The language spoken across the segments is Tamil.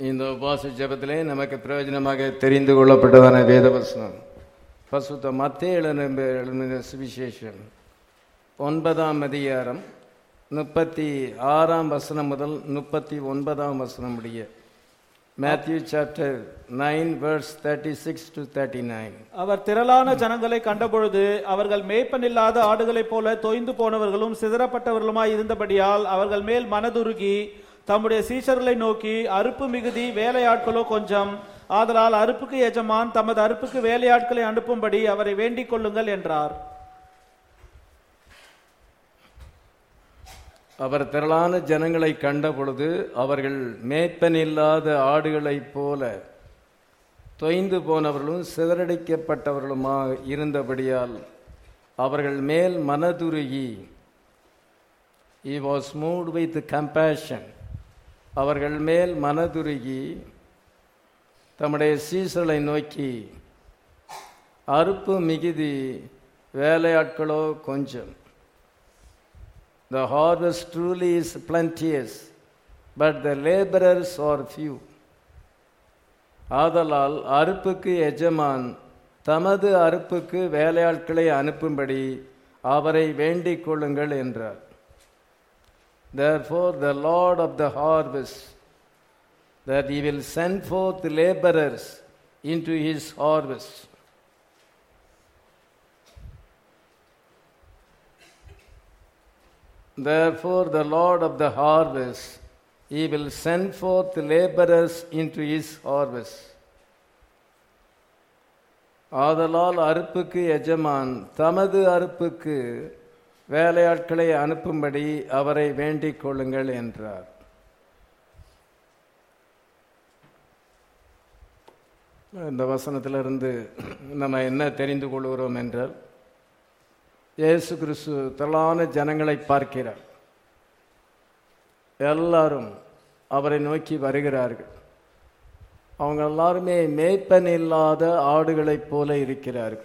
இந்த உபாச ஜெபத்திலே நமக்கு பிரயோஜனமாக தெரிந்து கொள்ளப்பட்டதான வேதவசனம் பசுத்த மத்திய எழுதின சுவிசேஷம் ஒன்பதாம் அதிகாரம் முப்பத்தி ஆறாம் வசனம் முதல் முப்பத்தி ஒன்பதாம் வசனம் முடிய Matthew chapter nine verse thirty six to thirty nine அவர் திரளான ஜனங்களை கண்டபொழுது அவர்கள் மேய்ப்பனில்லாத ஆடுகளைப் போல தொய்ந்து போனவர்களும் சிதறப்பட்டவர்களுமாய் இருந்தபடியால் அவர்கள் மேல் மனதுருகி தம்முடைய சீஷர்களை நோக்கி அறுப்பு மிகுதி வேலையாட்களோ கொஞ்சம் ஆதலால் அறுப்புக்கு எஜமான் தமது அறுப்புக்கு வேலையாட்களை அனுப்பும்படி அவரை வேண்டிக் கொள்ளுங்கள் என்றார் அவர் திரளான ஜனங்களை கண்ட பொழுது அவர்கள் மேய்ப்பனில்லாத ஆடுகளைப் போல தொய்ந்து போனவர்களும் சிதறடிக்கப்பட்டவர்களுமாக இருந்தபடியால் அவர்கள் மேல் மனதுருகி he was moved with compassion அவர்கள் மேல் மனதுருகி தம்முடைய சீசலை நோக்கி அறுப்பு மிகுதி வேலையாட்களோ கொஞ்சம் The harvest truly is plenteous, but the laborers are few. ஆதலால் அறுப்புக்கு எஜமான் தமது அறுப்புக்கு வேலையாட்களை அனுப்பும்படி அவரை வேண்டிக் கொள்ளுங்கள் என்றார் Therefore the Lord of the harvest that he will send forth laborers into his harvest. Therefore, the Lord of the harvest, he will send forth laborers into his harvest. ஆதலால் அறுப்புக்கு எஜமான் தமது அறுப்புக்கு வேலையாட்களை அனுப்பும்படி அவரை வேண்டிக் கொள்ளுங்கள் என்றார் இந்த வசனத்திலிருந்து நம்ம என்ன தெரிந்து கொள்கிறோம் என்றால் இயேசு கிறிஸ்து திரளான ஜனங்களை பார்க்கிறார் எல்லாரும் அவரை நோக்கி வருகிறார்கள் அவங்க எல்லாருமே மேய்ப்பன் இல்லாத ஆடுகளைப் போல இருக்கிறார்கள்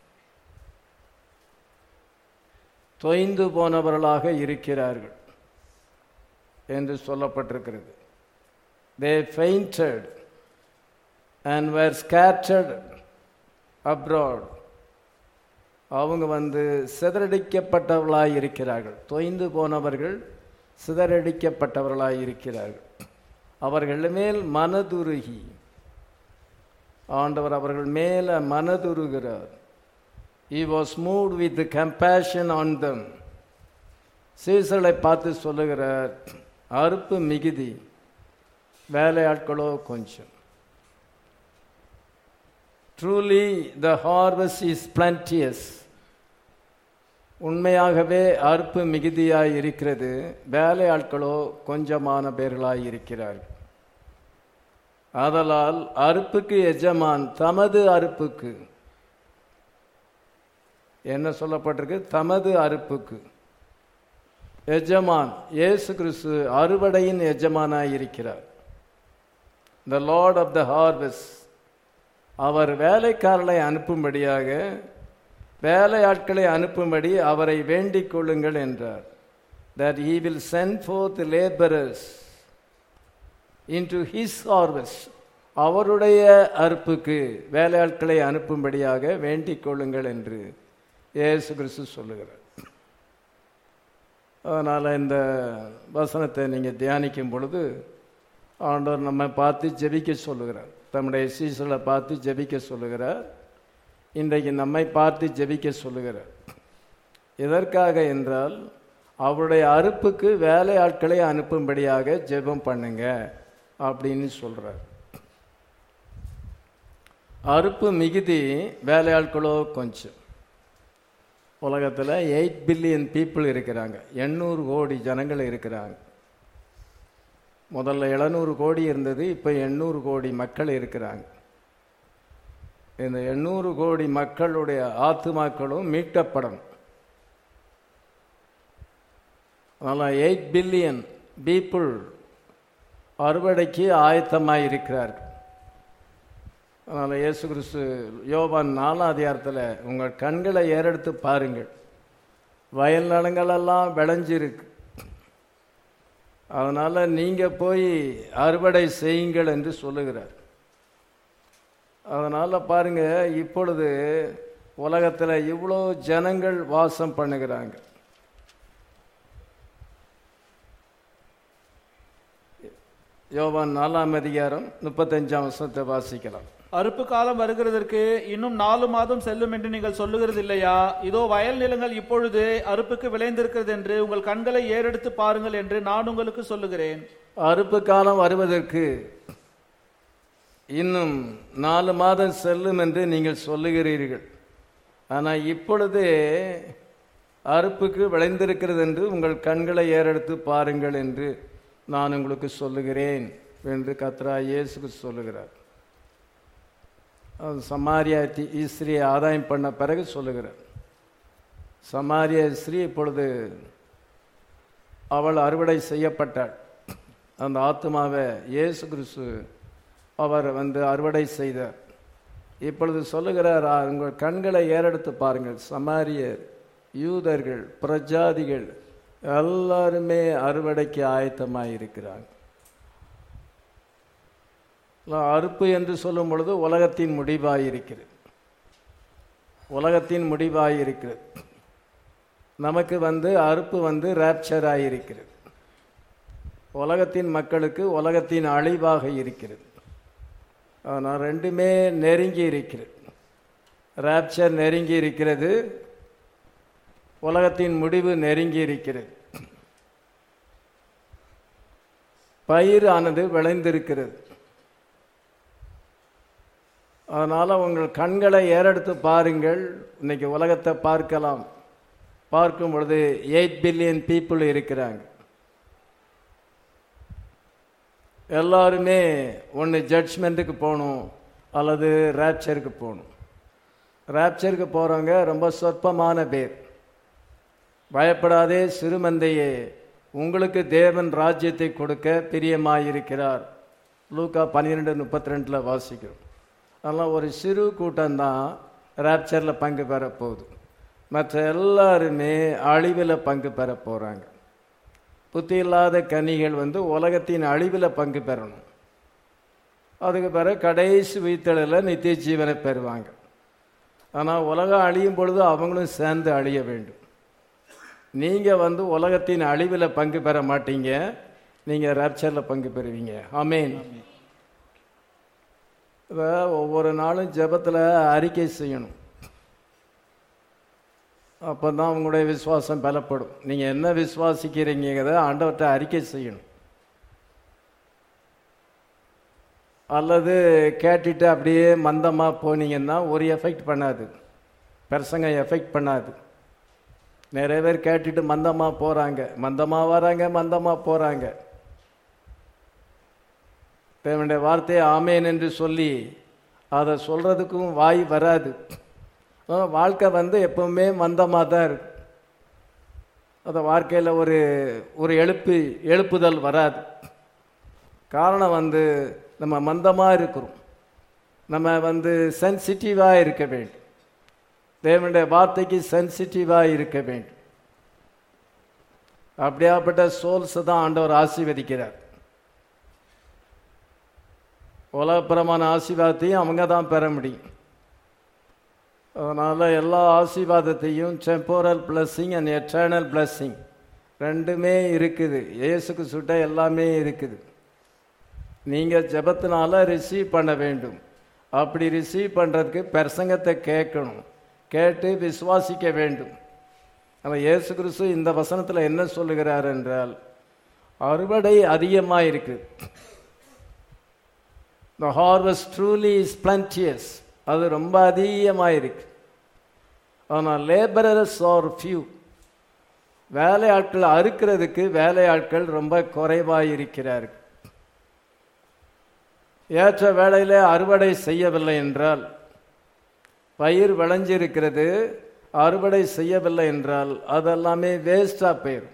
தொய்ந்து போனவர்களாக இருக்கிறார்கள் என்று சொல்லப்பட்டிருக்கிறது they fainted and were scattered abroad அவங்க வந்து சிதறடிக்கப்பட்டவர்களாய் இருக்கிறார்கள் தொய்ந்து போனவர்கள் சிதறடிக்கப்பட்டவர்களாய் இருக்கிறார்கள் அவர்கள் மேல் மனதுருகி ஆண்டவர் அவர்கள் மேல மனதுருகிறார் he was moved with compassion on them சீசலை பார்த்து சொல்லுகிறார் அறுப்பு மிகுதி வேலையாட்களோ கொஞ்சம் truly the harvest is plenteous உண்மையாகவே அறுப்பு மிகுதியாய் இருக்கிறது வேலையாட்களோ கொஞ்சமான பேர்களாய் இருக்கிறார்கள் ஆதலால் அறுப்புக்கு எஜமான் தமது அறுப்புக்கு என்ன சொல்லப்பட்டிருக்கு தமது அறுப்புக்கு எஜமான் இயேசு கிறிஸ்து அறுவடையின் எஜமானாய் இருக்கிறார் the lord of the harvest அவர் வேலைக்காரர்களை அனுப்பும்படியாக வேலையாட்களை அனுப்பும்படி அவரை வேண்டிக் கொள்ளுங்கள் என்றார் that he will send forth labourers into his harvest அவருடைய அறுப்புக்கு வேலையாட்களை அனுப்பும்படியாக வேண்டிக் கொள்ளுங்கள் என்று இயேசு கிறிஸ்து சொல்லுகிறார் அதனால் இந்த வசனத்தை நீங்கள் தியானிக்கும் பொழுது ஆண்டவர் நம்ம பார்த்து ஜெபிக்க சொல்லுகிறார் தம்முடைய சீசலை பார்த்து ஜெபிக்க சொல்லுகிறார் இன்றைக்கு நம்மை பார்த்து ஜெபிக்க சொல்லுகிறார் எதற்காக என்றால் அவருடைய அறுப்புக்கு வேலை ஆட்களை அனுப்பும்படியாக ஜெபம் பண்ணுங்க அப்படின்னு சொல்றார் அறுப்பு மிகுதி வேலையாட்களோ கொஞ்சம் உலகத்தில் எயிட் பில்லியன் பீப்புள் இருக்கிறாங்க எண்ணூறு கோடி ஜனங்கள் இருக்கிறாங்க முதல்ல எழுநூறு கோடி இருந்தது இப்போ எண்ணூறு கோடி மக்கள் இருக்கிறாங்க இந்த எண்ணூறு கோடி மக்களுடைய ஆத்துமாக்களும் மீட்கப்படும் அதனால் எயிட் பில்லியன் பீப்புள் அறுவடைக்கு ஆயத்தமாக இருக்கிறார்கள் அதனால் இயேசு கிறிஸ்து யோவான் நாலாம் அதிகாரத்தில் உங்கள் கண்களை ஏறெடுத்து பாருங்கள் வயல் நலங்களெல்லாம் விளைஞ்சிருக்கு அதனால நீங்க போய் அறுவடை செய்யுங்கள் என்று சொல்லுகிறார் அதனால பாருங்க இப்பொழுது உலகத்துல இவ்வளோ ஜனங்கள் வாசம் பண்ணுகிறாங்க யோவான் நாலாம் அதிகாரம் முப்பத்தஞ்சாம் வருஷத்தை வாசிக்கலாம் அறுப்பு காலம் வருகிறதற்கு இன்னும் நாலு மாதம் செல்லும் என்று நீங்கள் சொல்லுகிறது இல்லையா இதோ வயல் நிலங்கள் இப்பொழுது அறுப்புக்கு விளைந்திருக்கிறது என்று உங்கள் கண்களை ஏறெடுத்து பாருங்கள் என்று நான் உங்களுக்கு சொல்லுகிறேன் அறுப்பு காலம் வருவதற்கு இன்னும் நாலு மாதம் செல்லும் என்று நீங்கள் சொல்லுகிறீர்கள் ஆனால் இப்பொழுதே அறுப்புக்கு விளைந்திருக்கிறது என்று உங்கள் கண்களை ஏறெடுத்து பாருங்கள் என்று நான் உங்களுக்கு சொல்லுகிறேன் என்று கத்ரா இயேசுக்கு சொல்லுகிறார் அது சமாரியா தி- ஸ்திரியை ஆதாயம் பண்ண பிறகு சொல்லுகிறார் சமாரிய ஸ்ரீ இப்பொழுது அவள் அறுவடை செய்யப்பட்டாள் அந்த ஆத்மாவை இயேசு கிறிஸ்து அவர் வந்து அறுவடை செய்தார் இப்பொழுது சொல்லுகிறார் "ஆ, உங்கள் கண்களை ஏறெடுத்து பாருங்கள் சமாரியர் யூதர்கள் பிரஜாதிகள் எல்லாருமே அறுவடைக்கு ஆயத்தமாக இருக்கிறாங்க அறுப்பு என்று சொல்லும் பொழுது உலகத்தின் முடிவாயிருக்கிறது உலகத்தின் முடிவாயிருக்கிறது நமக்கு வந்து அறுப்பு வந்து ரேப்சர் ஆயிருக்கிறது உலகத்தின் மக்களுக்கு உலகத்தின் அழிவாக இருக்கிறது ஆனால் ரெண்டுமே நெருங்கி இருக்கிறது ரேப்சர் நெருங்கி இருக்கிறது உலகத்தின் முடிவு நெருங்கி இருக்கிறது பயிர் ஆனது விளைந்திருக்கிறது அதனால உங்கள் கண்களை ஏறெடுத்து பாருங்கள் இன்னைக்கு உலகத்தை பார்க்கலாம் பார்க்கும் பொழுது எயிட் பில்லியன் பீப்புள் இருக்கிறாங்க எல்லாருமே ஒன்று ஜட்ஜ்மெண்ட்டுக்கு போகணும் அல்லது ரேப்சருக்கு போகணும் ரேப்சருக்கு போகிறவங்க ரொம்ப சொற்பமான பேர் பயப்படாதே சிறுமந்தையே உங்களுக்கு தேவன் ராஜ்யத்தை கொடுக்க பிரியமாயிருக்கிறார் லூக்கா பன்னிரெண்டு முப்பத்தி ரெண்டில் வாசிக்கிறோம் அதெல்லாம் ஒரு சிறு கூட்டம்தான் ரேப்சரில் பங்கு பெற போகுது மற்ற எல்லாருமே அழிவில் பங்கு பெற போகிறாங்க புத்தி இல்லாத கனிகள் வந்து உலகத்தின் அழிவில் பங்கு பெறணும் அதுக்கு பிறகு கடைசி உயிர்த்தலில் நித்திய ஜீவனை பெறுவாங்க ஆனால் உலகம் அழியும் பொழுது அவங்களும் சேர்ந்து அழிய வேண்டும் நீங்கள் வந்து உலகத்தின் அழிவில் பங்கு பெற மாட்டீங்க நீங்கள் ரேப்சரில் பங்கு பெறுவீங்க ஆமேன் இதை ஒவ்வொரு நாளும் ஜெபத்தில் அறிக்கை செய்யணும் அப்போ தான் உங்களுடைய விசுவாசம் பலப்படும் நீங்கள் என்ன விசுவாசிக்கிறீங்கிறத ஆண்டவர்கிட்ட அறிக்கை செய்யணும் அல்லது கேட்டுட்டு அப்படியே மந்தமாக போனீங்கன்னா ஒரு எஃபெக்ட் பண்ணாது பிரசங்க எஃபெக்ட் பண்ணாது நிறைய பேர் கேட்டுட்டு மந்தமாக போகிறாங்க மந்தமாக வராங்க மந்தமாக போகிறாங்க தேவனுடைய வார்த்தையை ஆமேன் என்று சொல்லி அதை சொல்கிறதுக்கும் வாய் வராது ஆனா, வாழ்க்கை வந்து எப்பவுமே மந்தமாக தான் இருக்கு அந்த வாழ்க்கையில் ஒரு ஒரு எழுப்பு எழுப்புதல் வராது காரணம் வந்து நம்ம மந்தமாக இருக்கிறோம் நம்ம வந்து சென்சிட்டிவாக இருக்க வேண்டும் தேவனுடைய வார்த்தைக்கு சென்சிட்டிவாக இருக்க வேண்டும் அப்படியாப்பட்ட சோல்ஸை தான் ஆண்டவர் ஆசீர்வதிக்கிறார் உலகப்புறமான ஆசீர்வாதத்தையும் அவங்க தான் பெற முடியும் அதனால் எல்லா ஆசீர்வாதத்தையும் temporal blessing and eternal blessing ரெண்டுமே இருக்குது இயேசுக்கு சுட்ட எல்லாமே இருக்குது நீங்கள் ஜெபத்தினால ரிசீவ் பண்ண வேண்டும் அப்படி ரிசீவ் பண்ணுறதுக்கு பிரசங்கத்தை கேட்கணும் கேட்டு விசுவாசிக்க வேண்டும் நம்ம இயேசு கிறிஸ்து இந்த வசனத்தில் என்ன சொல்லுகிறார் என்றால் அறுவடை அதிகமாக இருக்குது The harvest truly is plenteous. அது ரொம்ப அதிகமாக இருக்கு ஆனால் லேபரர்ஸ் ஆர் ஃபியூ வேலையாட்கள் அறுக்கிறதுக்கு வேலையாட்கள் ரொம்ப குறைவாக இருக்கிறார்கள் ஏற்ற வேளையிலே அறுவடை செய்யவில்லை என்றால் பயிர் விளைஞ்சிருக்கிறது அறுவடை செய்யவில்லை என்றால் அதெல்லாமே வேஸ்டாக போயிடும்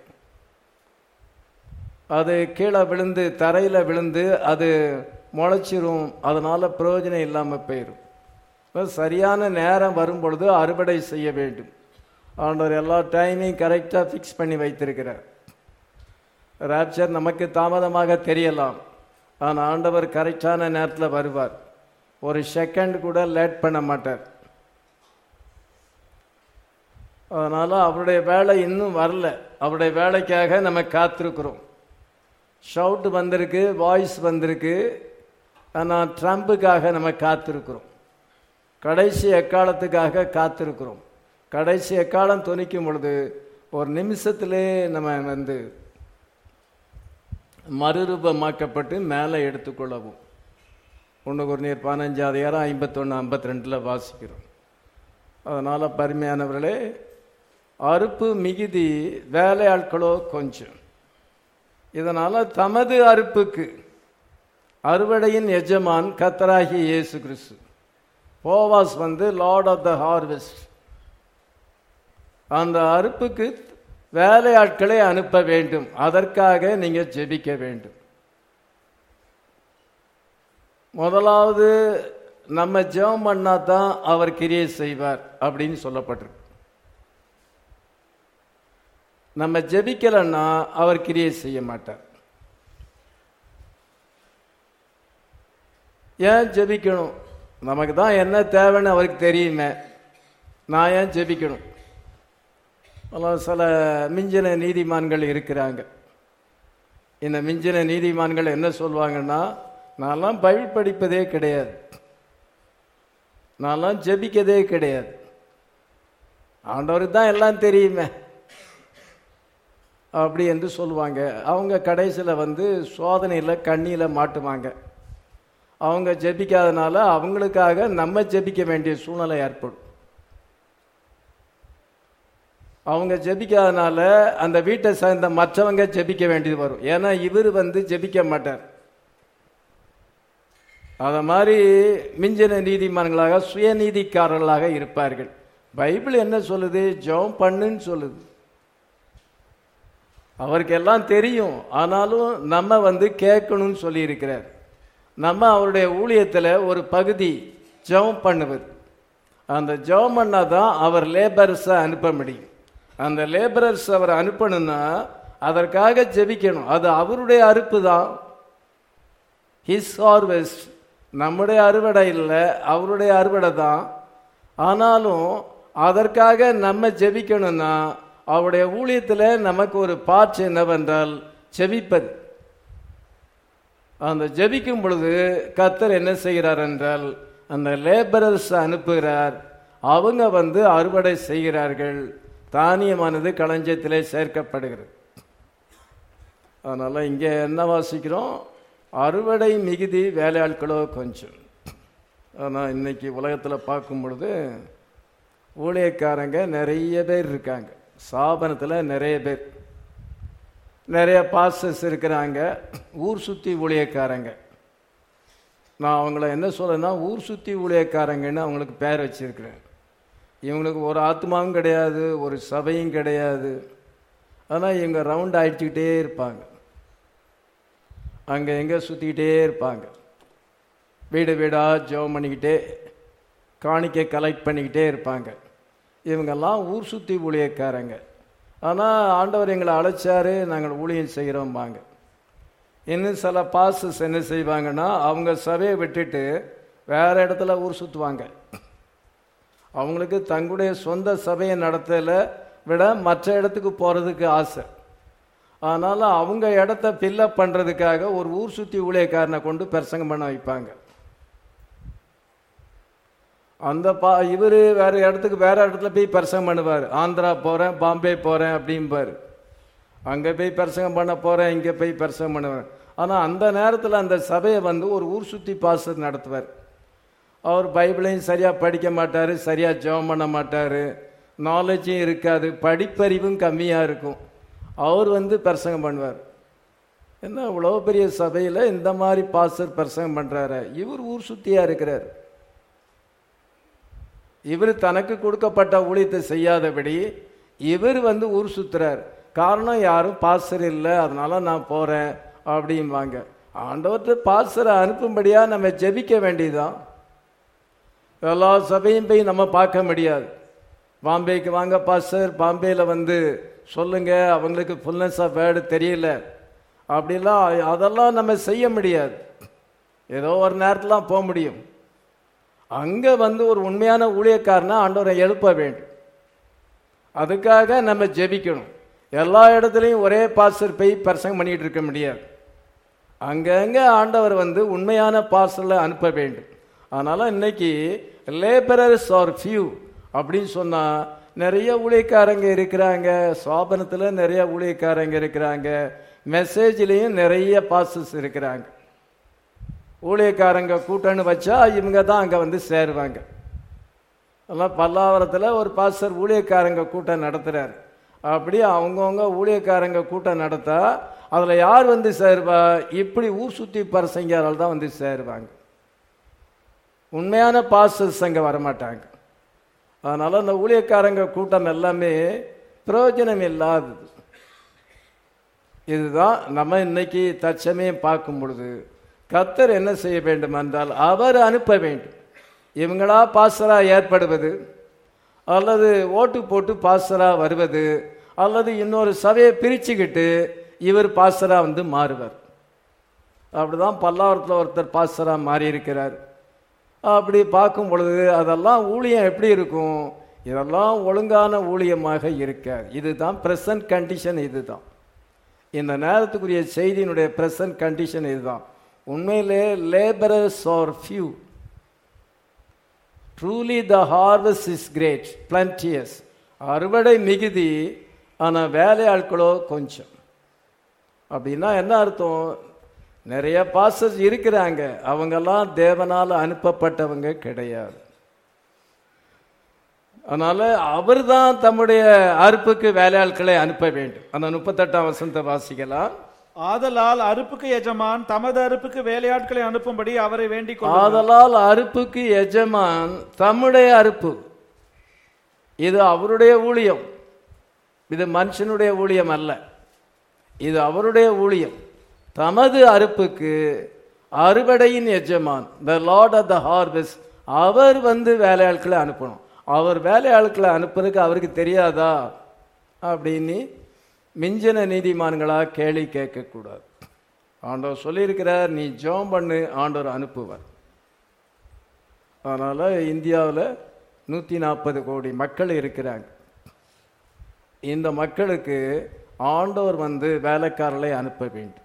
அது கீழே விழுந்து தரையில் விழுந்து அது முளைச்சிரும் அதனால பிரயோஜனம் இல்லாமல் போயிடும் இப்ப சரியான நேரம் வரும் பொழுது அறுவடை செய்ய வேண்டும் ஆண்டவர் எல்லா டைமையும் கரெக்டாக ஃபிக்ஸ் பண்ணி வைத்திருக்கிறார் ராப்சர் நமக்கு தாமதமாக தெரியலாம் ஆனால் ஆண்டவர் கரெக்டான நேரத்தில் வருவார் ஒரு செகண்ட் கூட லேட் பண்ண மாட்டார் அதனால் அவருடைய வேலை இன்னும் வரல அவருடைய வேலைக்காக நம்ம காத்திருக்கிறோம் ஷவுட் வந்திருக்கு வாய்ஸ் வந்திருக்கு ஆனால் ட்ரம்புக்காக நம்ம காத்திருக்கிறோம் கடைசி எக்காலத்துக்காக காத்திருக்கிறோம் கடைசி எக்காலம் துணிக்கும் பொழுது ஒரு நிமிஷத்திலே நம்ம வந்து மறுரூபமாக்கப்பட்டு மேலே எடுத்துக்கொள்ளவும் ஒன்று ஒரு நீர் பதினஞ்சு அதிகாரம் ஐம்பத்தொன்று ஐம்பத்தி ரெண்டில் வாசிக்கிறோம் அதனால் பருமையானவர்களே அறுப்பு மிகுதி வேலையாட்களோ கொஞ்சம் இதனால் தமது அறுப்புக்கு அறுவடையின் எஜமான் கத்தராகிய இயேசு கிறிஸ்து போவாஸ் வந்து லார்ட் ஆஃப் த ஹார்வெஸ்ட் அந்த அறுப்புக்கு வேலையாட்களை அனுப்ப வேண்டும் அதற்காக நீங்க ஜெபிக்க வேண்டும் முதலாவது நம்ம ஜெபம் பண்ணா தான் அவர் கிரியை செய்வார் அப்படின்னு சொல்லப்பட்டிருக்கு நம்ம ஜெபிக்கலைன்னா அவர் கிரியை செய்ய மாட்டார் ஏன் ஜெபிக்கணும் நமக்கு தான் என்ன தேவைன்னு அவருக்கு தெரியுமே நான் ஏன் ஜெபிக்கணும் அதெல்லாம் சில மிஞ்சின நீதிமான்கள் இருக்கிறாங்க இந்த மிஞ்சின நீதிமான்கள் என்ன சொல்லுவாங்கன்னா நான்லாம் பைபிள் படிப்பதே கிடையாது நான்லாம் ஜெபிக்கதே கிடையாது ஆண்டவருக்கு தான் எல்லாம் தெரியுமே அப்படி என்று சொல்லுவாங்க அவங்க கடைசியில் வந்து சோதனையில் கண்ணியில் மாட்டுவாங்க அவங்க ஜெபிக்காதனால அவங்களுக்காக நம்ம ஜெபிக்க வேண்டிய சூழ்நிலை ஏற்படும் அவங்க ஜெபிக்காதனால அந்த வீட்டை சேர்ந்த மற்றவங்க ஜெபிக்க வேண்டியது வரும் ஏன்னா இவர் வந்து ஜெபிக்க மாட்டார் அத மாதிரி மிஞ்சின நீதிமான்களாக சுயநீதிக்காரர்களாக இருப்பார்கள் பைபிள் என்ன சொல்லுது ஜெபம் பண்ணுன்னு சொல்லுது அவருக்கு எல்லாம் தெரியும் ஆனாலும் நம்ம வந்து கேட்கணும்னு சொல்லி இருக்கிறார் நம்ம அவருடைய ஊழியத்தில் ஒரு பகுதி ஜெபம் பண்ணுவது அந்த ஜெபம் பண்ணாதான் அவர் லேபர்ஸை அனுப்ப முடியும் அந்த லேபரர்ஸ் அவர் அனுப்பணும்னா அதற்காக ஜெபிக்கணும் அது அவருடைய அறுப்பு தான் ஹிஸ் ஹார்வெஸ்ட் நம்முடைய அறுவடை இல்லை அவருடைய அறுவடை தான் ஆனாலும் அதற்காக நம்ம ஜெபிக்கணும்னா அவருடைய ஊழியத்தில் நமக்கு ஒரு பாட்சி என்னவென்றால் ஜெபிப்பது அந்த ஜெபிக்கும் பொழுது கத்தர் என்ன செய்கிறார் என்றால் அந்த லேபரர்ஸ் அனுப்புகிறார் அவங்க வந்து அறுவடை செய்கிறார்கள் தானியமானது களஞ்சியத்திலே சேர்க்கப்படுகிறது அதனால் இங்கே என்ன வாசிக்கிறோம் அறுவடை மிகுதி வேலையாட்களோ கொஞ்சம் ஆனால் இன்னைக்கு உலகத்தில் பார்க்கும் பொழுது ஊழியக்காரங்க நிறைய பேர் இருக்காங்க ஸ்தாபனத்தில் நிறைய பேர் நிறைய பாஸ்டர்ஸ் இருக்கிறாங்க ஊர் சுற்றி ஊழியக்காரங்க நான் அவங்கள என்ன சொல்றேன்னா ஊர் சுற்றி ஊழியக்காரங்கன்னு அவங்களுக்கு பேர் வச்சிருக்கிறேன் இவங்களுக்கு ஒரு ஆத்மாவும் கிடையாது ஒரு சபையும் கிடையாது ஆனால் இவங்க ரவுண்ட் அடிச்சுக்கிட்டே இருப்பாங்க அங்கே எங்கே சுற்றிக்கிட்டே இருப்பாங்க வீடு வீடாக ஜெபம் பண்ணிக்கிட்டே காணிக்கை கலெக்ட் பண்ணிக்கிட்டே இருப்பாங்க இவங்கெல்லாம் ஊர் சுற்றி ஊழியக்காரங்க ஆனால் ஆண்டவர் எங்களை அழைச்சாரு நாங்கள் ஊழியம் செய்கிறோம்பாங்க இன்னும் சில பாசஸ் என்ன செய்வாங்கன்னா அவங்க சபையை விட்டுட்டு வேற இடத்துல ஊர் சுற்றுவாங்க அவங்களுக்கு தங்களுடைய சொந்த சபையை நடத்தல விட மற்ற இடத்துக்கு போகிறதுக்கு ஆசை அதனால் அவங்க இடத்த ஃபில்லப் பண்ணுறதுக்காக ஒரு ஊர் சுற்றி ஊழியக்காரனை கொண்டு பிரசங்கம் பண்ண வைப்பாங்க அந்த பா இவர் வேற இடத்துக்கு வேற இடத்துல போய் பிரசங்கம் பண்ணுவார் ஆந்திரா போகிறேன் பாம்பே போகிறேன் அப்படிம்பார் அங்கே போய் பிரசங்கம் பண்ண போகிறேன் இங்கே போய் பிரசங்கம் பண்ணுவேன் ஆனால் அந்த நேரத்தில் அந்த சபையை வந்து ஒரு ஊர் சுற்றி பாஸ்டர் நடத்துவார் அவர் பைபிளையும் சரியாக படிக்க மாட்டார் சரியாக ஜெபம் பண்ண மாட்டார் நாலேஜும் இருக்காது படிப்பறிவும் கம்மியாக இருக்கும் அவர் வந்து பிரசங்கம் பண்ணுவார் என்ன இவ்வளோ பெரிய சபையில் இந்த மாதிரி பாஸ்டர் பிரசங்கம் பண்ணுறாரு இவர் ஊர் சுற்றியாக இருக்கிறார் இவர் தனக்கு கொடுக்கப்பட்ட ஊழியத்தை செய்யாதபடி இவர் வந்து ஊர் சுத்துறார் காரணம் யாரும் பாஸ்டர் இல்லை அதனால நான் போறேன் அப்படிம்பாங்க ஆண்டவர்கிட்ட பாஸ்டரை அனுப்பும்படியா நம்ம ஜெபிக்க வேண்டியதுதான் எல்லா சபையும் போய் நம்ம பார்க்க முடியாது பாம்பேக்கு வாங்க பாஸ்டர் பாம்பேயில் வந்து சொல்லுங்க அவங்களுக்கு ஃபுல்னஸ் ஆஃப் வேர்டு தெரியல அப்படிலாம் அதெல்லாம் நம்ம செய்ய முடியாது ஏதோ ஒரு நேரத்தில் போக முடியும் அங்கே வந்து ஒரு உண்மையான ஊழியக்காரனை ஆண்டவரை எழுப்ப வேண்டும் அதுக்காக நம்ம ஜெபிக்கணும் எல்லா இடத்துலையும் ஒரே பாஸ்டர் போய் பிரசங்கம் பண்ணிட்டு இருக்க முடியாது அங்கங்கே ஆண்டவர் வந்து உண்மையான பார்சலை அனுப்ப வேண்டும் அதனால் இன்னைக்கு லேபரர்ஸ் ஆர் ஃபியூ அப்படின்னு சொன்னால் நிறைய ஊழியக்காரங்க இருக்கிறாங்க ஸ்வாபனத்தில் நிறைய ஊழியக்காரங்க இருக்கிறாங்க மெசேஜ்லேயும் நிறைய பாஸ்டர்ஸ் இருக்கிறாங்க ஊழியக்காரங்க கூட்டம்னு வச்சா இவங்க தான் அங்கே வந்து சேருவாங்க அதெல்லாம் பல்லாவரத்தில் ஒரு பாஸ்டர் ஊழியக்காரங்க கூட்டம் நடத்துகிறார் அப்படி அவங்கவுங்க ஊழியக்காரங்க கூட்டம் நடத்தா அதில் யார் வந்து சேருவா இப்படி ஊர் சுற்றி பரசங்காரால் தான் வந்து சேருவாங்க உண்மையான பாஸ்டர்ஸ் அங்கே வரமாட்டாங்க அதனால் அந்த ஊழியக்காரங்க கூட்டம் எல்லாமே பிரயோஜனம் இல்லாதது இதுதான் நம்ம இன்னைக்கு தற்சமயம் பார்க்கும் பொழுது கத்தர் என்ன செய்ய வேண்டும் என்றால் அவர் அனுப்ப வேண்டும் இவங்களா பாஸ்டரா ஏற்படுவது அல்லது ஓட்டு போட்டு பாஸ்டரா வருவது அல்லது இன்னொரு சபையை பிரிச்சுக்கிட்டு இவர் பாஸ்டரா வந்து மாறுவார் அப்படிதான் பல்லாவரத்தில் ஒருத்தர் பாஸ்டரா மாறி இருக்கிறார் அப்படி பார்க்கும் பொழுது அதெல்லாம் ஊழியம் எப்படி இருக்கும் இதெல்லாம் ஒழுங்கான ஊழியமாக இருக்காது இதுதான் ப்ரெசன்ட் கண்டிஷன் இதுதான் இந்த நேரத்துக்குரிய செய்தியினுடைய ப்ரெசன்ட் கண்டிஷன் இதுதான் உண்மையிலே labourers are few truly the harvest is great plenteous அறுவடை மிகுதி ஆனால் வேலையாட்களோ கொஞ்சம் அப்படின்னா என்ன அர்த்தம் நிறைய பாசஸ் இருக்கிறாங்க அவங்கெல்லாம் தேவனால் அனுப்பப்பட்டவங்க கிடையாது அதனால அவர் தான் தம்முடைய அறுப்புக்கு வேலையாட்களை அனுப்ப வேண்டும் அந்த முப்பத்தெட்டாம் வசனத்தை வாசிக்கலாம் ஆதலால் அறுப்புக்கு எஜமான் தமது அறுப்புக்கு வேலையாட்களை அனுப்பும்படி அவரை வேண்டிக் கொள்ளும் ஆதலால் அறுப்புக்கு எஜமான் தம்முடைய அறுப்பு இது அவருடைய ஊழியம் இது மனுஷனுடைய ஊழியம் அல்ல இது அவருடைய ஊழியம் தமது அறுப்புக்கு அறுவடையின் எஜமான் the lord of the harvest அவர் வந்து வேலையாட்களை அனுப்பணும் அவர் வேலையாட்களை அனுப்புறதுக்கு அவருக்கு தெரியாதா அப்படின்னு மிஞ்சின நீதிமான்களா கேள்வி கேட்கக்கூடாது ஆண்டவர் சொல்லியிருக்கிறார் நீ ஜெபம் பண்ணு ஆண்டவர் அனுப்புவார் அதனால் இந்தியாவில் நூற்றி நாற்பது கோடி மக்கள் இருக்கிறாங்க இந்த மக்களுக்கு ஆண்டவர் வந்து வேலைக்காரர்களை அனுப்ப வேண்டும்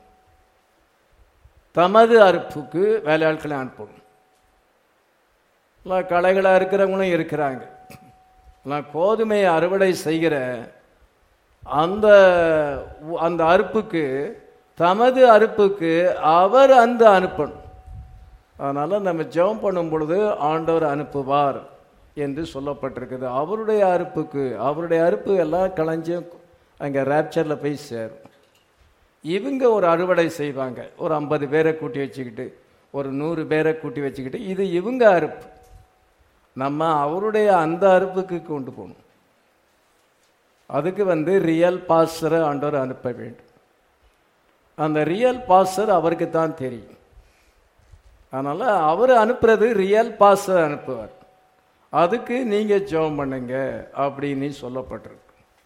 தமது அறுப்புக்கு வேலையாட்களை அனுப்பணும் எல்லாம் களைகளாக இருக்கிறவங்களும் இருக்கிறாங்க எல்லாம் கோதுமையை அறுவடை செய்கிற அந்த அந்த அறுப்புக்கு தமது அறுப்புக்கு அவர் அந்த அனுப்பணும் அதனால் நம்ம ஜெபம் பண்ணும் பொழுது ஆண்டவர் அனுப்புவார் என்று சொல்லப்பட்டிருக்குது அவருடைய அறுப்புக்கு அவருடைய அறுப்பு எல்லாம் களைஞ்சும் அங்கே ரேப்சரில் போய் சேரும் இவங்க ஒரு அறுவடை செய்வாங்க ஒரு ஐம்பது பேரை கூட்டி வச்சுக்கிட்டு ஒரு நூறு பேரை கூட்டி வச்சுக்கிட்டு இது இவங்க அறுப்பு நம்ம அவருடைய அந்த அறுப்புக்கு கொண்டு போகணும் அதுக்கு வந்து ரியல் பாஸ்டரை ஆண்டவர் அனுப்ப வேண்டும் அந்த ரியல் பாஸ்டர் அவருக்கு தான் தெரியும் அதனால் அவர் அனுப்புறது ரியல் பாஸ்டர் அனுப்புவார் அதுக்கு நீங்கள் ஜெபம் பண்ணுங்க அப்படின்னு சொல்லப்பட்டிருக்கு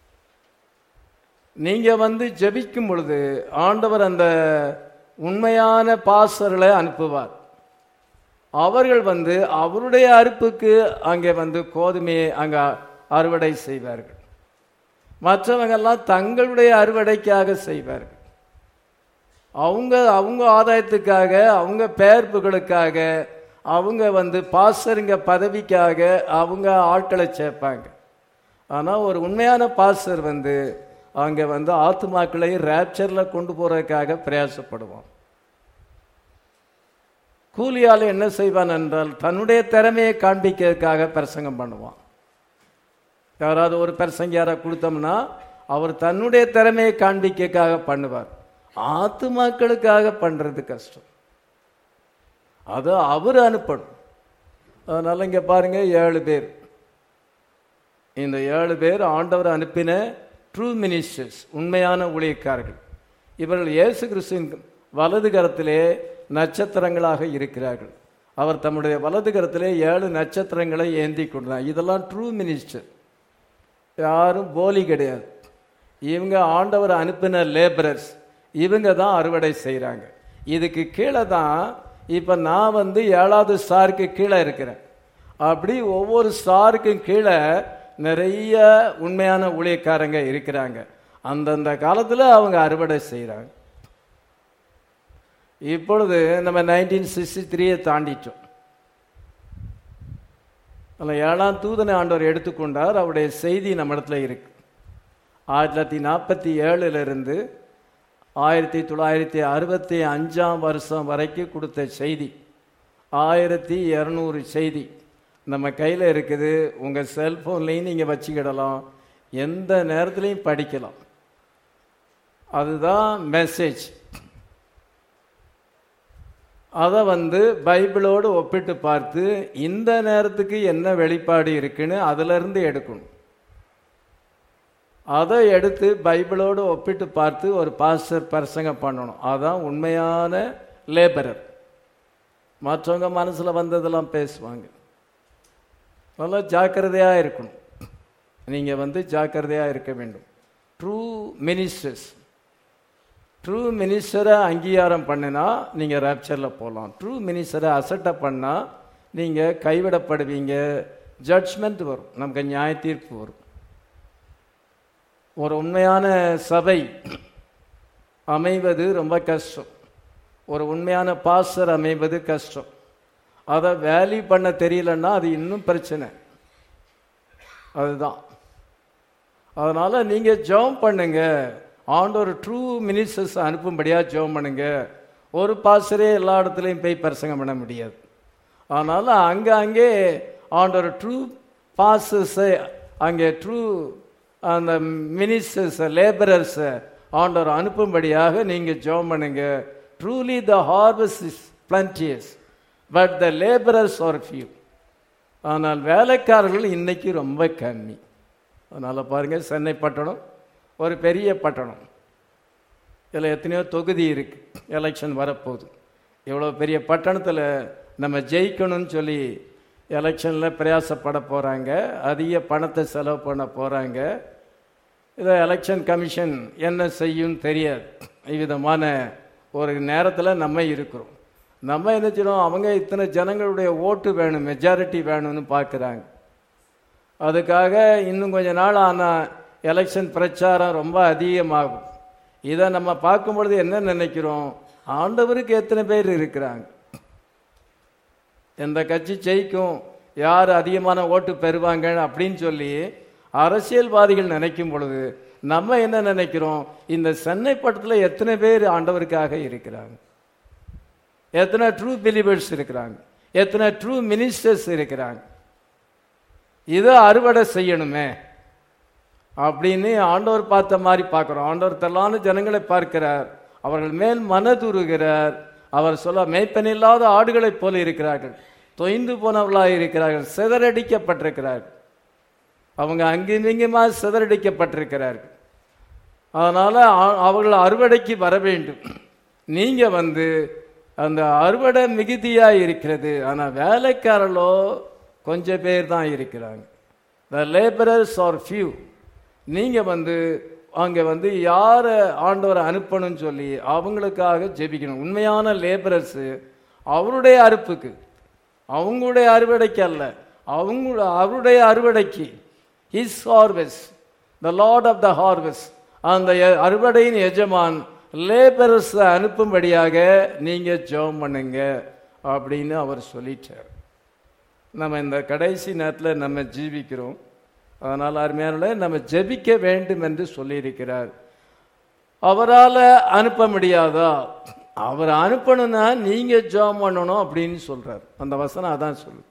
நீங்கள் வந்து ஜெபிக்கும் பொழுது ஆண்டவர் அந்த உண்மையான பாஸ்டர்களை அனுப்புவார் அவர்கள் வந்து அவருடைய அறுப்புக்கு அங்கே வந்து கோதுமையை அங்கே அறுவடை செய்வார்கள் மற்றவங்கெல்லாம் தங்களுடைய அறுவடைக்காக செய்வார்கள் அவங்க அவங்க ஆதாயத்துக்காக அவங்க பெயர் புகழுக்காக அவங்க வந்து பாஸ்டருங்க பதவிக்காக அவங்க ஆட்களை சேர்ப்பாங்க ஆனால் ஒரு உண்மையான பாஸ்டர் வந்து அங்கே வந்து ஆத்துமாக்களை ரேப்சரில் கொண்டு போகிறதுக்காக பிரயாசப்படுவான் கூலியால் என்ன செய்வான் என்றால் தன்னுடைய திறமையை காண்பிக்கிறதுக்காக பிரசங்கம் பண்ணுவான் யாராவது ஒரு பிரசங்கியாரை கொடுத்தோம்னா அவர் தன்னுடைய திறமையை காண்பிக்கிறதுக்காக பண்ணுவார் ஆத்துமாக்களுக்காக பண்ணுறது கஷ்டம் அது அவர் அனுப்பணும் அதனால இங்கே பாருங்க ஏழு பேர் இந்த ஏழு பேர் ஆண்டவர் அனுப்பின ட்ரூ மினிஸ்டர்ஸ் உண்மையான ஊழியக்காரர்கள் இவர்கள் இயேசு கிறிஸ்துவின் வலது கரத்திலே நட்சத்திரங்களாக இருக்கிறார்கள் அவர் தம்முடைய வலது கரத்திலே ஏழு நட்சத்திரங்களை ஏந்தி கொண்டார் இதெல்லாம் ட்ரூ மினிஸ்டர் யாரும் போலி கிடையாது இவங்க ஆண்டவர் அனுப்பின லேபரர்ஸ் இவங்க தான் அறுவடை செய்கிறாங்க இதுக்கு கீழே தான் இப்போ நான் வந்து ஏழாவது ஸ்டாருக்கு கீழே இருக்கிறேன் அப்படி ஒவ்வொரு ஸ்டாருக்கும் கீழே நிறைய உண்மையான ஊழியக்காரங்க இருக்கிறாங்க அந்தந்த காலத்தில் அவங்க அறுவடை செய்கிறாங்க இப்பொழுது நம்ம நைன்டீன் சிக்ஸ்டி த்ரீயை தாண்டிட்டோம் அதில் ஏழாம் தூதனை ஆண்டவர் எடுத்துக்கொண்டார் அவருடைய செய்தி நம்ம இடத்துல இருக்கு ஆயிரத்தி தொள்ளாயிரத்தி நாற்பத்தி ஏழுலேருந்து ஆயிரத்தி தொள்ளாயிரத்தி அறுபத்தி அஞ்சாம் வருஷம் வரைக்கும் கொடுத்த செய்தி ஆயிரத்தி இரநூறு செய்தி நம்ம கையில் இருக்குது உங்கள் செல்ஃபோன்லேயும் நீங்கள் வச்சுக்கிடலாம் எந்த நேரத்துலையும் படிக்கலாம் அதுதான் மெசேஜ் அதை வந்து பைபிளோடு ஒப்பிட்டு பார்த்து இந்த நேரத்துக்கு என்ன வெளிப்பாடு இருக்குன்னு அதிலிருந்து எடுக்கணும் அதை எடுத்து பைபிளோடு ஒப்பிட்டு பார்த்து ஒரு பாஸ்டர் பிரசங்கம் பண்ணணும் அதான் உண்மையான லேபரர் மற்றவங்க மனசில் வந்ததெல்லாம் பேசுவாங்க நல்லா ஜாக்கிரதையாக இருக்கணும் நீங்கள் வந்து ஜாக்கிரதையாக இருக்க வேண்டும் ட்ரூ மினிஸ்டர்ஸ் ட்ரூ மினிஸ்டரை அங்கீகாரம் பண்ணினா நீங்கள் ரேப்சரில் போகலாம் ட்ரூ மினிஸ்டரை அசட்டை பண்ணால் நீங்கள் கைவிடப்படுவீங்க ஜட்ஜ்மெண்ட் வரும் நமக்கு நியாய தீர்ப்பு வரும் ஒரு உண்மையான சபை அமைவது ரொம்ப கஷ்டம் ஒரு உண்மையான பாஸ்டர் அமைவது கஷ்டம் அதை வேல்யூ பண்ண தெரியலன்னா அது இன்னும் பிரச்சனை அதுதான் அதனால் நீங்கள் ஜெபம் பண்ணுங்க ஆண்டவர் ட்ரூ மினிஸ்டர்ஸ் அனுப்பும்படியாக ஜெபம் பண்ணுங்க ஒரு பாஸ்டரே எல்லா இடத்துலையும் போய் பிரசங்கம் பண்ண முடியாது அதனால் அங்கே அங்கே ஆண்டவர் ட்ரூ பாஸ்டர்ஸை அங்கே ட்ரூ அந்த மினிஸ்டர்ஸை லேபரர்ஸை ஆண்டவர் அனுப்பும்படியாக நீங்கள் ஜெபம் பண்ணுங்க truly the harvest is plenteous but the labourers are few ஆனால் வேலைக்காரர்கள் இன்னைக்கு ரொம்ப கம்மி அதனால் பாருங்கள் சென்னை பட்டணம் ஒரு பெரிய பட்டணம் இதில் எத்தனையோ தொகுதி இருக்குது எலெக்ஷன் வரப்போகுது இவ்வளோ பெரிய பட்டணத்தில் நம்ம ஜெயிக்கணும்னு சொல்லி எலெக்ஷனில் பிரயாசப்பட போகிறாங்க அதிக பணத்தை செலவு பண்ண போகிறாங்க இதை எலெக்ஷன் கமிஷன் என்ன செய்யும் தெரியாது இவ்விதமான ஒரு நேரத்தில் நம்ம இருக்கிறோம் நம்ம என்ன செய்யணும் அவங்க இத்தனை ஜனங்களுடைய ஓட்டு வேணும் மெஜாரிட்டி வேணும்னு பார்க்குறாங்க அதுக்காக இன்னும் கொஞ்ச நாள் ஆனால் எலெக்ஷன் பிரச்சாரம் ரொம்ப அதிகமாகும் இதை நம்ம பார்க்கும் பொழுது என்ன நினைக்கிறோம் ஆண்டவருக்கு எத்தனை பேர் இருக்கிறாங்க எந்த கட்சி ஜெயிக்கும் யார் அதிகமான ஓட்டு பெறுவாங்க அப்படின்னு சொல்லி அரசியல்வாதிகள் நினைக்கும் பொழுது நம்ம என்ன நினைக்கிறோம் இந்த சென்னை பட்டத்தில் எத்தனை பேர் ஆண்டவருக்காக இருக்கிறாங்க எத்தனை ட்ரூ பிலீவர்ஸ் இருக்கிறாங்க எத்தனை ட்ரூ மினிஸ்டர்ஸ் இருக்கிறாங்க இதை அறுவடை செய்யணுமே அப்படின்னு ஆண்டவர் பார்த்த மாதிரி பார்க்குறோம் ஆண்டவர் தள்ளான ஜனங்களை பார்க்கிறார் அவர்கள் மேல் மனதுருகிறார் அவர் சொல்ல மேய்ப்பனில்லாத ஆடுகளைப் போல இருக்கிறார்கள் தொய்ந்து போனவர்களாக இருக்கிறார்கள் சிதறடிக்கப்பட்டிருக்கிறார்கள் அவங்க அங்கும் இங்குமா சிதறடிக்கப்பட்டிருக்கிறார்கள் அதனால் அவர்கள் அறுவடைக்கு வர வேண்டும் நீங்கள் வந்து அந்த அறுவடை மிகுதியாக இருக்கிறது ஆனால் வேலைக்காரர்களோ கொஞ்சம் பேர் தான் இருக்கிறாங்க த லேபரர்ஸ் ஆர் ஃபியூ நீங்கள் வந்து அங்கே வந்து யாரை ஆண்டவரை அனுப்பணும்னு சொல்லி அவங்களுக்காக ஜெபிக்கணும் உண்மையான லேபரர்ஸு அவருடைய அறுப்புக்கு அவங்களுடைய அறுவடைக்கு அல்ல அவங்க அவருடைய அறுவடைக்கு his harvest the lord of the harvest அந்த அறுவடையின் எஜமான் லேபரர்ஸ் அனுப்பும்படியாக நீங்கள் ஜெபம் பண்ணுங்க அப்படின்னு அவர் சொல்லிட்டார் நம்ம இந்த கடைசி நேரத்தில் நம்ம ஜீவிக்கிறோம் அதனால் அருமையான நம்ம ஜெபிக்க வேண்டும் என்று சொல்லியிருக்கிறார் அவரால் அனுப்ப முடியாதா அவர் அனுப்பணும்னா நீங்கள் ஜெபம் பண்ணணும் அப்படின்னு சொல்கிறார் அந்த வசனம் அதான் சொல்லுது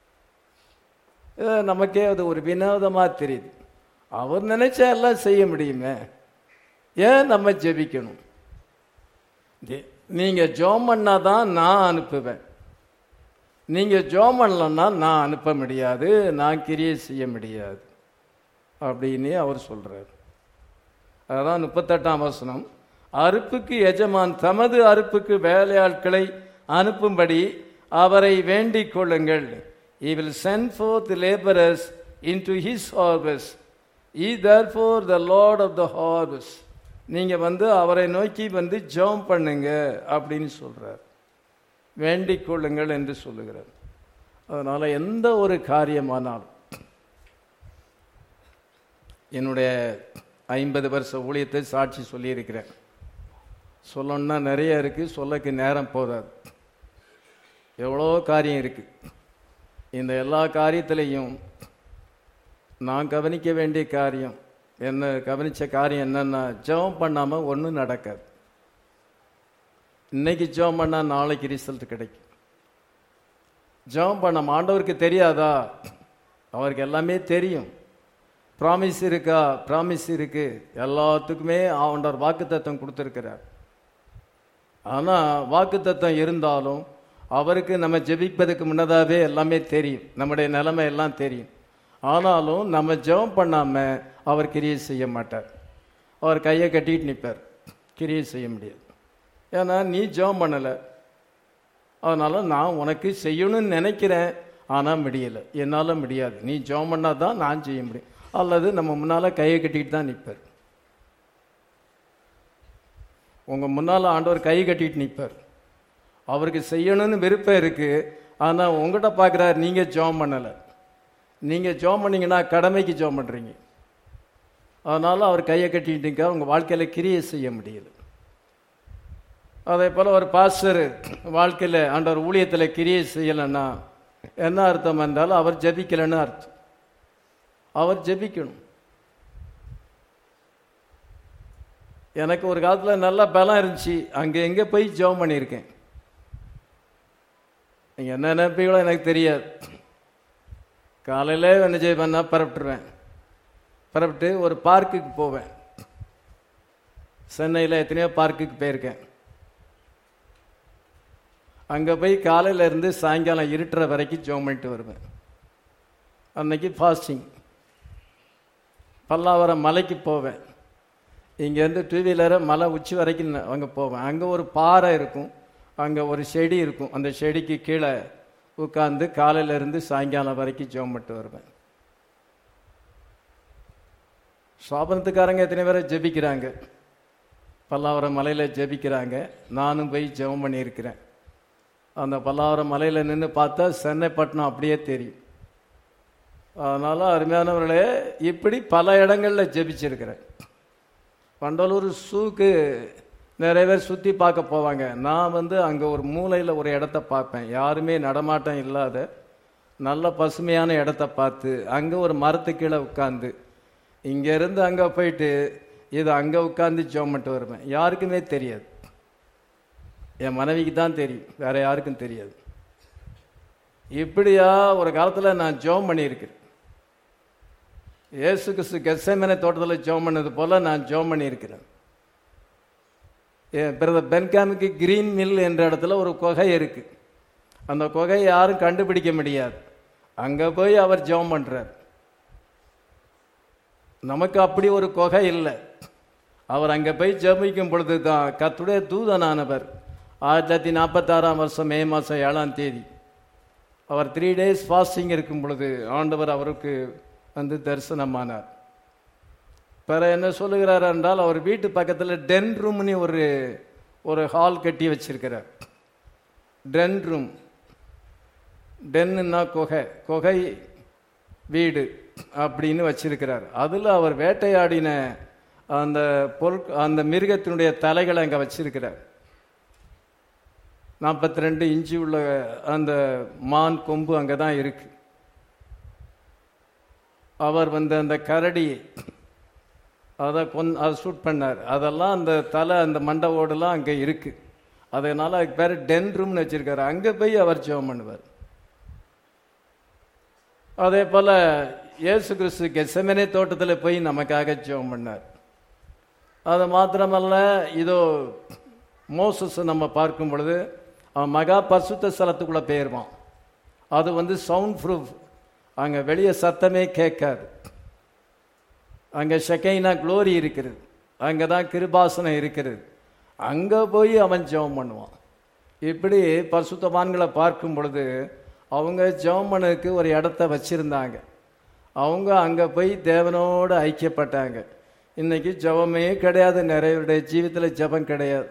நமக்கே அது ஒரு வினோதமாக தெரியுது அவர் நினைச்சா எல்லாம் செய்ய முடியுமே ஏன் நம்ம ஜெபிக்கணும் நீங்கள் ஜோம் பண்ணாதான் நான் அனுப்புவேன் நீங்கள் ஜோம் பண்ணலன்னா நான் அனுப்ப முடியாது நான் கிரியை செய்ய முடியாது அப்படின்னு அவர் சொல்கிறார் அதான் முப்பத்தெட்டாம் வசனம் அறுப்புக்கு எஜமான் தமது அறுப்புக்கு வேலையாட்களை அனுப்பும்படி அவரை வேண்டிக் கொள்ளுங்கள் he will send forth laborers into his harvest. He therefore the Lord of the harvest. நீங்க வந்து அவரை நோக்கி வந்து ஜெபம் பண்ணுங்க அப்படின்னு சொல்றார் வேண்டிக் கொள்ளுங்கள் என்று சொல்லுகிறார் அதனால எந்த ஒரு காரியமானாலும் என்னுடைய ஐம்பது வருஷ ஊழியத்தை சாட்சி சொல்லியிருக்கிறேன் சொல்லணும்னா நிறைய இருக்கு சொல்லக்கு நேரம் போதாது எவ்வளோ காரியம் இருக்கு இந்த எல்லா காரியத்திலையும் நான் கவனிக்க வேண்டிய காரியம் என்ன கவனிச்ச காரியம் என்னன்னா ஜெபம் பண்ணாம ஒன்றும் நடக்காது இன்னைக்கு ஜெபம் பண்ணா நாளைக்கு ரிசல்ட் கிடைக்கும் ஜெபம் பண்ண ஆண்டவருக்கு தெரியாதா அவருக்கு எல்லாமே தெரியும் ப்ராமிஸ் இருக்கா ப்ராமிஸ் இருக்கு எல்லாத்துக்குமே ஆண்டவர் வாக்குத்தத்தம் கொடுத்துருக்கிறார் ஆனா வாக்குத்தத்தம் இருந்தாலும் அவருக்கு நம்ம ஜெபிப்பதுக்கு முன்னதாகவே எல்லாமே தெரியும் நம்முடைய நிலைமை எல்லாம் தெரியும் ஆனாலும் நம்ம ஜெபம் பண்ணாம அவர் கிரியை செய்ய மாட்டார் அவர் கையை கட்டிட்டு நிற்பார் கிரியை செய்ய முடியாது ஏன்னா நீ ஜெபம் பண்ணலை அதனால நான் உனக்கு செய்யணும்னு நினைக்கிறேன் ஆனால் முடியலை என்னால் முடியாது நீ ஜெபம் பண்ணால் தான் நான் செய்ய முடியும் அல்லது நம்ம முன்னால் கையை கட்டிட்டு தான் நிற்பார் உங்கள் முன்னால் ஆண்டவர் கை கட்டிட்டு நிற்பார் அவருக்கு செய்யணும்னு விருப்பம் இருக்கு ஆனால் உங்கள்கிட்ட பார்க்குறாரு நீங்கள் ஜெபம் பண்ணலை நீங்கள் ஜெபம் பண்ணீங்கன்னா கடமைக்கு ஜெபம் பண்ணுறீங்க அதனால அவர் கையை கட்டிட்டு நிற்க உங்கள் வாழ்க்கையில் கிரியை செய்ய முடியல அதே போல் ஒரு பாஸ்டர் வாழ்க்கையில் ஆண்டவர் ஊழியத்தில் கிரியை செய்யலைன்னா என்ன அர்த்தம் என்றால் அவர் ஜெபிக்கலைன்னு அர்த்தம் அவர் ஜெபிக்கணும் எனக்கு ஒரு காலத்தில் நல்ல பலம் இருந்துச்சு அங்கே எங்கே போய் ஜெபம் பண்ணியிருக்கேன் நீங்கள் என்ன நினைப்பீங்களோ எனக்கு தெரியாது காலையில் என்ன செய்வேன்னா பரப்பிட்டுருவேன் பரப்பிட்டு ஒரு பார்க்குக்கு போவேன் சென்னையில் எத்தனையோ பார்க்குக்கு போயிருக்கேன் அங்கே போய் காலையில இருந்து சாயங்காலம் இருட்டுற வரைக்கும் ஜெபம் பண்ணிட்டு வருவேன் அன்னைக்கு ஃபாஸ்டிங் பல்லாவரம் மலைக்கு போவேன் இங்கேருந்து டூ வீலரை மலை உச்சி வரைக்கும் நான் அங்கே போவேன் அங்கே ஒரு பாறை இருக்கும் அங்கே ஒரு செடி இருக்கும் அந்த செடிக்கு கீழே உட்காந்து காலையில இருந்து சாயங்காலம் வரைக்கும் ஜெபம் பண்ணிட்டு வருவேன் சாபனத்துக்காரங்க எத்தனை பேரை ஜெபிக்கிறாங்க பல்லாவரம் மலையில் ஜெபிக்கிறாங்க நானும் போய் ஜெபம் பண்ணியிருக்கிறேன் அந்த பல்லாவரம் மலையில் நின்று பார்த்தா சென்னைப்பட்டினம் அப்படியே தெரியும் அதனால் அருமையானவர்களே இப்படி பல இடங்களில் ஜெபிச்சிருக்கிறேன் வண்டலூர் சூக்கு நிறைய பேர் சுற்றி பார்க்க போவாங்க நான் வந்து அங்கே ஒரு மூலையில் ஒரு இடத்த பார்ப்பேன் யாருமே நடமாட்டம் இல்லாத நல்ல பசுமையான இடத்த பார்த்து அங்கே ஒரு மரத்து கீழே உட்காந்து இங்கேருந்து அங்கே போயிட்டு இது அங்கே உட்காந்து ஜோமட்டு வருவேன் யாருக்குமே தெரியாது என் மனைவிக்கு தான் தெரியும் வேற யாருக்கும் தெரியாது இப்படியா ஒரு காலத்தில் நான் ஜோம் பண்ணியிருக்கிறேன் இயேசு கிறிஸ்து கெசமனை தோட்டத்தில் ஜோம் பண்ணது போல நான் ஜோம் பண்ணியிருக்கிறேன் என் பிரதர் பென்காமுக்கு கிரீன் மில் என்ற இடத்துல ஒரு குகை இருக்கு அந்த குகையை யாரும் கண்டுபிடிக்க முடியாது அங்கே போய் அவர் ஜெபம் பண்றார் நமக்கு அப்படி ஒரு குகை இல்லை அவர் அங்கே போய் ஜெபிக்கும் பொழுது தான் கத்துடைய தூதனானவர் ஆயிரத்தி தொள்ளாயிரத்தி நாற்பத்தாறாம் வருஷம் மே மாதம் ஏழாம் தேதி அவர் த்ரீ டேஸ் ஃபாஸ்டிங் இருக்கும் பொழுது ஆண்டவர் அவருக்கு வந்து தரிசனமானார் பிற என்ன சொல்லுகிறார் என்றால் அவர் வீட்டு பக்கத்தில் டென் ரூம்னு ஒரு ஒரு ஹால் கட்டி வச்சிருக்கிறார் டென் ரூம் டென்னுன்னா குகை குகை வீடு அப்படின்னு வச்சிருக்கிறார் அதில் அவர் வேட்டையாடின அந்த பொருட் அந்த மிருகத்தினுடைய தலைகளை அங்கே வச்சிருக்கிறார் நாற்பத்தி ரெண்டு இன்ச்சு உள்ள அந்த மான் கொம்பு அங்கே தான் இருக்கு அவர் வந்து அந்த கரடி அதை கொன் அதை ஷூட் பண்ணார் அதெல்லாம் அந்த தலை அந்த மண்டை ஓடெல்லாம் அங்கே இருக்கு அதனால அதுக்கு பேர் டென் ரூம்னு வச்சிருக்காரு அங்கே போய் அவர் ஜெபம் பண்ணுவார் அதே போல இயேசு கிறிஸ்து கெசமனே தோட்டத்தில் போய் நமக்காக ஜெபம் பண்ணார் அது மாத்திரமல்ல இதோ மோசஸ் நம்ம பார்க்கும் பொழுது அவன் மகா பரிசுத்த ஸ்தலத்துக்குள்ள போயிருவான் அது வந்து சவுண்ட் ப்ரூஃப் அங்கே வெளியே சத்தமே கேட்காது அங்கே ஷெக்கைனா க்ளோரி இருக்கிறது அங்கே தான் கிருபாசனம் இருக்கிறது அங்கே போய் அவன் ஜெபம் பண்ணுவான் இப்படி பரிசுத்தவான்களை பார்க்கும் பொழுது அவங்க ஜெபம் பண்ணதுக்கு ஒரு இடத்த வச்சிருந்தாங்க அவங்க அங்கே போய் தேவனோடு ஐக்கியப்பட்டாங்க இன்னைக்கு ஜெபமே கிடையாது நிறைய ஜீவிதத்தில் ஜெபம் கிடையாது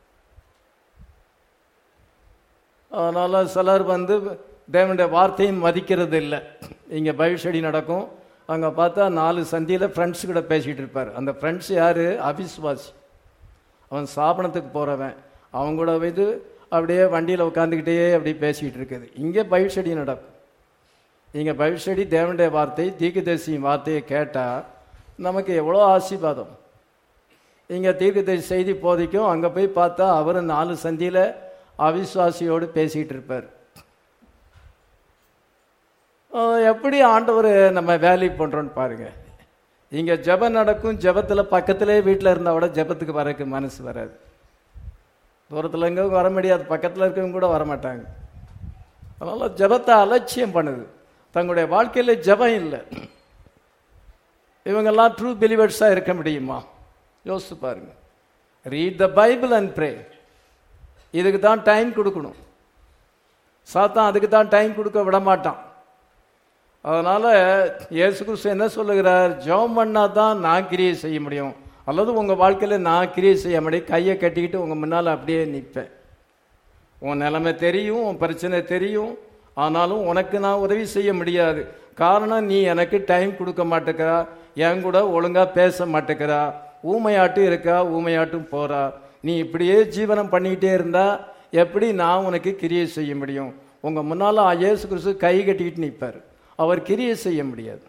அதனால சிலர் வந்து தேவனுடைய வார்த்தையும் மதிக்கிறது இல்லை இங்கே பைபிள் ஸ்டடி நடக்கும் அங்கே பார்த்தா நாலு சந்தியில் ஃப்ரெண்ட்ஸ் கூட பேசிகிட்டு இருப்பார் அந்த ஃப்ரெண்ட்ஸ் யார் அவிஸ்வாசி அவன் ஸ்தாபனத்துக்கு போகிறவன் அவங்க கூட வந்து அப்படியே வண்டியில் உட்காந்துக்கிட்டே அப்படி பேசிக்கிட்டு இருக்குது இங்கே பைபிள் ஸ்டடி நடக்கும் இங்கே பைபிள் ஸ்டடி தேவனுடைய வார்த்தை தீர்க்கதரிசியின் வார்த்தையை கேட்டால் நமக்கு எவ்வளோ ஆசீர்வாதம் இங்கே தீர்க்கதரிசி செய்தி போதிக்கும் அங்கே போய் பார்த்தா அவர் நாலு சந்தியில் அவிசுவாசியோடு பேசிக்கிட்டு இருப்பார் அஹ் எப்படி ஆண்டவர் நம்ம வேல்யூ பண்ணுறோன்னு பாருங்க இங்கே ஜெபம் நடக்கும் ஜெபத்தில் பக்கத்திலே வீட்டில் இருந்தால் கூட ஜெபத்துக்கு வரக்கு மனசு வராது தூரத்தில் எங்கே வர முடியாது பக்கத்தில் இருக்கவங்க கூட வரமாட்டாங்க அதனால் ஜெபத்தை அலட்சியம் பண்ணுது தங்களுடைய வாழ்க்கையில் ஜெபம் இல்லை இவங்கெல்லாம் ட்ரூ பிலிவர்ஸாக இருக்க முடியுமா யோசிச்சு பாருங்க read the Bible and pray இதுக்கு தான் டைம் கொடுக்கணும் சாத்தான் அதுக்கு தான் டைம் கொடுக்க விட மாட்டான் அதனால இயேசு கிறிஸ்து என்ன சொல்லுகிறார் ஜெபம் பண்ணா தான் நான் கிரியை செய்ய முடியும் அல்லது உங்க வாழ்க்கையில நான் கிரியை செய்ய முடியும் கையை கட்டிக்கிட்டு உங்க முன்னால் அப்படியே நிற்பேன் உன் நிலைமை தெரியும் உன் பிரச்சனை தெரியும் ஆனாலும் உனக்கு நான் உதவி செய்ய முடியாது காரணம் நீ எனக்கு டைம் கொடுக்க மாட்டேக்கிறா என் கூட ஒழுங்கா பேச மாட்டேக்கிறா ஊமையாட்டும் இருக்கா ஊமையாட்டும் போறா நீ இப்படியே ஜீவனம் பண்ணிக்கிட்டே இருந்தா எப்படி நான் உனக்கு கிரியை செய்ய முடியும் உங்க முன்னால இயேசு கிறிஸ்து கை கட்டிக்கிட்டு நிற்பார் அவர் கிரியை செய்ய முடியாது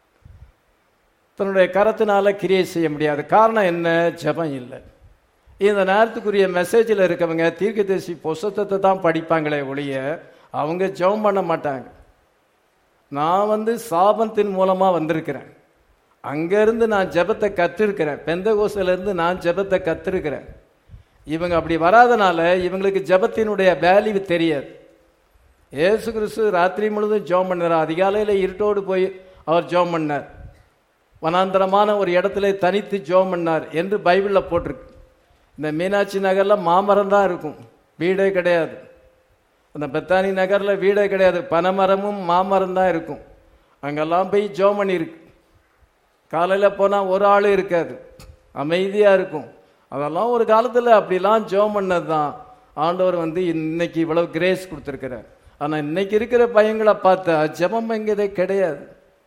தன்னுடைய கரத்தினால கிரியை செய்ய முடியாது காரணம் என்ன ஜெபம் இல்லை இந்த நேரத்துக்குரிய மெசேஜில் இருக்கவங்க தீர்க்கதரிசி புஸ்தகத்தை தான் படிப்பாங்களே ஒழிய அவங்க ஜெபம் பண்ண மாட்டாங்க நான் வந்து சாபத்தின் மூலமா வந்திருக்கிறேன் அங்கேருந்து நான் ஜெபத்தை கற்றிருக்கிறேன் பெந்த இருந்து நான் ஜெபத்தை கற்றிருக்கிறேன் இவங்க அப்படி வராதனால இவங்களுக்கு ஜெபத்தினுடைய வேல்யூ தெரியாது ஏசு கிறிஸ்து ராத்திரி முழுதும் ஜெபம் பண்ணார் அதிகாலையில் இருட்டோடு போய் அவர் ஜெபம் பண்ணார் வனாந்தரமான ஒரு இடத்துல தனித்து ஜெபம் பண்ணார் என்று பைபிளில் போட்டிருக்கு இந்த மீனாட்சி நகரில் மாமரம் தான் இருக்கும் வீடே கிடையாது அந்த பெத்தானி நகரில் வீடே கிடையாது பனைமரமும் மாமரம் தான் இருக்கும் அங்கெல்லாம் போய் ஜெபம் பண்ணியிருக்கு காலையில் போனால் ஒரு ஆள் இருக்காது அமைதியாக இருக்கும் அதெல்லாம் ஒரு காலத்தில் அப்படிலாம் ஜெபம் பண்ணது தான் ஆண்டவர் வந்து இன்னைக்கு இவ்வளவு கிரேஸ் கொடுத்துருக்கிறார் ஆனால் இன்னைக்கு இருக்கிற பையங்களை பார்த்தா ஜெபம் எங்கதே கிடையாது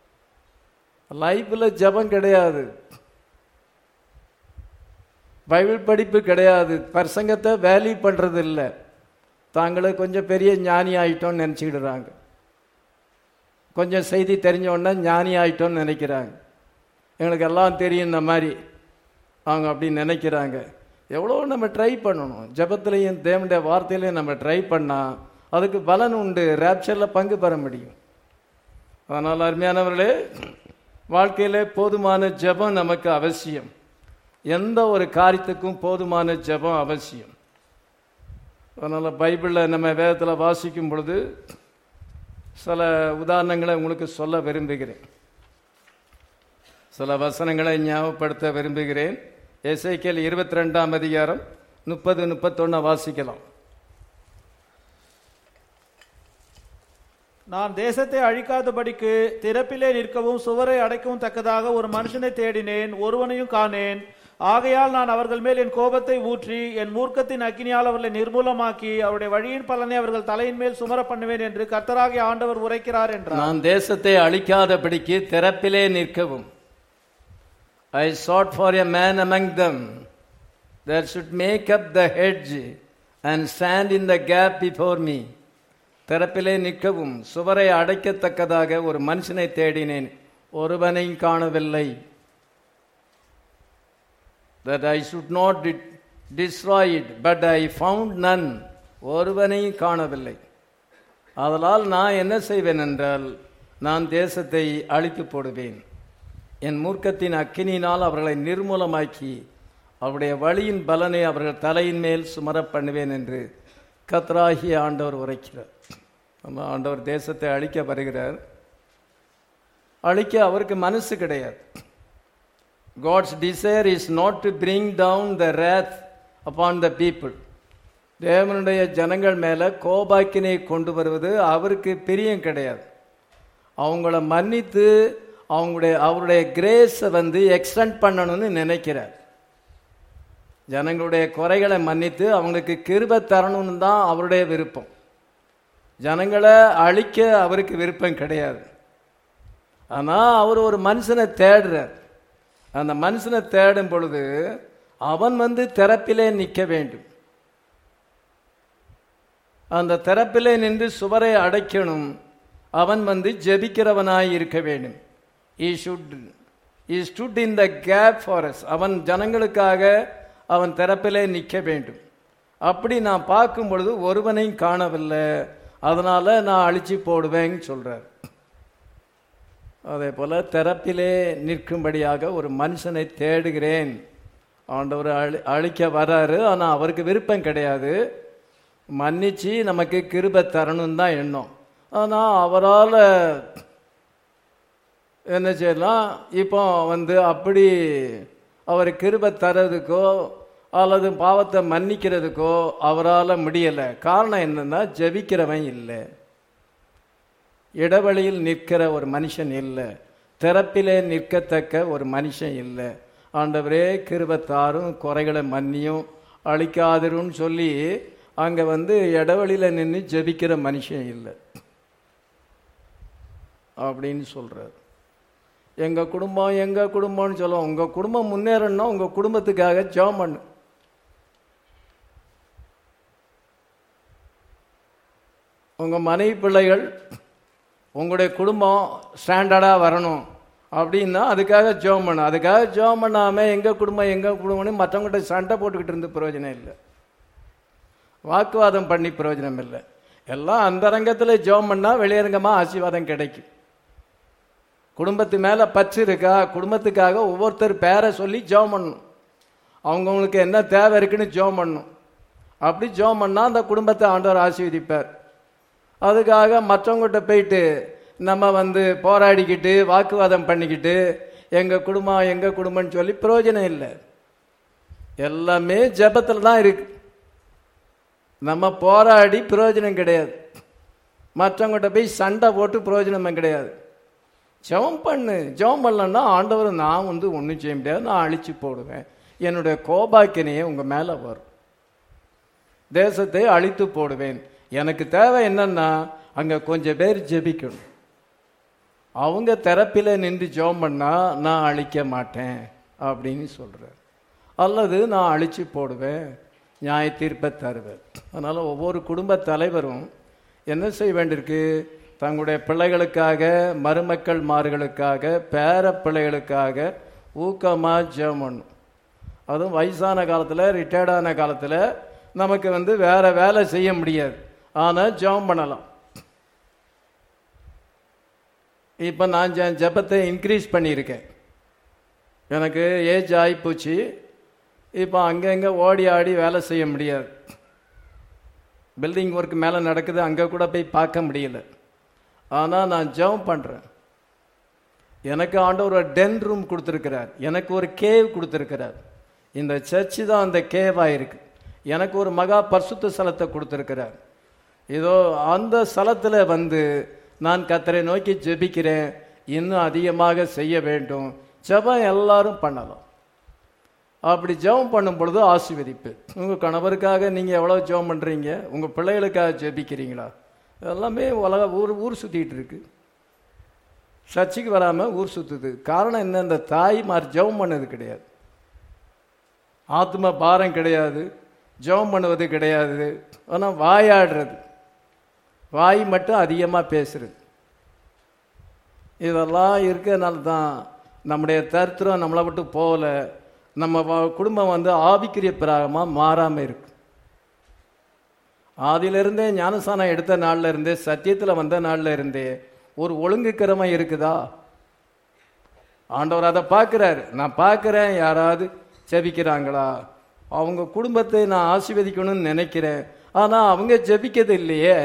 லைஃப்பில் ஜெபம் கிடையாது பைபிள் படிப்பு கிடையாது பிரசங்கத்தை வேல்யூ பண்ணுறது இல்லை தாங்களே கொஞ்சம் பெரிய ஞானி ஆயிட்டோம்னு நினச்சிக்கிடுறாங்க கொஞ்சம் செய்தி தெரிஞ்ச உடனே ஞானி ஆயிட்டோம்னு நினைக்கிறாங்க எங்களுக்கு எல்லாம் தெரியும் இந்த மாதிரி அவங்க அப்படி நினைக்கிறாங்க எவ்வளோ நம்ம ட்ரை பண்ணணும் ஜெபத்திலையும் தேவனுடைய வார்த்தையிலையும் நம்ம ட்ரை பண்ணால் அதுக்கு பலன் உண்டு ரேப்சரில் பங்கு பெற முடியும் அதனால் அருமையானவர்களே வாழ்க்கையிலே போதுமான ஜெபம் நமக்கு அவசியம் எந்த ஒரு காரியத்துக்கும் போதுமான ஜெபம் அவசியம் அதனால் பைபிளில் நம்ம வேதத்தில் வாசிக்கும் பொழுது சில உதாரணங்களை உங்களுக்கு சொல்ல விரும்புகிறேன் சில வசனங்களை ஞாபகப்படுத்த விரும்புகிறேன் எசைக்கேல் இருபத்தி ரெண்டாம் அதிகாரம் முப்பது முப்பத்தொன்னு வாசிக்கலாம் நான் தேசத்தை அழிக்காதபடிக்கு திறப்பிலே நிற்கவும் சுவரை அடைக்கவும் தக்கதாக ஒரு மனுஷனை தேடினேன் ஒருவனையும் காணேன் ஆகையால் நான் அவர்கள் மேல் என் கோபத்தை ஊற்றி என் மூர்க்கத்தின் அக்கினியால் அவர்களை நிர்மூலமாக்கி அவருடைய வழியின் பலனை அவர்கள் தலையின் மேல் சுமர பண்ணுவேன் என்று கர்த்தராகிய ஆண்டவர் உரைக்கிறார் என்றார் நான் தேசத்தை அழிக்காதபடிக்கு திறப்பிலே நிற்கவும் I sought for a man among them that should make up the hedge and stand in the gap before me திறப்பிலே நிற்கவும் சுவரை அடைக்கத்தக்கதாக ஒரு மனுஷனை தேடினேன் ஒருவனையும் காணவில்லை that I should not de- destroy it but I found none ஒருவனையும் காணவில்லை அதனால் நான் என்ன செய்வேன் என்றால் நான் தேசத்தை அழித்து போடுவேன் என் மூர்க்கத்தின் அக்கினியினால் அவர்களை நிர்மூலமாக்கி அவருடைய வழியின் பலனை அவர்கள் தலையின் மேல் சுமர பண்ணுவேன் என்று கத்ராகிய ஆண்டவர் உரைக்கிறார் நம்ம ஆண்டவர் தேசத்தை அழிக்க வருகிறார் அழிக்க அவருக்கு மனசு கிடையாது God's desire is not to bring down the wrath upon the people. தேவனுடைய ஜனங்கள் மேலே கோபாக்கினை கொண்டு வருவது அவருக்கு பிரியம் கிடையாது அவங்கள மன்னித்து அவங்களுடைய அவருடைய கிரேஸை வந்து எக்ஸ்டெண்ட் பண்ணணும்னு நினைக்கிறார் ஜனங்களுடைய குறைகளை மன்னித்து அவங்களுக்கு கிருபை தரணும்னு தான் அவருடைய விருப்பம் ஜனங்களை அழிக்க அவருக்கு விருப்பம் கிடையாது ஆனால் அவர் ஒரு மனுஷனை தேடுறார் அந்த மனுஷனை தேடும் பொழுது அவன் வந்து திறப்பிலே நிற்க வேண்டும் அந்த திறப்பிலே நின்று சுவரை அடைக்கணும் அவன் வந்து ஜெபிக்கிறவனாய் இருக்க வேண்டும் he should he stood in the gap for us அவன் ஜனங்களுக்காக அவன் திறப்பிலே நிற்க வேண்டும் அப்படி நான் பார்க்கும் பொழுது ஒருவனையும் காணவில்லை அதனால நான் அழிச்சு போடுவேன்னு சொல்றார் அதே போல திறப்பிலே நிற்கும்படியாக ஒரு மனுஷனை தேடுகிறேன் ஆண்டவர் அழி அழிக்க வராரு ஆனால் அவருக்கு விருப்பம் கிடையாது மன்னிச்சு நமக்கு கிருபை தரணும் தான் எண்ணம் ஆனால் அவரால் என்ன செய்யலாம் இப்போ வந்து அப்படி அவர் கிருபை தரதுக்கோ அல்லது பாவத்தை மன்னிக்கிறதுக்கோ அவரால் முடியலை காரணம் என்னன்னா ஜெபிக்கிறவன் இல்லை இடைவெளியில் நிற்கிற ஒரு மனுஷன் இல்லை திறப்பிலே நிற்கத்தக்க ஒரு மனுஷன் இல்லை ஆண்டவரே கிருபத்தாரும் குறைகளை மன்னியும் அழிக்காதிருன்னு சொல்லி அங்கே வந்து இடைவெளியில் நின்று ஜெபிக்கிற மனுஷன் இல்லை அப்படின்னு சொல்கிறார் எங்கள் குடும்பம் எங்கள் குடும்பம்னு சொல்லுவோம் உங்கள் குடும்பம் முன்னேறணும்னா உங்கள் குடும்பத்துக்காக ஜெபம் பண்ணு உங்கள் மனைவி பிள்ளைகள் உங்களுடைய குடும்பம் ஸ்டாண்டர்டாக வரணும் அப்படின்னா அதுக்காக ஜெபம் பண்ணு அதுக்காக ஜெபம் பண்ணாமல் எங்கள் குடும்பம் எங்கள் குடும்பம்னு மற்றவங்கள்ட்ட சண்டை போட்டுக்கிட்டு இருந்து பிரயோஜனம் இல்லை வாக்குவாதம் பண்ணி பிரயோஜனம் இல்லை எல்லாம் அந்தரங்கத்தில் ஜெபம் பண்ணால் வெளியரங்கமாக ஆசீர்வாதம் கிடைக்கும் குடும்பத்து மேலே பற்று இருக்கா குடும்பத்துக்காக ஒவ்வொருத்தர் பேரை சொல்லி ஜெபம் பண்ணணும் அவங்கவுங்களுக்கு என்ன தேவை இருக்குன்னு ஜெபம் பண்ணணும் அப்படி ஜெபம் பண்ணால் அந்த குடும்பத்தை ஆண்டவர் ஆசீர்வதிப்பார் அதுக்காக மற்றவங்ககிட்ட போயிட்டு நம்ம வந்து போராடிக்கிட்டு வாக்குவாதம் பண்ணிக்கிட்டு எங்கள் குடும்பம் எங்கள் குடும்பம்னு சொல்லி பிரயோஜனம் இல்லை எல்லாமே ஜெபத்தில் தான் இருக்கு நம்ம போராடி பிரயோஜனம் கிடையாது மற்றவங்ககிட்ட போய் சண்டை போட்டு பிரயோஜனமே கிடையாது ஜெபம் பண்ணு ஜெபம் பண்ணலன்னா ஆண்டவர் நான் வந்து ஒன்றும் செய்ய முடியாது நான் அழிச்சு போடுவேன் என்னுடைய கோபாக்கினையே உங்கள் மேலே வரும் தேசத்தை அழித்து போடுவேன் எனக்கு தேவை என்னன்னா அங்கே கொஞ்சம் பேர் ஜெபிக்கணும் அவங்க தெரப்பில் நின்று ஜெபம் பண்ணா நான் அழிக்க மாட்டேன் அப்படின்னு சொல்கிறார் அல்லது நான் அழிச்சு போடுவேன் நியாய தீர்ப்பை தருவேன் அதனால் ஒவ்வொரு குடும்ப தலைவரும் என்ன செய்ய வேண்டியிருக்கு தங்களுடைய பிள்ளைகளுக்காக மருமக்கள் மார்களுக்காக பேர பிள்ளைகளுக்காக ஊக்கமாக ஜெபம் பண்ணும் அதுவும் வயசான காலத்தில் ரிட்டையர்டான காலத்தில் நமக்கு வந்து வேற வேலை செய்ய முடியாது ஆனால் ஜெபம் பண்ணலாம் இப்போ நான் ஜெ- ஜெபத்தை இன்க்ரீஸ் பண்ணியிருக்கேன் எனக்கு ஏஜ் ஆகிப்போச்சு இப்போ அங்கங்கே ஓடி ஆடி வேலை செய்ய முடியாது பில்டிங் ஒர்க் மேலே நடக்குது அங்கே கூட போய் பார்க்க முடியல ஆனால் நான் ஜெபம் பண்ணுறேன் எனக்கு ஆண்டவர் ஒரு டென் ரூம் கொடுத்துருக்கிறார் எனக்கு ஒரு கேவ் கொடுத்துருக்கிறார் இந்த சர்ச்சு தான் அந்த கேவாக இருக்கு எனக்கு ஒரு மகா பரிசுத்த ஸ்தலத்தை கொடுத்துருக்கிறார் இதோ அந்த ஸ்தலத்தில் வந்து நான் கத்தரை நோக்கி ஜெபிக்கிறேன் இன்னும் அதிகமாக செய்ய வேண்டும் ஜெபம் எல்லாரும் பண்ணலாம் அப்படி ஜெபம் பண்ணும் பொழுது ஆசீர்வதிப்பு உங்கள் கணவருக்காக நீங்கள் எவ்வளோ ஜெபம் பண்ணுறீங்க உங்கள் பிள்ளைகளுக்காக ஜெபிக்கிறீங்களா எல்லாமே உலக ஊர் ஊர் சுற்றிட்டு இருக்கு சர்ச்சுக்கு வராமல் ஊர் சுற்றுது காரணம் என்ன இந்த தாய்மார் ஜெபம் பண்ணது கிடையாது ஆத்ம பாரம் கிடையாது ஜெபம் பண்ணுவது கிடையாது ஆனால் வாயாடுறது வாய் மட்டும் அதிகமாக பேசுறது இதெல்லாம் இருக்கிறதுனால தான் நம்முடைய தரித்திரம் நம்மளை விட்டு போகல நம்ம வ- குடும்பம் வந்து ஆவிக்குரிய பிராகமாக மாறாமல் இருக்கு ஆதியிலிருந்தே ஞானசானம் எடுத்த நாள்ல இருந்தே சத்தியத்தில் வந்த நாள்ல இருந்தே ஒரு ஒழுங்குக்கிரமம் இருக்குதா ஆண்டவர் அதை பார்க்குறாரு நான் பார்க்குறேன் யாராவது ஜெபிக்கிறாங்களா அவங்க குடும்பத்தை நான் ஆசீர்வதிக்கணும்னு நினைக்கிறேன் ஆனால் அவங்க ஜெபிக்கிறது இல்லையே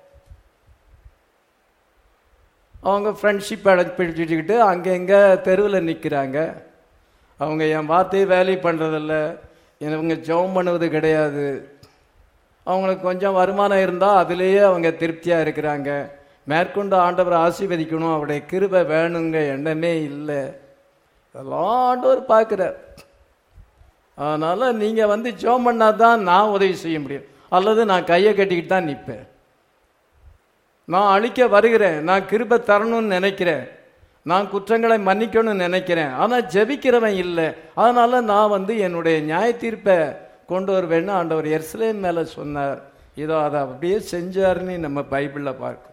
அவங்க ஃப்ரெண்ட்ஷிப் பிடிச்சிக்கிட்டு அங்கே எங்கே தெருவில் நிற்கிறாங்க அவங்க என் வார்த்தையை வேல்யூ பண்ணுறதில்ல இவங்க ஜெபம் பண்ணுவது கிடையாது அவங்களுக்கு கொஞ்சம் வருமானம் இருந்தால் அதுலேயே அவங்க திருப்தியாக இருக்கிறாங்க மேற்கொண்டு ஆண்டவர் ஆசீர்வதிக்கணும் அவருடைய கிருபை வேணுங்க எண்ணமே இல்லை அதெல்லாம் ஆண்டவர் பார்க்குறார் அதனால நீங்க வந்து ஜோம் பண்ணாதான் நான் உதவி செய்ய முடியும் அல்லது நான் கையை கட்டிக்கிட்டு தான் நிற்பேன் நான் அழிக்க வருகிறேன் நான் கிருபை தரணும்னு நினைக்கிறேன் நான் குற்றங்களை மன்னிக்கணும்னு நினைக்கிறேன் ஆனால் ஜெபிக்கிறவன் இல்லை அதனால நான் வந்து என்னுடைய நியாய தீர்ப்பை கொண்டு வருவேன்னு ஆண்டவர் எர்சலேம் மேலே சொன்னார் இதோ அதை அப்படியே செஞ்சாருன்னு நம்ம பைபிளில் பார்க்கணும்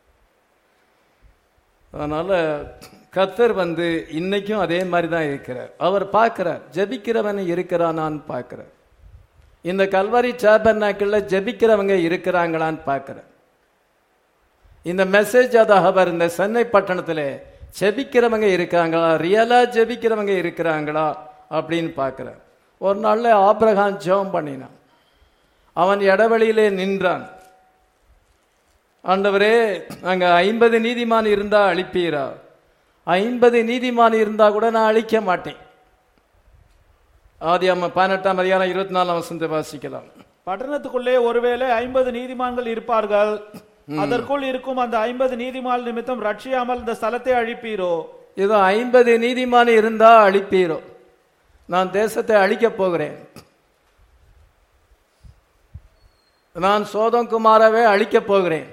அதனால கத்தர் வந்து இன்னைக்கும் அதே மாதிரி தான் இருக்கிறார் அவர் பார்க்கிறார் ஜெபிக்கிறவன் இருக்கிறானான்னு பார்க்கிறார் இந்த கல்வாரி சாபர்னாக்கில் ஜெபிக்கிறவங்க இருக்கிறாங்களான்னு பார்க்கிறார் இந்த மெசேஜ் அதாக இந்த சென்னை பட்டணத்தில் ஜெபிக்கிறவங்க இருக்காங்களா ரியலா ஜெபிக்கிறவங்க இருக்கிறாங்களா அப்படின்னு பார்க்கிறார் ஒரு நாள்ல ஆபிரகாம் ஜெபம் பண்ணினான் அவன் இடைவெளியிலே நின்றான் ஆண்டவரே அங்க ஐம்பது நீதிமான் இருந்தா அழிப்பீரா ஐம்பது நீதிமான் இருந்தா கூட நான் அழிக்க மாட்டேன் ஆதி அம்மா பதினெட்டாம் அதிகாரம் இருபத்தி நாலாம் வசந்த வாசிக்கலாம் பட்டணத்துக்குள்ளே ஒருவேளை ஐம்பது நீதிமான்கள் இருப்பார்கள் அதற்குள் இருக்கும் அந்த ஐம்பது நீதிமான் நிமித்தம் ரட்சியாமல் இந்த ஸ்தலத்தை அழிப்பீரோ இதோ ஐம்பது நீதிமான் இருந்தா அழிப்பீரோ நான் தேசத்தை அழிக்கப் போகிறேன் நான் சோதம் குமாரவே அழிக்கப் போகிறேன்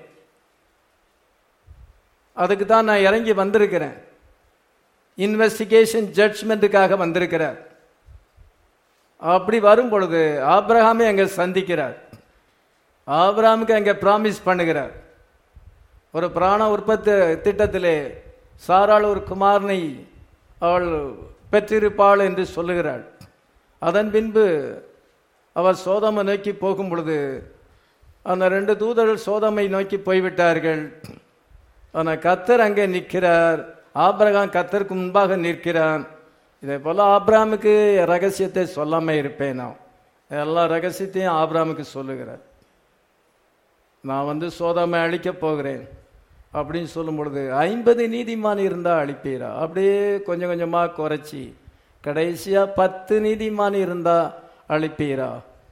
அதுக்கு தான் நான் இறங்கி வந்திருக்கிறேன் இன்வெஸ்டிகேஷன் ஜட்ஜ்மெண்ட்டுக்காக வந்திருக்கிறார் அப்படி வரும் பொழுது ஆபிரகாமே அங்க சந்திக்கிறார் ஆபிரகாமுக்கு அங்க ப்ராமிஸ் பண்ணுகிறார் ஒரு பிராண உற்பத்தி திட்டத்திலே சாராள் ஒரு குமாரனை அவள் பெற்றிருப்பாள் என்று சொல்லுகிறாள் அதன் பின்பு அவர் சோதமை நோக்கி போகும் பொழுது அந்த ரெண்டு தூதர்கள் சோதமை நோக்கி போய்விட்டார்கள் ஆனால் கத்தர் அங்கே நிற்கிறார் ஆபிரகாம் கத்தருக்கு முன்பாக நிற்கிறான் இதே போல ஆபிரகாமுக்கு ரகசியத்தை சொல்லாம இருப்பேன் நான் எல்லா ரகசியத்தையும் ஆபிரகாமுக்கு சொல்லுகிறார் நான் வந்து சோதமை அழிக்கப் போகிறேன் அப்படின்னு சொல்லும் பொழுது ஐம்பது நீதிமான் இருந்தால் அழிப்பீரா அப்படியே கொஞ்சம் கொஞ்சமாக குறைச்சி கடைசியாக பத்து நீதிமான் இருந்தால் அழிப்பீரா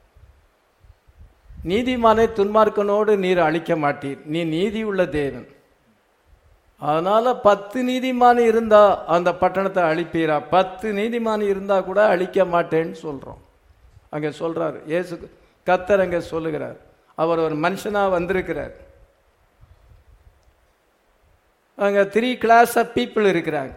நீதிமானை துன்மார்க்கனோடு நீர் அழிக்க மாட்டீர் நீ நீதி உள்ள தேவன் அதனால பத்து நீதிமான் இருந்தா அந்த பட்டணத்தை அழிப்பீரா பத்து நீதிமான் இருந்தா கூட அழிக்க மாட்டேன்னு சொல்றோம் அங்க சொல்றாரு இயேசு கத்தர் அங்க சொல்லுகிறார் அவர் ஒரு மனுஷனா வந்திருக்கிறார் அங்க த்ரீ கிளாஸ் ஆஃப் பீப்புள் இருக்கிறாங்க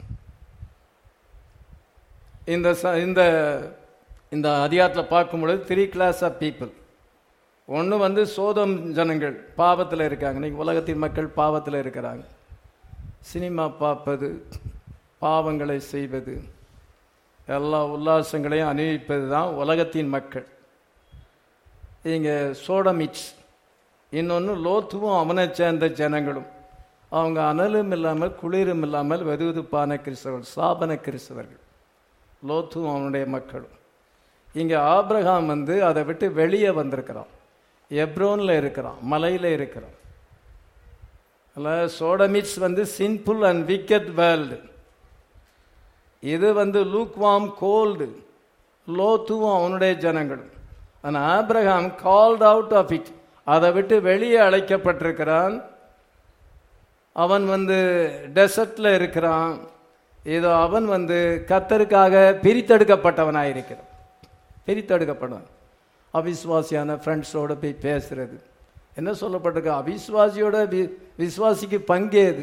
இந்த ச- இந்த இந்த அதிகாரத்தில் பார்க்கும் பொழுது த்ரீ கிளாஸ் ஆஃப் பீப்புள் ஒன்று வந்து சோதம் ஜனங்கள் பாவத்தில் இருக்காங்க இன்னைக்கு உலகத்தின் மக்கள் பாவத்தில் இருக்கிறாங்க சினிமா பார்ப்பது பாவங்களை செய்வது எல்லா உல்லாசங்களையும் அனுபவிப்பது தான் உலகத்தின் மக்கள் இங்கே சோடமிட்ஸ் இன்னொன்று லோத்துவும் அவனை சேர்ந்த ஜனங்களும் அவங்க அனலும் இல்லாமல் குளிரும் இல்லாமல் வெதுவெதுப்பான கிறிஸ்தவர்கள் சாபன கிறிஸ்தவர்கள் லோத்துவும் அவனுடைய மக்களும் இங்கே ஆபிரகாம் வந்து அதை விட்டு வெளியே வந்திருக்கிறான் எப்ரோனில் இருக்கிறான் மலையில் இருக்கிறான் அதில் சோடமிட்ஸ் வந்து சின்ஃபுல் அண்ட் விக்கெட் வேர்ல்டு இது வந்து லூக்வாம் கோல்டு லோத்துவும் அவனுடைய ஜனங்களும் ஆனால் ஆபிரகாம் கால்ட் அவுட் ஆஃப் இட் அதை விட்டு வெளியே அழைக்கப்பட்டிருக்கிறான் அவன் வந்து டெசர்ட்ல இருக்கிறான் ஏதோ அவன் வந்து கத்தருக்காக பிரித்தெடுக்கப்பட்டவனாக இருக்கிறான் பிரித்தெடுக்கப்பட்டவன் அவிஸ்வாசியான ஃப்ரெண்ட்ஸோட போய் பேசுறது என்ன சொல்லப்பட்டிருக்கு அவிஸ்வாசியோட வி- விசுவாசிக்கு பங்கேது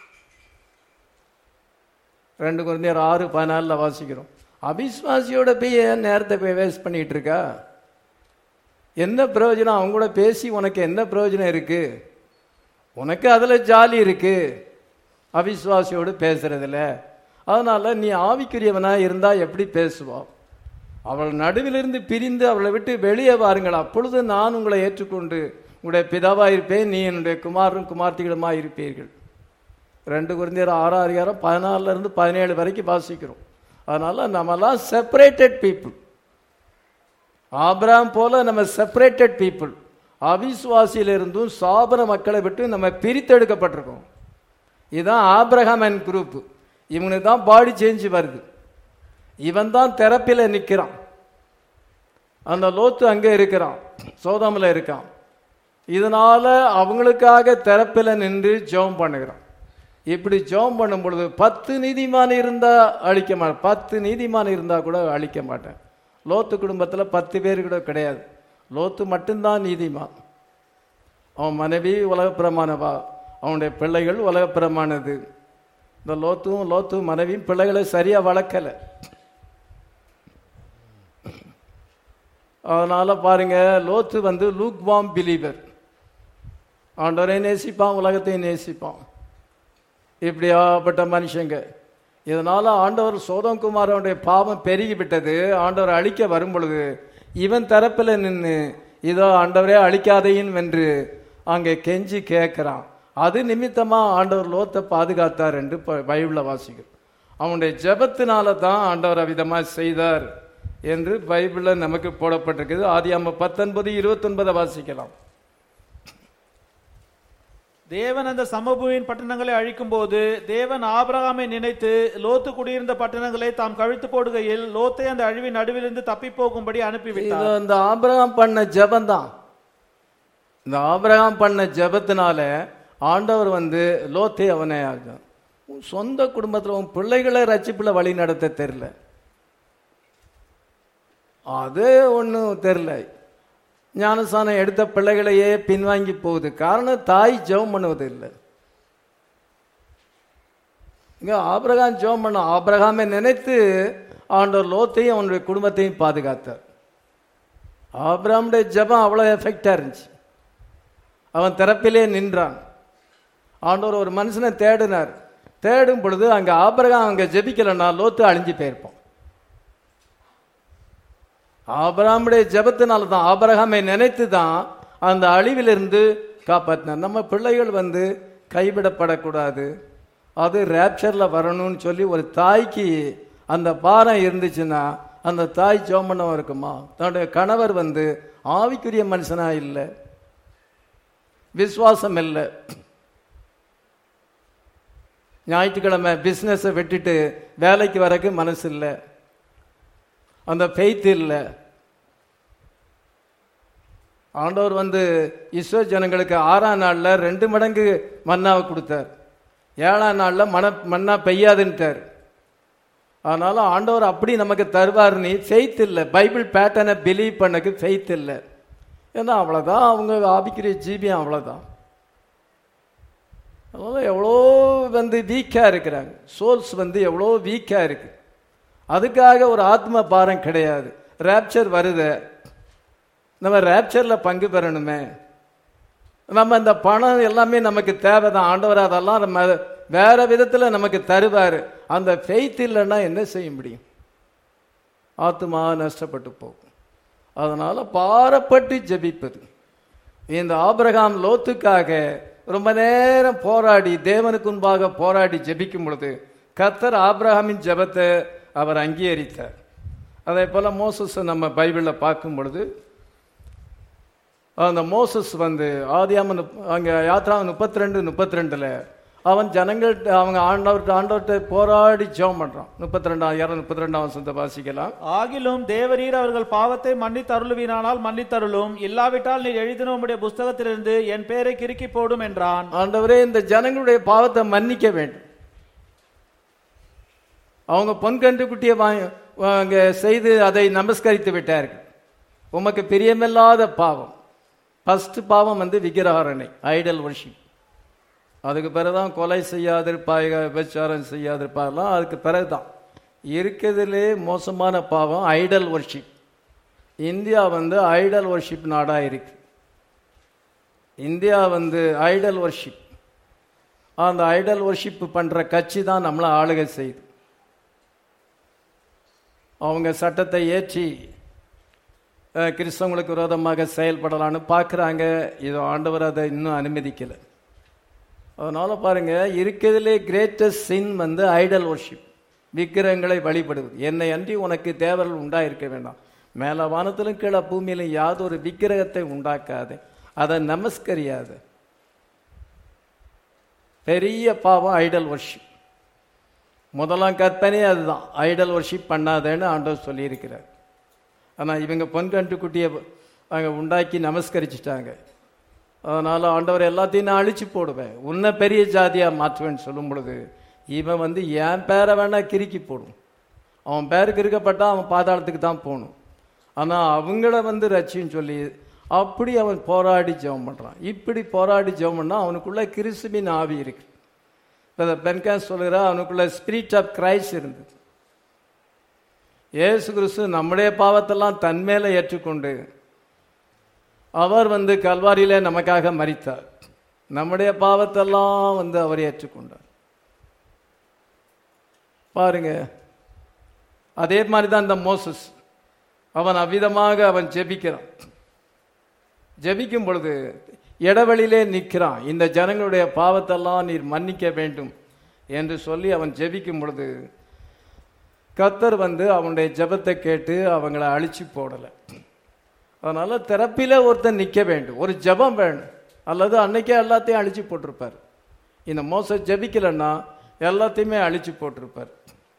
ரெண்டு குழந்தையர் ஆறு பதினாலில் வாசிக்கிறோம் அவிஸ்வாசியோட போய் ஏன் நேரத்தை போய் வேஸ்ட் பண்ணிட்டு இருக்கா என்ன பிரயோஜனம் அவங்க கூட பேசி உனக்கு என்ன பிரயோஜனம் இருக்கு உனக்கு அதில் ஜாலி இருக்கு அவிஸ்வாசியோடு பேசுறதுல அதனால நீ ஆவிக்குரியவனா இருந்தா எப்படி பேசுவா அவள் நடுவிலிருந்து பிரிந்து அவளை விட்டு வெளியே வாருங்கள் அப்பொழுது நான் உங்களை ஏற்றுக்கொண்டு உங்களுடைய பிதாவா இருப்பேன் நீ என்னுடைய குமாரும் குமார்த்திகளுமா இருப்பீர்கள் ரெண்டு குழந்தையர் ஆறாம் அதிகாரம் பதினாலுல இருந்து பதினேழு வரைக்கும் வாசிக்கிறோம் அதனால நம்மலாம் செப்பரேட்டட் பீப்புள் ஆபிரகாம் போல நம்ம செப்பரேட்டட் பீப்புள் அவிசுவாசியிலிருந்தும் சாபன மக்களை விட்டு நம்ம பிரித்தெடுக்கப்பட்டிருக்கோம் இதுதான் ஆபிரகாம் அண்ட் குரூப் இவனுக்கு தான் பாடி சேஞ்ச் வருது இவன் தான் தெரப்பில நிற்கிறான் அந்த லோத்து அங்கே இருக்கிறான் சோதாமில் இருக்கான் இதனால அவங்களுக்காக திறப்பில் நின்று ஜெபம் பண்ணுகிறான் இப்படி ஜெபம் பண்ணும் பொழுது பத்து நீதிமான் இருந்தா அழிக்க மாட்டேன் பத்து நீதிமான் இருந்தா கூட அழிக்க மாட்டேன் லோத்து குடும்பத்தில் பத்து பேர் கூட கிடையாது லோத்து மட்டும்தான் நீதிமான் அவன் மனைவி உலகப்பிரமாணவா அவனுடைய பிள்ளைகள் உலகப்பிரமானது இந்த லோத்தும் லோத்தும் மனைவியும் பிள்ளைகளை சரியா வளர்க்கலை அதனால பாருங்க லோத்து வந்து லூக்வாம் பிலீவர் ஆண்டவரை நேசிப்பான் உலகத்தையும் நேசிப்பான் இப்படியாப்பட்ட மனுஷங்க இதனால ஆண்டவர் சோதம்குமாரனுடைய பாவம் பெருகி விட்டது ஆண்டவர் அழிக்க வரும் பொழுது இவன் தரப்பில் நின்று இதோ ஆண்டவரே அழிக்காதையின் வென்று அங்கே கெஞ்சி கேட்கிறான் அது நிமித்தமா ஆண்டவர் லோத்தை பாதுகாத்தார் என்று ப- பைபிள்ல வாசிக்கிறோம் அவனுடைய ஜெபத்தினால தான் ஆண்டவர் அவ்விதமாக செய்தார் என்று பைபிள்ல நமக்கு போடப்பட்டிருக்குது ஆதியாம பத்தொன்பது இருபத்தொன்பதை வாசிக்கலாம் தேவன் அந்த சமபூமியின் பட்டணங்களை அழிக்கும் போது தேவன் ஆபிரகாமை நினைத்து லோத்து குடியிருந்த பட்டணங்களை தாம் கழித்து போடுகையில் லோத்தை அந்த அழிவின் நடுவிலிருந்து தப்பி போகும்படி அனுப்பிவிட்டார் இது இந்த ஆபிரகாம் பண்ண ஜெபம்தான் இந்த ஆபிரகாம் பண்ண ஜெபத்தினால ஆண்டவர் வந்து லோத்தை அவனை ஆழ்ந்தான். உன் சொந்த குடும்பத்தில் உன் பிள்ளைகளை ரட்சிப்புல வழி நடத்த தெரியல அது ஒன்றும் தெரில ஞானசானம் எடுத்த பிள்ளைகளையே பின்வாங்கி போகுது காரணம் தாய் ஜெபம் பண்ணுவது இல்லை இங்க ஆபிரகாம் ஜெபம் பண்ண ஆபிரகாமை நினைத்து ஆண்டவர் லோத்தையும் அவனுடைய குடும்பத்தையும் பாதுகாத்தார் ஆபிரகாமுடைய ஜெபம் அவ்வளோ எஃபெக்டாக இருந்துச்சு அவன் திறப்பிலே நின்றான் ஆண்டவர் ஒரு மனுஷனை தேடினார் தேடும் பொழுது அங்க ஆபிரகாம் அங்க ஜெபிக்கலைன்னா லோத்து அழிஞ்சு போயிருப்பான் ஆபிரகாமுடைய ஜெபத்தினால தான் ஆபிரகாமை நினைத்து தான் அந்த அழிவிலிருந்து காப்பாற்றினார் நம்ம பிள்ளைகள் வந்து கைவிடப்படக்கூடாது அது ரேப்சர்ல வரணும்னு சொல்லி ஒரு தாய்க்கு அந்த பாரம் இருந்துச்சுன்னா அந்த தாய் ஜோமனம் இருக்குமா தன்னுடைய கணவர் வந்து ஆவிக்குரிய மனுஷனா இல்லை விசுவாசம் இல்லை ஞாயிற்றுக்கிழமை பிஸ்னஸை விட்டுட்டு வேலைக்கு வரக்கு மனசு இல்லை அந்த ஃபெய்த் இல்லை ஆண்டவர் வந்து இஸ்ரோ ஜனங்களுக்கு ஆறாம் நாளில் ரெண்டு மடங்கு மன்னாவை கொடுத்தார் ஏழாம் நாளில் மன மன்னா பெய்யாதுன்ட்டார் அதனால ஆண்டவர் அப்படி நமக்கு தருவார் நீ ஃபெய்த் இல்லை பைபிள் பேட்டர்னை பிலீவ் பண்ணக்கு ஃபெய்த் இல்லை ஏன்னா அவ்வளோதான் அவங்க ஆபிக்கிற ஜீபியம் அவ்வளோதான் அதனால எவ்வளோ வந்து வீக்காக இருக்கிறாங்க சோல்ஸ் வந்து எவ்வளோ வீக்காக இருக்கு அதுக்காக ஒரு ஆத்ம பாரம் கிடையாது ரேப்சர் வருது நம்ம ரேப்சரில் பங்கு பெறணுமே நம்ம இந்த பணம் எல்லாமே நமக்கு தேவைதான் ஆண்டவர் அதெல்லாம் நம்ம வேற விதத்தில் நமக்கு தருவார் அந்த ஃபெய்த் இல்லைன்னா என்ன செய்ய முடியும் ஆத்மா நஷ்டப்பட்டு போகும் அதனால பாரப்பட்டு ஜெபிப்பது இந்த ஆபிரகாம் லோத்துக்காக ரொம்ப நேரம் போராடி தேவனுக்கு முன்பாக போராடி ஜெபிக்கும் பொழுது கர்த்தர் ஆபிரகாமின் ஜெபத்தை அவர் அங்கீகரித்தார் அதே போல மோசஸ் நம்ம பைபிளில் பார்க்கும் பொழுது அந்த மோசஸ் வந்து ஆதியாம நுப்- அங்க யாத்ரா முப்பத்தி ரெண்டு முப்பத்தி ரெண்டுல அவன் ஜனங்கள் அவங்க ஆண்டவர்கிட்ட ஆண்டவர்கிட்ட போராடி ஜெபம் பண்றான் முப்பத்தி ரெண்டாம் இரநூத்தி முப்பத்தி ரெண்டாம் வசனத்தை வாசிக்கலாம் ஆகிலும் தேவரீர் அவர்கள் பாவத்தை மன்னித்தருளுவினானால் மன்னித்தருளும் இல்லாவிட்டால் நீர் எழுதின உம்முடைய புஸ்தகத்திலிருந்து என் பேரை கிறுக்கி போடும் என்றான் ஆண்டவரே இந்த ஜனங்களுடைய பாவத்தை மன்னிக்க வேண்டும் அவங்க பொன்கன்று குட்டியை வாங்க அங்க செய்து அதை நமஸ்கரித்து விட்டார்கள் உமக்கு பிரியமில்லாத பாவம் ஃபர்ஸ்ட் பாவம் வந்து விக்கிரகாரணை ஐடல் worship அதுக்கு பிறகுதான் கொலை செய்யாதிருப்பாய் விபச்சாரம் செய்யாதிருப்பாயெல்லாம் அதுக்கு பிறகுதான் இருக்கிறதுலே மோசமான பாவம் ஐடல் worship இந்தியா வந்து ஐடல் worship நாடா இருக்கு இந்தியா வந்து ஐடல் worship அந்த ஐடல் worship பண்ற கட்சி தான் நம்மளை ஆளுகை செய்யுது அவங்க சட்டத்தை ஏற்றி அஹ், கிறிஸ்தவங்களுக்கு விரோதமாக செயல்படலான்னு பார்க்குறாங்க இது ஆண்டவர் அதை இன்னும் அனுமதிக்கலை அதனால பாருங்க இருக்கிறதுலே கிரேட்டஸ்ட் சின் வந்து ஐடல் worship விக்கிரகங்களை வழிபடுவது என்னை அன்றி உனக்கு தேவர்கள் உண்டாயிருக்க வேண்டாம் மேல வானத்திலும் கீழே பூமியிலும் யாதொரு விக்கிரகத்தை உண்டாக்காது அதை நமஸ்கரியாது பெரிய பாவம் ஐடல் worship முதலாம் கற்பனையே அதுதான் ஐடல் worship பண்ணாதேன்னு ஆண்டவர் சொல்லியிருக்கிறார் ஆனால் இவங்க பொன்கன்று குட்டியை அங்கே உண்டாக்கி நமஸ்கரிச்சிட்டாங்க அதனால ஆண்டவர் எல்லாத்தையும் நான் அழிச்சு போடுவேன் உன்னை பெரிய ஜாதியா மாற்றுவேன்னு சொல்லும் பொழுது இவன் வந்து என் பேரை வேணா கிறுக்கி போடும் அவன் பேருக்கு இருக்கப்பட்டா அவன் பாதாளத்துக்கு தான் போகணும் ஆனா அவங்கள வந்து ரட்சின்னு சொல்லி அப்படி அவன் போராடி ஜெபம் பண்றான் இப்படி போராடி ஜெபம் பண்ணா அவனுக்குள்ள கிறிஸ்துவின் ஆவி இருக்கு இப்போ பென்காஸ் சொல்லுகிறா அவனுக்குள்ள ஸ்பிரிட் ஆஃப் கிரைஸ்ட் இருந்தது இயேசு கிறிஸ்து நம்முடைய பாவத்தெல்லாம் தன்மேல ஏற்றுக்கொண்டு அவர் வந்து கல்வாரியிலே நமக்காக மரித்தார் நம்முடைய பாவத்தெல்லாம் வந்து அவர் ஏற்றுக்கொண்டார் பாருங்க அதே மாதிரி தான் இந்த மோசஸ் அவன் அவ்விதமாக அவன் ஜெபிக்கிறான் ஜெபிக்கும் பொழுது இடைவெளியிலே நிற்கிறான் இந்த ஜனங்களுடைய பாவத்தெல்லாம் நீர் மன்னிக்க வேண்டும் என்று சொல்லி அவன் ஜெபிக்கும் பொழுது கத்தர் வந்து அவனுடைய ஜெபத்தை கேட்டு அவங்கள அழிச்சு போடலை அதனால திறப்பில ஒருத்தன் நிற்க வேண்டும் ஒரு ஜெபம் வேணும் அல்லது அன்னைக்கே எல்லாத்தையும் அழிச்சு போட்டிருப்பார் இந்த மோச ஜெபிக்கலைன்னா எல்லாத்தையுமே அழிச்சு போட்டிருப்பார்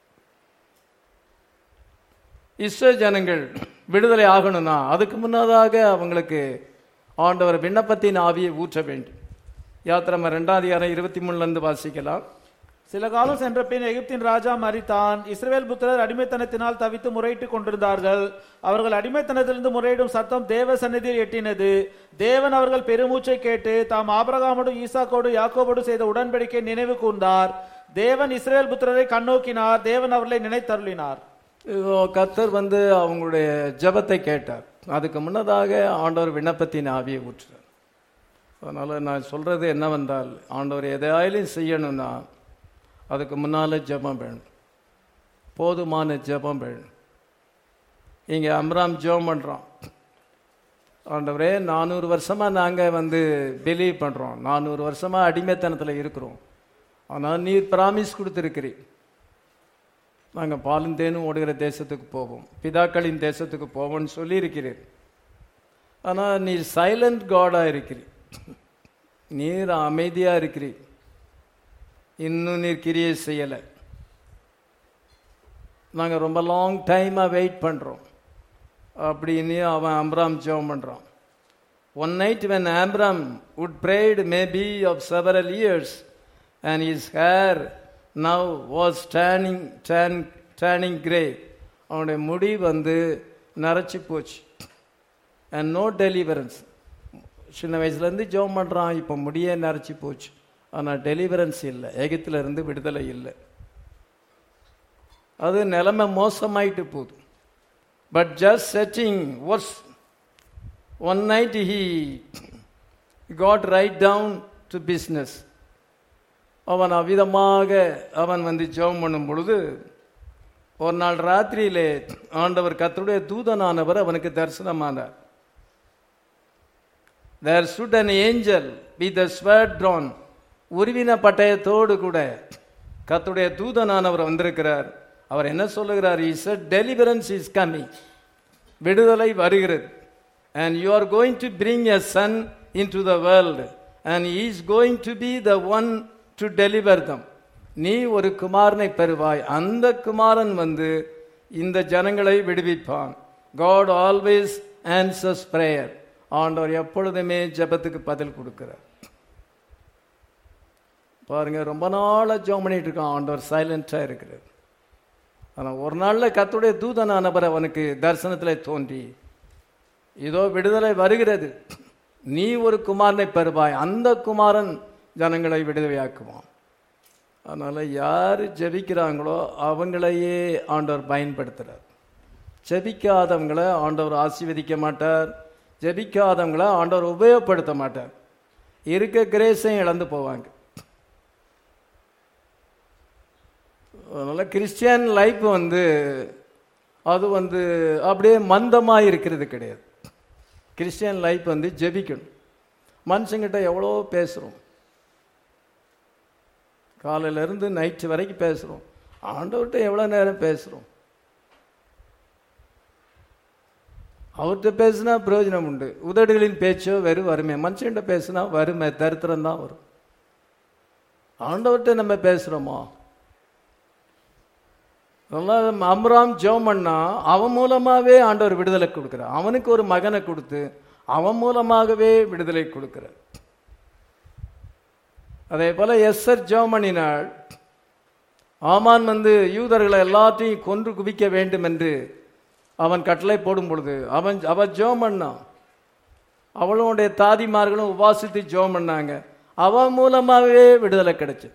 இஸ்ரோ ஜனங்கள் விடுதலை ஆகணும்னா அதுக்கு முன்னதாக அவங்களுக்கு ஆண்டவர் விண்ணப்பத்தின் ஆவியை ஊற்ற வேண்டும் யாத்திரம ரெண்டாம் அதிகாரம் இருபத்தி மூணுல இருந்து வாசிக்கலாம் சில காலம் சென்ற பின் எகிப்தின் ராஜா மரித்தான் இஸ்ரவேல் புத்திரர் அடிமைத்தனத்தினால் தவித்து முறையிட்டுக் கொண்டிருந்தார்கள் அவர்கள் அடிமைத்தனத்திலிருந்து முறையிடும் சத்தம் தேவ சந்நிதியில் எட்டினது தேவன் அவர்கள் பெருமூச்சை கேட்டு தாம் ஆபிரகாமோடு ஈசாக்கோடு யாக்கோபோடு செய்த உடன்படிக்கை நினைவு கூர்ந்தார் தேவன் இஸ்ரவேல் புத்திரரை கண்ணோக்கினார் தேவன் அவர்களை நினைத்தருளினார் இதோ கத்தர் வந்து அவங்களுடைய ஜெபத்தை கேட்டார் அதுக்கு முன்னதாக ஆண்டவர் விண்ணப்பத்தின் ஆவியை ஊற்றுறார் அதனால நான் சொல்றது என்னவென்றால் ஆண்டவர் எதையாயிலும் செய்யணும்னா அதுக்கு முன்னால ஜெபம் வேணும் போதுமான ஜெபம் வேணும் இங்க அம்ராம் ஜெபம் பண்றோம் ஆண்டவரே நானூறு வருஷமா நாங்க வந்து பிலீவ் பண்றோம் நானூறு வருஷமா அடிமைத்தனத்துல இருக்கிறோம் ஆனால் நீர் பிராமிஸ் கொடுத்துருக்கிறீர் நாங்கள் பாலும் தேனும் ஓடுகிற தேசத்துக்கு போவோம் பிதாக்களின் தேசத்துக்கு போவோம்னு சொல்லியிருக்கிறீர் ஆனால் நீர் சைலண்ட் காடாக இருக்கிறீர் நீர் அமைதியாக இருக்கிறீர் இன்னும் நீர் கிரியை செய்யலை நாங்கள் ரொம்ப லாங் டைமாக வெயிட் பண்ணுறோம் அப்படின்னு அவன் அம்ராம் ஜெபம் பண்ணுறான் one night when Amram would prayed maybe of several years and his hair now was turning turn turning grey அவனுடைய முடி வந்து நரைச்சி போச்சு and no deliverance சின்ன வயசுலேருந்து ஜெபம் பண்ணுறான் இப்போ முடியே நரைச்சி போச்சு ஆனால் டெலிவரன்ஸ் இல்லை எகிப்துல இருந்து விடுதலை இல்லை அது நிலைமை மோசமாயிட்டு போகுது but just getting worse one night he got right down to business அவன் அவ்விதமாக அவன் வந்து ஜெபம் பண்ணும் பொழுது ஒரு நாள் ராத்திரியிலே ஆண்டவர் கர்த்தருடைய தூதனானவர் அவனுக்கு தரிசனமானார் there stood an angel with the sword drawn உருவின பட்டயத்தோடு கூட கர்த்தருடைய தூதனானவர் வந்திருக்கிறார் அவர் என்ன சொல்லுகிறார் இஸ் டெலிவரன்ஸ் இஸ் கம்மிங் விடுதலை வருகிறது and you are going to bring a son into the world and is going to be the one to deliver them நீ ஒரு குமாரனை பெறுவாய் அந்த குமாரன் வந்து இந்த ஜனங்களை விடுவிப்பான் காட் ஆல்வேஸ் ஆன்சர்ஸ் பிரேயர் ஆண்டவர் எப்பொழுதுமே ஜெபத்துக்கு பதில் கொடுக்கிறார் பாருங்க ரொம்ப நாளா ஜெபம் பண்ணிட்டு இருக்கான் ஆண்டவர் சைலண்டா இருக்கிறார் ஆனா ஒரு நாள்ல கத்துடைய தூதனானவர் அவனுக்கு தரிசனத்துல தோன்றி இதோ விடுதலை வருகிறது நீ ஒரு குமாரனை பெறுவாய் அந்த குமாரன் ஜனங்களை விடுதலையாக்குவான் அதனால யார் ஜெபிக்கிறாங்களோ அவங்களையே ஆண்டவர் பயன்படுத்துறார் ஜெபிக்காதவங்களை ஆண்டவர் ஆசீர்வதிக்க மாட்டார் ஜெபிக்காதவங்களை ஆண்டவர் உபயோகப்படுத்த மாட்டார் இருக்க கிரேஸையும் இழந்து போவாங்க அதனால கிறிஸ்டியன் லைஃப் வந்து அது வந்து அப்படியே மந்தமாக இருக்கிறது கிடையாது கிறிஸ்டியன் லைஃப் வந்து ஜெபிக்கணும் மனுஷங்கிட்ட எவ்வளோ பேசுகிறோம் காலையிலேருந்து நைட்டு வரைக்கும் பேசுகிறோம் ஆண்டவர்கிட்ட எவ்வளோ நேரம் பேசுகிறோம் அவர்கிட்ட பேசினா பிரயோஜனம் உண்டு உதடுகளின் பேச்சோ வெறும் வறுமை மனுஷன்கிட்ட பேசினா வறுமை தரித்திரம் தான் வரும் ஆண்டவர்கிட்ட நம்ம பேசுகிறோமா அதெல்லாம் அம்ராம் ஜோமன்னா அவன் மூலமாகவே ஆண்டவர் விடுதலை கொடுக்குறார் அவனுக்கு ஒரு மகனை கொடுத்து அவன் மூலமாகவே விடுதலை கொடுக்குறார் அதே போல எஸ்ஸர் ஜோமனினாள் ஆமான் வந்து யூதர்களை எல்லாத்தையும் கொன்று குவிக்க வேண்டும் என்று அவன் கட்டளை போடும் பொழுது அவன் அவ ஜோம் பண்ணான் அவளுடைய தாதிமார்களும் உபாசித்து ஜோம் பண்ணாங்க அவன் மூலமாகவே விடுதலை கிடைச்சு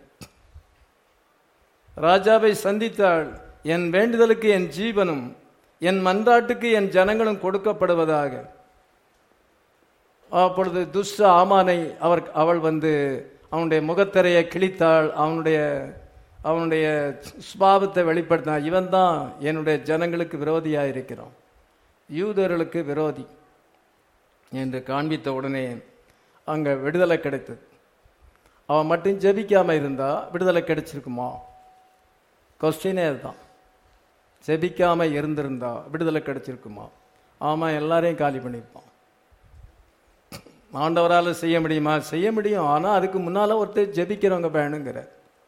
ராஜாவை சந்தித்தாள் என் வேண்டுதலுக்கு என் ஜீவனும் என் மன்றாட்டுக்கு என் ஜனங்களும் கொடுக்கப்படுவதாக அப்பொழுது துஷ்ட ஆமானை அவர் அவள் வந்து அவனுடைய முகத்திரையை கிழித்தாள் அவனுடைய அவனுடைய சுபாவத்தை வெளிப்படுத்தினான் இவன் தான் என்னுடைய ஜனங்களுக்கு விரோதியாக இருக்கிறான் யூதர்களுக்கு விரோதி என்று காண்பித்த உடனே அங்கே விடுதலை கிடைத்தது அவன் மட்டும் ஜெபிக்காம இருந்தா விடுதலை கிடைச்சிருக்குமா கொஸ்டினே அதுதான் ஜெபிக்காம இருந்திருந்தா விடுதலை கிடைச்சிருக்குமா ஆமா எல்லாரையும் காலி பண்ணியிருப்பான் ஆண்டவரால் செய்ய முடியுமா செய்ய முடியும் ஆனால் அதுக்கு முன்னால ஒருத்தர் ஜெபிக்கிறவங்க வேணுங்கிற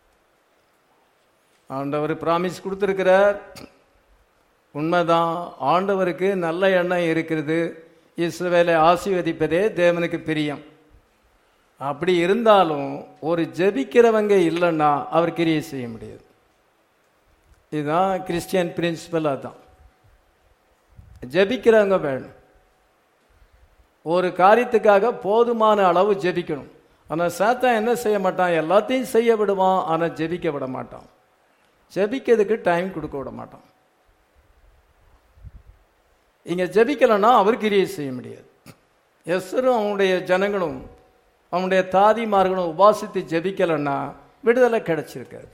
ஆண்டவர் பிராமிஸ் கொடுத்துருக்கிறார் உண்மைதான் ஆண்டவருக்கு நல்ல எண்ணம் இருக்கிறது இஸ்ரவேலை ஆசீர்வதிப்பதே தேவனுக்கு பிரியம் அப்படி இருந்தாலும் ஒரு ஜெபிக்கிறவங்க இல்லைன்னா அவர் கிரியை செய்ய முடியாது இதுதான் கிறிஸ்டியன் பிரின்சிபல் அதுதான் ஜெபிக்கிறவங்க வேணும் ஒரு காரியத்துக்காக போதுமான அளவு ஜெபிக்கணும் ஆனால் சாத்தான் என்ன செய்ய மாட்டான் எல்லாத்தையும் செய்ய விடுவான் ஆனால் ஜெபிக்க விட மாட்டான் ஜெபிக்கிறதுக்கு டைம் கொடுக்க விட மாட்டான் இங்க ஜெபிக்கலைன்னா அவர் கிரியை செய்ய முடியாது எஸ்ரும் அவனுடைய ஜனங்களும் அவனுடைய தாதிமார்களும் உபாசித்து ஜெபிக்கலைன்னா விடுதலை கிடைச்சிருக்காது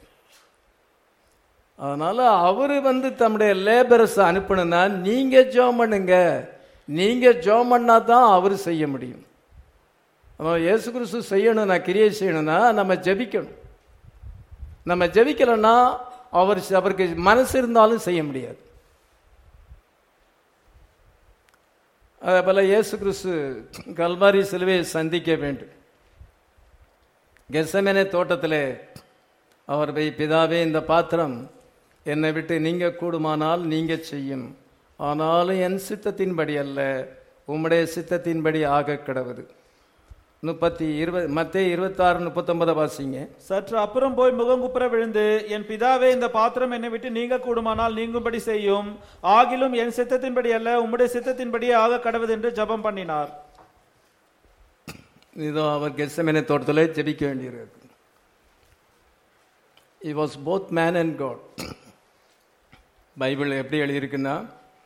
அதனால அவரு வந்து தம்முடைய லேபரஸ் அனுப்பணும்னா நீங்க ஜோம் பண்ணுங்க நீங்க ஜோம் பண்ணா தான் அவர் செய்ய முடியும் நம்ம இயேசு கிறிஸ்து செய்யணும்னா கிரியை செய்யணும்னா நம்ம ஜெபிக்கணும் நம்ம ஜெபிக்கலைன்னா அவர் அவருக்கு மனசு இருந்தாலும் செய்ய முடியாது அதே போல இயேசு கிறிஸ்து கல்வாரி சிலுவையை சந்திக்க வேண்டும் கெசமேனே தோட்டத்திலே அவர் போய் பிதாவே இந்த பாத்திரம் என்னை விட்டு நீங்க கூடுமானால் நீங்க செய்யும் ஆனாலும் என் சித்தத்தின்படி அல்ல உம்முடைய சித்தத்தின்படி ஆக கிடவுது முப்பத்தி இருபது மத்திய இருபத்தாறு முப்பத்தொன்பதை வாசிங்க சற்று அப்புறம் போய் முகங்குப்புற விழுந்து என் பிதாவே இந்த பாத்திரம் என்னை விட்டு நீங்க கூடுமானால் நீங்கும்படி செய்யும் ஆகிலும் என் சித்தத்தின்படி அல்ல உம்முடைய சித்தத்தின்படி ஆக கடவுது என்று ஜெபம் பண்ணினார் இதோ அவர் கெசமேனே தோட்டத்தில் ஜெபிக்க வேண்டியிருக்கு he was both man and God Bible எப்படி எழுதியிருக்குன்னா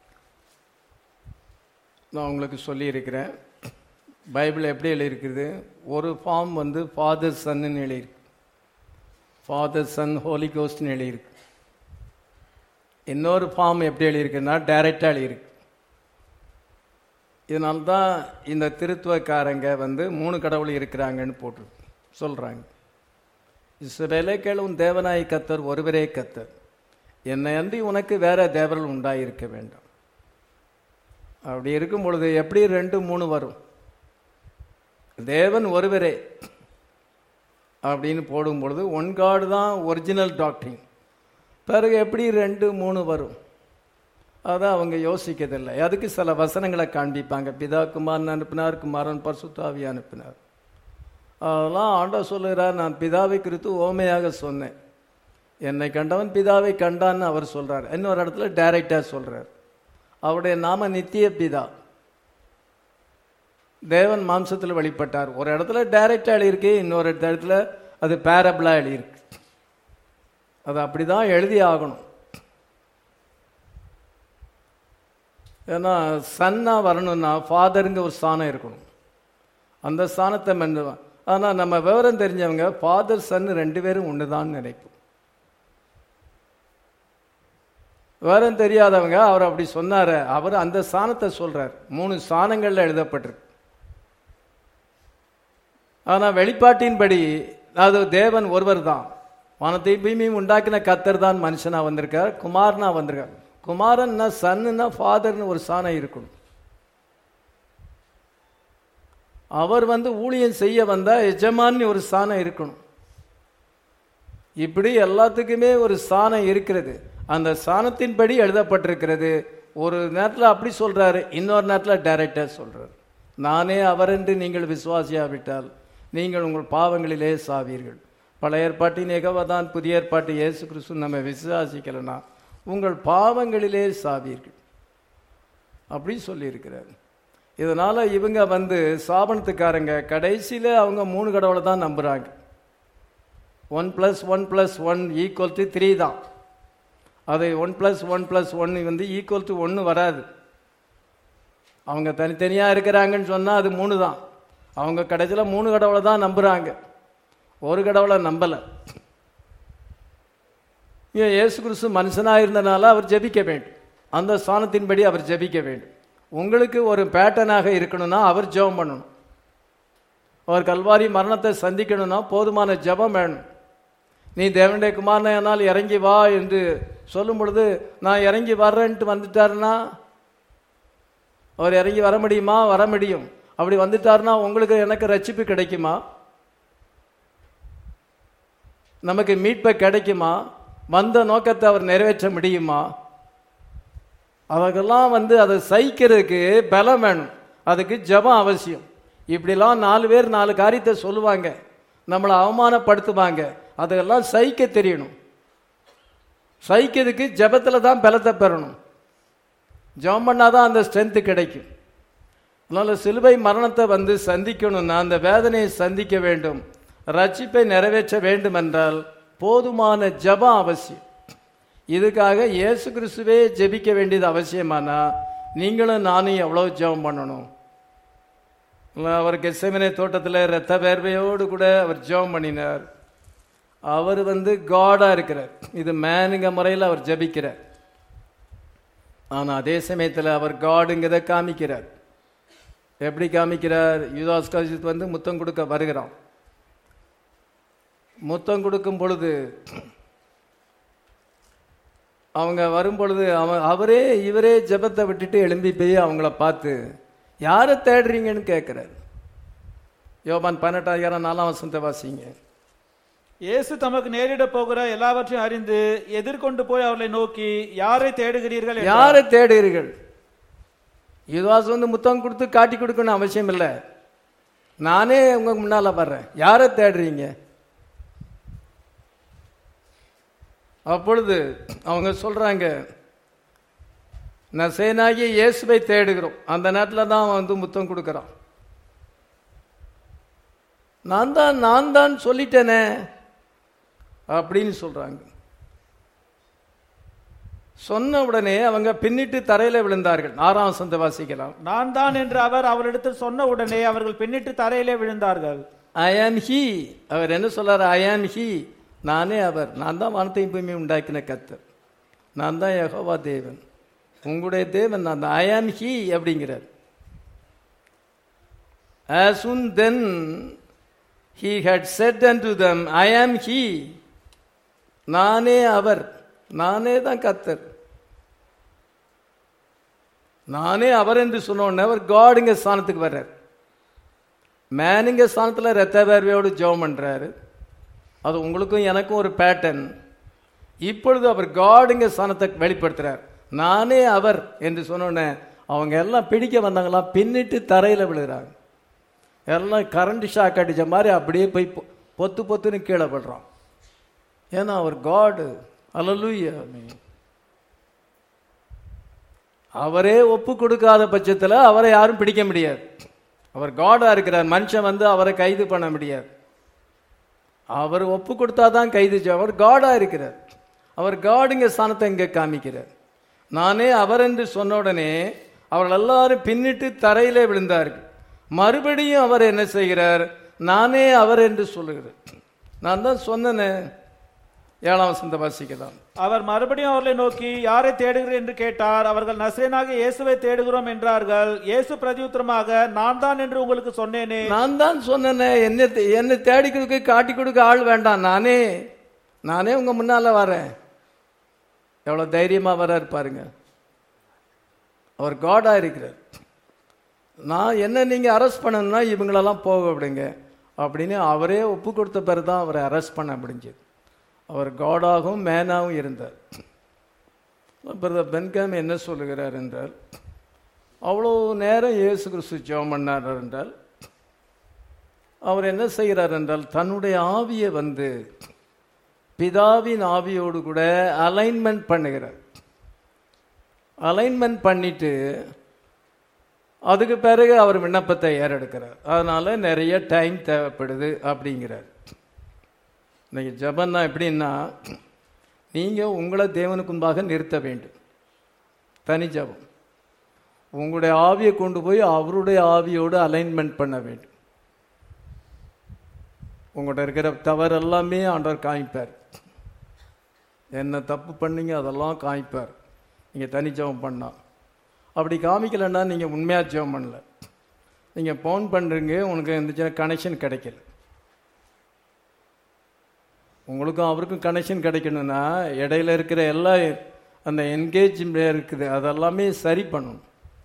நான் உங்களுக்கு சொல்லியிருக்கிறேன் பைபிள் எப்படி எழுதியிருக்குது ஒரு ஃபார்ம் வந்து ஃபாதர் சன்னு எழுதியிருக்கு ஃபாதர் சன் ஹோலி கோஸ்ட்னு எழுதியிருக்கு இன்னொரு ஃபார்ம் எப்படி எழுதியிருக்குன்னா டைரக்டாக எழுதியிருக்கு இதனால தான் இந்த திருத்துவக்காரங்க வந்து மூணு கடவுள் இருக்கிறாங்கன்னு போட்டு சொல்கிறாங்க இஸ்ரவேலே கேளும் தேவனாய் கத்தர் ஒருவரே கத்தர் என்னை அன்றி உனக்கு வேற தேவர்கள் உண்டாயிருக்க வேண்டாம் அப்படி இருக்கும் பொழுது எப்படி ரெண்டு மூணு வரும் தேவன் ஒருவரே அப்படின்னு போடும் பொழுது ஒன் காடு தான் ஒரிஜினல் டாக்டரிங் பிறகு எப்படி ரெண்டு மூணு வரும் அதான் அவங்க யோசிக்கிறதில்லை அதுக்கு சில வசனங்களை காண்பிப்பாங்க பிதா குமாரன் அனுப்பினார் குமாரன் பர்சுத்தாவி அனுப்பினார் அதெல்லாம் ஆண்டவர் சொல்லுகிறார் நான் பிதாவை குறித்து ஓமையாக சொன்னேன் என்னை கண்டவன் பிதாவை கண்டான்னு அவர் சொல்றார் இன்னொரு இடத்துல டைரக்டாக சொல்றார் அவருடைய நாம நித்திய பிதா தேவன் மாம்சத்தில் வெளிப்பட்டார் ஒரு இடத்துல டைரக்டா எழுதியிருக்கு இன்னொரு இடத்துல அது பேரபிளா எழுதியிருக்கு அது அப்படிதான் எழுதி ஆகணும் ஏன்னா சன்னா வரணும்னா ஃபாதருங்க ஒரு ஸ்தானம் இருக்கணும் அந்த ஸ்தானத்தை மென்னுவான் ஆனால் நம்ம விவரம் தெரிஞ்சவங்க ஃபாதர் சன் ரெண்டு பேரும் ஒன்று நினைப்போம் விவரம் தெரியாதவங்க அவர் அப்படி சொன்னாரு அவர் அந்த ஸ்தானத்தை சொல்றார் மூணு ஸ்தானங்கள்ல எழுதப்பட்டிருக்கு ஆனா வெளிப்பாட்டின்படி அது தேவன் ஒருவர் தான் வானத்தை பூமியும் உண்டாக்கின கத்தர் தான் மனுஷனா வந்திருக்கார் குமாரனா வந்திருக்கார் குமாரன்னா சன்னுன்னா ஃபாதர்னு ஒரு சாணம் இருக்கணும் அவர் வந்து ஊழியம் செய்ய வந்தா எஜமான்னு ஒரு சாணம் இருக்கணும் இப்படி எல்லாத்துக்குமே ஒரு சாணம் இருக்கிறது அந்த சாணத்தின்படி எழுதப்பட்டிருக்கிறது ஒரு நேரத்தில் அப்படி சொல்றாரு இன்னொரு நேரத்தில் டைரக்டா சொல்றாரு நானே அவர் என்று நீங்கள் விசுவாசியாவிட்டால் நீங்கள் உங்கள் பாவங்களிலே சாவீர்கள் பழைய ஏற்பாட்டின் எகவதான் புதிய ஏற்பாட்டு இயேசு கிறிஸ்து நம்ம விசுவாசிக்கலைன்னா உங்கள் பாவங்களிலே சாவீர்கள் அப்படி சொல்லியிருக்கிறார் இதனால இவங்க வந்து சாபனத்துக்காரங்க கடைசியில அவங்க மூணு கடவுளை தான் நம்புறாங்க one plus one plus one equal to three தான் அது one plus one plus one வந்து ஈக்குவல் டு ஒன்று வராது அவங்க தனித்தனியாக இருக்கிறாங்கன்னு சொன்னால் அது மூணு தான் அவங்க கடைசியில் மூணு கடவுளை தான் நம்புகிறாங்க ஒரு கடவுளை நம்பலை ஏன் இயேசு கிறிஸ்து மனுஷனாக இருந்தனால அவர் ஜெபிக்க வேண்டும் அந்த ஸ்தானத்தின்படி அவர் ஜெபிக்க வேண்டும் உங்களுக்கு ஒரு பேட்டர்னாக இருக்கணும்னா அவர் ஜெபம் பண்ணணும் அவர் கல்வாரி மரணத்தை சந்திக்கணும்னா போதுமான ஜெபம் வேணும் நீ தேவனுடைய குமாரனால் இறங்கி வா என்று சொல்லும் பொழுது நான் இறங்கி வர்றேன்ட்டு வந்துட்டாருன்னா அவர் இறங்கி வர முடியுமா வர முடியும் அப்படி வந்துட்டாருன்னா உங்களுக்கு எனக்கு ரட்சிப்பு கிடைக்குமா நமக்கு மீட்பை கிடைக்குமா வந்த நோக்கத்தை அவர் நிறைவேற்ற முடியுமா அதற்கெல்லாம் வந்து அதை சகிக்கிறதுக்கு பலம் வேணும் அதுக்கு ஜெபம் அவசியம் இப்படிலாம் நாலு பேர் நாலு காரியத்தை சொல்லுவாங்க நம்மளை அவமானப்படுத்துவாங்க அதெல்லாம் சகிக்க தெரியணும் சகிக்கிறதுக்கு ஜெபத்தில் தான் பலத்தை பெறணும் ஜெபம் பண்ணாதான் அந்த ஸ்ட்ரென்த்து கிடைக்கும் அதனால சிலுவை மரணத்தை வந்து சந்திக்கணும்னா அந்த வேதனையை சந்திக்க வேண்டும் ரட்சிப்பை நிறைவேற்ற வேண்டும் என்றால் போதுமான ஜெபம் அவசியம் இதுக்காக இயேசு கிறிஸ்துவே ஜெபிக்க வேண்டியது அவசியமானா நீங்களும் நானும் எவ்வளோ ஜெபம் பண்ணணும் அவர் கெசமனை தோட்டத்தில் ரத்த வேர்வையோடு கூட அவர் ஜெபம் பண்ணினார் அவர் வந்து காடாக இருக்கிறார் இது மேனுங்க முறையில் அவர் ஜெபிக்கிறார் ஆனால் அதே சமயத்தில் அவர் காடுங்கிறத காமிக்கிறார் எப்படி காமிக்கிறார் யுதாஸ் கசித் வந்து முத்தம் கொடுக்க வருகிறான் முத்தம் கொடுக்கும் பொழுது அவங்க வரும் பொழுது அவன் அவரே இவரே ஜெபத்தை விட்டுட்டு எழும்பி போய் அவங்கள பார்த்து யாரை தேடுறீங்கன்னு கேட்குறாரு யோபான் பதினெட்டாயிரம் நாலாம் வசந்த வாசிங்க இயேசு தமக்கு நேரிட போகிற எல்லாவற்றையும் அறிந்து எதிர்கொண்டு போய் அவர்களை நோக்கி யாரை தேடுகிறீர்கள் என்றார். யாரை தேடுகிறீர்கள் யுதாஸ் வந்து முத்தம் கொடுத்து காட்டி கொடுக்கணும் அவசியம் இல்லை நானே உங்க முன்னால வர்றேன் யாரை தேடுறீங்க அப்பொழுது அவங்க சொல்றாங்க நசேனாகிய இயேசுவை தேடுகிறோம் அந்த நேரத்தில் தான் அவன் வந்து முத்தம் கொடுக்கறான் நான் தான் நான் தான் சொல்லிட்டேனே அப்படின்னு சொல்றாங்க சொன்ன உடனே அவங்க பின்னிட்டு தரையில விழுந்தார்கள் ஆறாம் சந்த வாசிக்கலாம் நான் தான் என்று அவர் அவரிடத்தில் சொன்ன உடனே அவர்கள் பின்னிட்டு தரையிலே விழுந்தார்கள் ஐ ஆம் ஹி அவர் என்ன சொல்றாரு ஐ ஆம் ஹி நானே அவர் நான் தான் வானத்தையும் பூமியும் உண்டாக்கின கத்தர் நான் தான் யெகோவா தேவன் உங்களுடைய தேவன் நான் தான் ஐ ஆம் ஹி அப்படிங்கிறார் as soon then he had said unto them i am he நானே அவர் நானே தான் கத்தர் நானே அவர் என்று சொன்ன உடனே அவர் காடுங்க ஸ்தானத்துக்கு வர்றார் மேனுங்க ஸ்தானத்தில் ரத்த வேர்வையோடு ஜெபம் பண்றாரு அது உங்களுக்கும் எனக்கும் ஒரு பேட்டர்ன் இப்பொழுது அவர் காடுங்க ஸ்தானத்தை வெளிப்படுத்துறார் நானே அவர் என்று சொன்ன உடனே அவங்க எல்லாம் பிடிக்க வந்தாங்களாம் பின்னிட்டு தரையில விழுகிறாங்க எல்லாம் கரண்ட் ஷாக் அடிச்ச மாதிரி அப்படியே போய் பொ- பொத்து பொத்துன்னு கீழே படுறான் ஏன்னா அவர் காடு அல்லூயா அவரே ஒப்பு கொடுக்காத பட்சத்தில் அவரை யாரும் பிடிக்க முடியாது அவர் காடா இருக்கிறார் மனுஷன் வந்து அவரை கைது பண்ண முடியாது அவர் ஒப்பு கொடுத்தாதான் கைது செய்ய- அவர் காடா இருக்கிறார் அவர் காடுங்க ஸ்தானத்தை இங்க காமிக்கிறார் நானே அவர் என்று சொன்ன உடனே அவர்கள் எல்லாரும் பின்னிட்டு தரையிலே விழுந்தார்கள் மறுபடியும் அவர் என்ன செய்கிறார் நானே அவர் என்று சொல்லுகிறார் நான் தான் சொன்னேனே ஏழாம் வசந்த வாசிக்கலாம் அவர் மறுபடியும் அவர்களை நோக்கி யாரை தேடுகிறீர் என்று கேட்டார் அவர்கள் நசரேனாக இயேசுவை தேடுகிறோம் என்றார்கள் இயேசு பிரதியுத்தரமாக நான் தான் என்று உங்களுக்கு சொன்னேனே நான் தான் சொன்னேனே என்ன என்னை தேடி கொடுக்க காட்டி கொடுக்க ஆள் வேண்டாம் நானே நானே உங்க முன்னால வரேன் எவ்வளவு தைரியமா வர்றாரு பாருங்க அவர் காடா இருக்கிறார் நான் என்ன நீங்க அரெஸ்ட் பண்ணணும்னா இவங்களெல்லாம் போக விடுங்க அப்படின்னு அவரே ஒப்பு கொடுத்த பிறகு தான் அவரை அரெஸ்ட் பண்ண முடிஞ்சது அவர் காடாகவும் மேனாகவும் இருந்தார் பிரதர் பென்காம் என்ன சொல்லுகிறார் என்றால் அவ்வளோ நேரம் இயேசு கிறிஸ்து ஜெபம் பண்ணார் என்றால் அவர் என்ன செய்கிறார் என்றால் தன்னுடைய ஆவியை வந்து பிதாவின் ஆவியோடு கூட அலைன்மெண்ட் பண்ணுகிறார் அலைன்மெண்ட் பண்ணிட்டு அதுக்கு பிறகு அவர் விண்ணப்பத்தை ஏறெடுக்கிறார் அதனால நிறைய டைம் தேவைப்படுது அப்படிங்கிறார் இன்னைக்கு ஜபன்னா எப்படின்னா நீங்கள் உங்களை தேவனுக்கு முன்பாக நிறுத்த வேண்டும் தனி ஜபம் உங்களுடைய ஆவியை கொண்டு போய் அவருடைய ஆவியோடு அலைன்மெண்ட் பண்ண வேண்டும் உங்கள்கிட்ட இருக்கிற தவறு எல்லாமே ஆண்டவர் காமிப்பார் என்ன தப்பு பண்ணீங்க அதெல்லாம் காமிப்பார் நீங்கள் தனி ஜெபம் பண்ணால் அப்படி காமிக்கலைன்னா நீங்கள் உண்மையாக ஜெபம் பண்ணல நீங்கள் ஃபோன் பண்ணுறீங்க உனக்கு எந்த கனெக்ஷன் கிடைக்கல உங்களுக்கும் அவருக்கும் கனெக்ஷன் கிடைக்கணும்னா இடையில இருக்கிற எல்லா அந்த என்கேஜ்மெண்ட் இருக்குது அதெல்லாமே சரி பண்ணணும்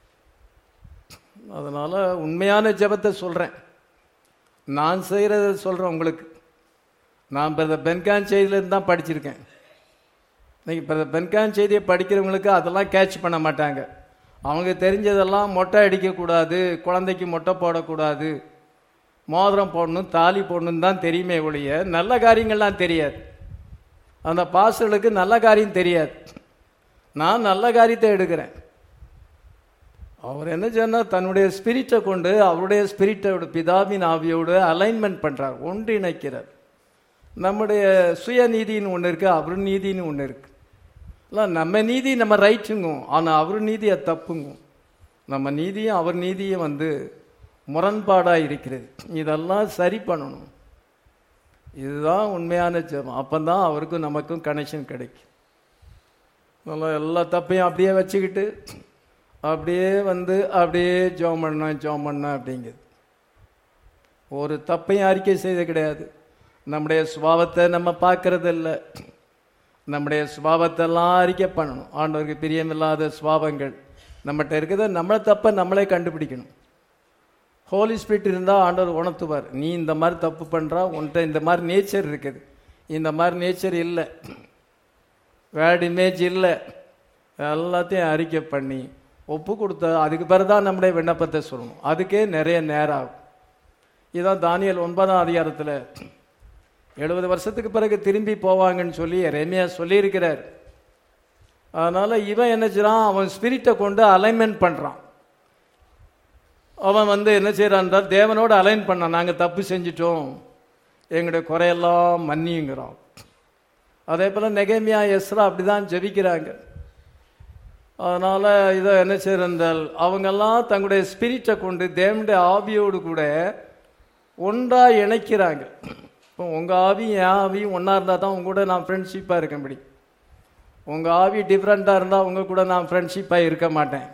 அதனால் உண்மையான ஜெபத்தை சொல்கிறேன் நான் செய்கிறத சொல்கிறேன் உங்களுக்கு நான் இப்போ இந்த பென்கான் செய்தியிலேருந்து தான் படிச்சிருக்கேன் இன்னைக்கு இப்போ இந்த பென்கான் செய்தியை படிக்கிறவங்களுக்கு அதெல்லாம் கேட்ச் பண்ண மாட்டாங்க அவங்க தெரிஞ்சதெல்லாம் மொட்டை அடிக்கக்கூடாது குழந்தைக்கு மொட்டை போடக்கூடாது மோதிரம் போடணும் தாலி போடணும் தான் தெரியுமே ஒழிய நல்ல காரியங்கள்லாம் தெரியாது அந்த பாஸ்டர்களுக்கு நல்ல காரியம் தெரியாது நான் நல்ல காரியத்தை எடுக்கிறேன் அவர் என்ன சொன்னார் தன்னுடைய ஸ்பிரிட்டை கொண்டு அவருடைய ஸ்பிரிட்டோட பிதாவின் ஆவியோடு அலைன்மெண்ட் பண்ணுறார் ஒன்றிணைக்கிறார் நம்முடைய சுயநீதின்னு ஒன்று இருக்குது அவர் நீதின்னு ஒன்று இருக்குது இல்லை நம்ம நீதி நம்ம ரைட்டுங்கும் ஆனால் அவர் நீதி அது தப்புங்கும் நம்ம நீதியும் அவர் நீதியும் வந்து முரண்பாடாக இருக்கிறது இதெல்லாம் சரி பண்ணணும் இதுதான் உண்மையான ஜெபம் அப்போ தான் அவருக்கும் நமக்கும் கனெக்ஷன் கிடைக்கும் நல்லா எல்லா தப்பையும் அப்படியே வச்சுக்கிட்டு அப்படியே வந்து அப்படியே ஜோம் பண்ணோம் ஜோம் பண்ணோம் அப்படிங்குது ஒரு தப்பையும் அறிக்கை செய்த கிடையாது நம்முடைய சுபாவத்தை நம்ம பார்க்கறது இல்லை நம்முடைய சுபாவத்தெல்லாம் அறிக்கை பண்ணணும் ஆண்டவருக்கு பிரியமில்லாத சுபாவங்கள் நம்மகிட்ட இருக்கிறத நம்மளை தப்பை நம்மளே கண்டுபிடிக்கணும் ஹோலி ஸ்பிரிட் இருந்தால் ஆண்டவர் உணர்த்துவார் நீ இந்த மாதிரி தப்பு பண்ணுறா உன்கிட்ட இந்த மாதிரி நேச்சர் இருக்குது இந்த மாதிரி நேச்சர் இல்லை வேர்ட் இமேஜ் இல்லை எல்லாத்தையும் அறிக்கை பண்ணி ஒப்பு கொடுத்த அதுக்கு பிறகு தான் நம்முடைய விண்ணப்பத்தை சொல்லணும் அதுக்கே நிறைய நேரம் ஆகும் இதான் தானியல் ஒன்பதாம் அதிகாரத்தில் எழுபது வருஷத்துக்கு பிறகு திரும்பி போவாங்கன்னு சொல்லி ரெமியா சொல்லியிருக்கிறார் அதனால் இவன் என்ன செய்றான் அவன் ஸ்பிரிட்டை கொண்டு அலைன்மெண்ட் பண்ணுறான் அவன் வந்து என்ன செய்கிறான்றால் தேவனோடு அலைன் பண்ணான் நாங்கள் தப்பு செஞ்சிட்டோம் எங்களுடைய குறையெல்லாம் மன்னியுங்கிறோம் அதே போல் நெகேமியா எஸ்ரா அப்படி தான் ஜெபிக்கிறாங்க அதனால் இதை என்ன செய்கிறால் அவங்கெல்லாம் தங்களுடைய ஸ்பிரிட்டை கொண்டு தேவனுடைய ஆவியோடு கூட ஒன்றாக இணைக்கிறாங்க இப்போ உங்கள் ஆவியும் என் ஆவியும் ஒன்றா இருந்தால் தான் உங்க கூட நான் ஃப்ரெண்ட்ஷிப்பாக இருக்க முடியும் உங்கள் ஆவி டிஃப்ரெண்ட்டாக இருந்தால் உங்கள் கூட நான் ஃப்ரெண்ட்ஷிப்பாக இருக்க மாட்டேன்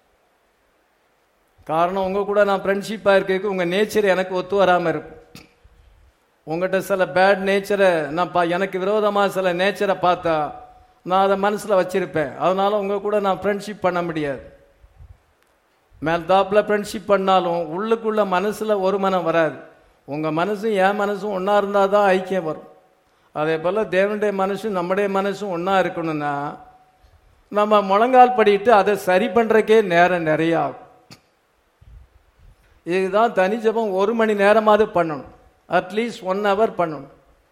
காரணம் உங்கள் கூட நான் ஃப்ரெண்ட்ஷிப்பாக இருக்கிறதுக்கு உங்கள் நேச்சர் எனக்கு ஒத்து வராமல் இருக்கும் உங்கள்கிட்ட சில பேட் நேச்சரை நான் பா எனக்கு விரோதமாக சில நேச்சரை பார்த்தா நான் அதை மனசில் வச்சுருப்பேன் அதனால் உங்கள் கூட நான் ஃப்ரெண்ட்ஷிப் பண்ண முடியாது மேல் தாப்பில் ஃப்ரெண்ட்ஷிப் பண்ணாலும் உள்ளுக்குள்ள மனசில் ஒரு மனம் வராது உங்கள் மனசும் என் மனசும் ஒன்றா இருந்தால் தான் ஐக்கியம் வரும் அதே போல் தேவனுடைய மனசும் நம்முடைய மனசும் ஒன்றா இருக்கணும்னா நம்ம முழங்கால் படிட்டு அதை சரி பண்ணுறக்கே நேரம் நிறைய ஆகும் இதுதான் தனி ஜெபம் ஒரு மணி நேரமாவது பண்ணணும் அட்லீஸ்ட் ஒன் ஹவர் பண்ணணும்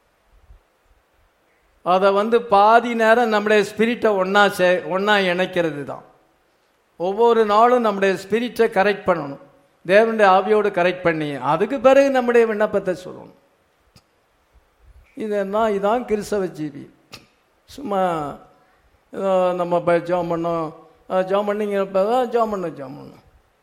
அதை வந்து பாதி நேரம் நம்முடைய ஸ்பிரிட்டை ஒன்றா சே ஒன்றா இணைக்கிறது தான் ஒவ்வொரு நாளும் நம்முடைய ஸ்பிரிட்டை கரெக்ட் பண்ணணும் தேவனுடைய ஆவியோடு கரெக்ட் பண்ணி அதுக்கு பிறகு நம்முடைய விண்ணப்பத்தை சொல்லணும் இதெல்லாம் இதான் கிறிஸ்தவ ஜீவி சும்மா ஏதோ நம்ம இப்போ ஜோம் பண்ணோம் ஜோம் பண்ணிங்கிறப்ப ஜோம் பண்ணோம் ஜோம் பண்ணோம்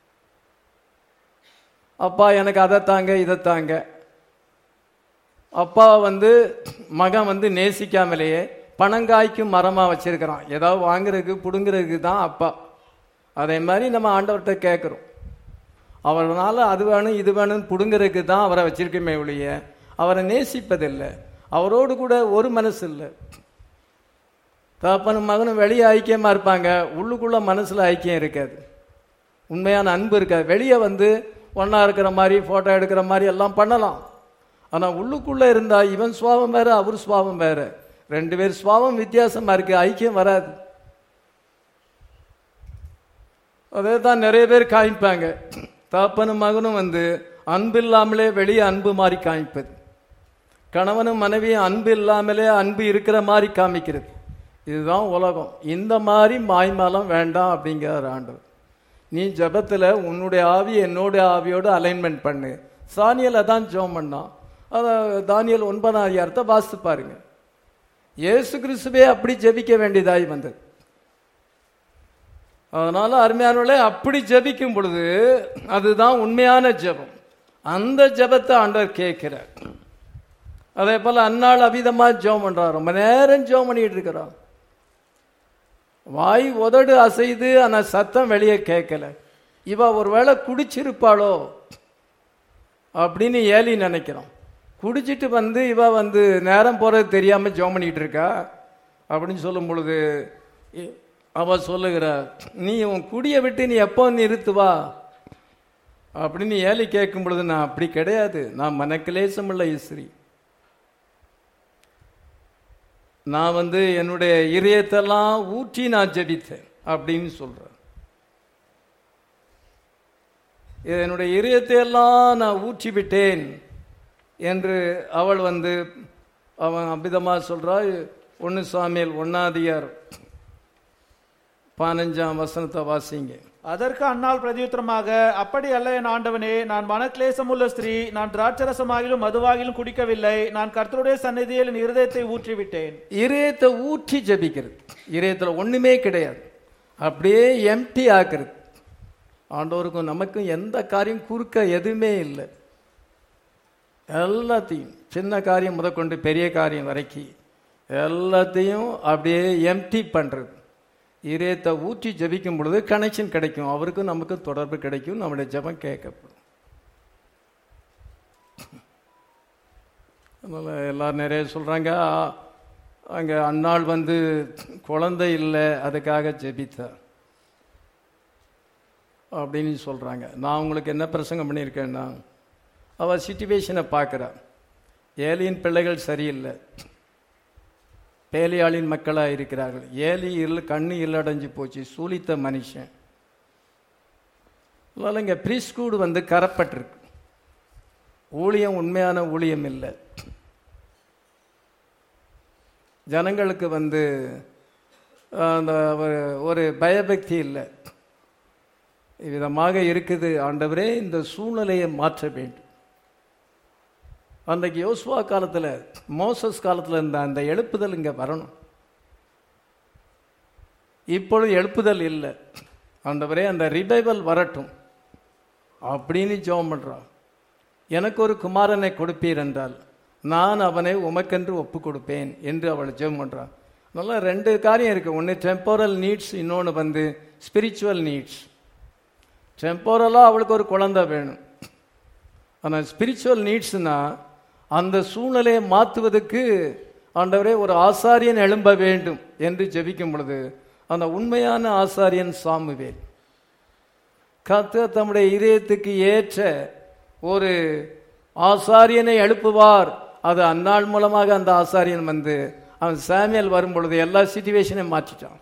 அப்பா எனக்கு அதை தாங்க இதை தாங்க அப்பா வந்து மகன் வந்து நேசிக்காமலேயே பணங்காய்க்கும் மரமாக வச்சிருக்கிறான் ஏதாவது வாங்குறதுக்கு பிடுங்குறதுக்கு தான் அப்பா அதே மாதிரி நம்ம ஆண்டவர்கிட்ட கேட்குறோம் அவர்னால அது வேணும் இது வேணும்னு பிடுங்குறதுக்கு தான் அவரை வச்சிருக்கமே ஒழிய அவரை நேசிப்பதில்லை அவரோடு கூட ஒரு மனசு இல்லை தப்பனும் மகனும் வெளியே ஐக்கியமாக இருப்பாங்க உள்ளுக்குள்ள மனசில் ஐக்கியம் இருக்காது உண்மையான அன்பு இருக்காது வெளியே வந்து ஒன்றா இருக்கிற மாதிரி ஃபோட்டோ எடுக்கிற மாதிரி எல்லாம் பண்ணலாம் ஆனால் உள்ளுக்குள்ளே இருந்தால் இவன் சுவாபம் வேறு அவர் சுவாபம் வேறு ரெண்டு பேர் சுவாபம் வித்தியாசமாக இருக்குது ஐக்கியம் வராது அதே தான் நிறைய பேர் காமிப்பாங்க தாப்பனும் மகனும் வந்து அன்பு இல்லாமலே வெளியே அன்பு மாதிரி காமிப்பது கணவனும் மனைவியும் அன்பு இல்லாமலே அன்பு இருக்கிற மாதிரி காமிக்கிறது இதுதான் உலகம் இந்த மாதிரி மாய்மாலம் வேண்டாம் அப்படிங்கிறார் ஆண்டவர் நீ ஜெபத்துல உன்னுடைய ஆவி என்னுடைய ஆவியோடு அலைன்மெண்ட் பண்ணு சானியல் அதான் ஜெபம் பண்ணான் அதான் தானியல் ஒன்பதாம் அதிகாரத்தை வாசித்து பாருங்க இயேசு கிறிஸ்துவே அப்படி ஜெபிக்க வேண்டியதாய் வந்தது அதனால அருமையானவர்களே அப்படி ஜெபிக்கும் பொழுது அதுதான் உண்மையான ஜெபம் அந்த ஜெபத்தை ஆண்டவர் கேட்கிறார் அதே போல அன்னாள் அபிதமா ஜெபம் பண்றான் ரொம்ப நேரம் ஜெபம் பண்ணிட்டு இருக்கிறான் வாய் உதடு அசைது ஆனா சத்தம் வெளியே கேட்கல இவ ஒருவேளை குடிச்சிருப்பாளோ அப்படின்னு ஏலி நினைக்கிறோம் குடிச்சிட்டு வந்து இவ வந்து நேரம் போறது தெரியாம ஜெபம் பண்ணிட்டு இருக்கா அப்படின்னு சொல்லும் பொழுது இ- அவ சொல்லுகிறா நீ உன் குடியை விட்டு நீ எப்போ நிறுத்துவா அப்படின்னு ஏலி கேட்கும் பொழுது நான் அப்படி கிடையாது நான் மனக்கிலேசமுள்ள இஸ்ரீ நான் வந்து என்னுடைய இதயத்தெல்லாம் ஊற்றி நான் ஜெபித்தேன் அப்படின்னு சொல்றேன் என்னுடைய இதயத்தை எல்லாம் நான் ஊற்றி விட்டேன் என்று அவள் வந்து அவன் அபிதமா சொல்றா ஒன்னு சாமியல் ஒன்னாதியார் பதினஞ்சாம் வசனத்தை வாசிங்க அதற்கு அன்னாள் பிரதியுத்தரமாக அப்படி அல்ல என் ஆண்டவனே நான் மனக்லேசமுள்ள ஸ்திரீ நான் திராட்சரசமாகிலும் மதுவாகிலும் குடிக்கவில்லை நான் கர்த்தருடைய சந்நிதியில் என் இருதயத்தை ஊற்றிவிட்டேன் இதயத்தை ஊற்றி ஜெபிக்கிறது இதயத்துல ஒண்ணுமே கிடையாது அப்படியே எம்டி ஆக்குறது ஆண்டவருக்கும் நமக்கும் எந்த காரியம் குறுக்க எதுவுமே இல்லை எல்லாத்தையும் சின்ன காரியம் முதற்கொண்டு பெரிய காரியம் வரைக்கும் எல்லாத்தையும் அப்படியே எம்டி பண்றது இதயத்தை ஊற்றி ஜெபிக்கும் பொழுது கனெக்ஷன் கிடைக்கும் அவருக்கும் நமக்கும் தொடர்பு கிடைக்கும் நம்முடைய ஜெபம் கேட்கப்படும் அதனால எல்லாரும் நிறைய சொல்றாங்க "ஆ, அங்க அன்னாள் வந்து குழந்தை இல்லை அதுக்காக ஜெபித்தார் அப்படின்னு சொல்றாங்க நான் உங்களுக்கு என்ன பிரசங்கம் பண்ணியிருக்கேன்னா அவ சிச்சுவேஷனை பார்க்குறா ஏலியின் பிள்ளைகள் சரியில்லை பேலியாளின் மக்களாக இருக்கிறார்கள் ஏலி இல் கண்ணு இல்லடைஞ்சு போச்சு சூலித்த மனுஷன் அதனால இங்கே ப்ரீஸ்கூடு வந்து கரப்பட்டிருக்கு ஊழியம் உண்மையான ஊழியம் இல்லை ஜனங்களுக்கு வந்து அஹ், அந்த ஒரு- ஒரு பயபக்தி இல்லை விதமாக இருக்குது ஆண்டவரே இந்த சூழ்நிலையை மாற்ற வேண்டும் அன்றைக்கு யோசுவா காலத்தில் மோசஸ் காலத்தில் இருந்த அந்த எழுப்புதல் இங்கே வரணும் இப்பொழுது எழுப்புதல் இல்லை ஆண்டவரே அந்த ரிவைவல் வரட்டும் அப்படின்னு ஜெபம் பண்றான் எனக்கு ஒரு குமாரனை கொடுப்பீர் என்றால் நான் அவனை உமக்கென்று ஒப்பு கொடுப்பேன் என்று அவள் ஜெபம் பண்றான் நல்லா ரெண்டு காரியம் இருக்கு ஒன்று டெம்போரல் நீட்ஸ் இன்னொன்று வந்து ஸ்பிரிச்சுவல் நீட்ஸ் டெம்போரலாக அவளுக்கு ஒரு குழந்தை வேணும் ஆனால் ஸ்பிரிச்சுவல் நீட்ஸ்னா அந்த சூழ்நிலையை மாற்றுவதற்கு ஆண்டவரே ஒரு ஆசாரியன் எழும்ப வேண்டும் என்று ஜெபிக்கும் பொழுது அந்த உண்மையான ஆசாரியன் சாமுவேல் கர்த்தர் தம்முடைய இதயத்துக்கு ஏற்ற ஒரு ஆசாரியனை எழுப்புவார் அது அந்நாள் மூலமாக அந்த ஆசாரியன் வந்து அவன் சாமியல் வரும் பொழுது எல்லா சுச்சுவேஷனையும் மாற்றிட்டான்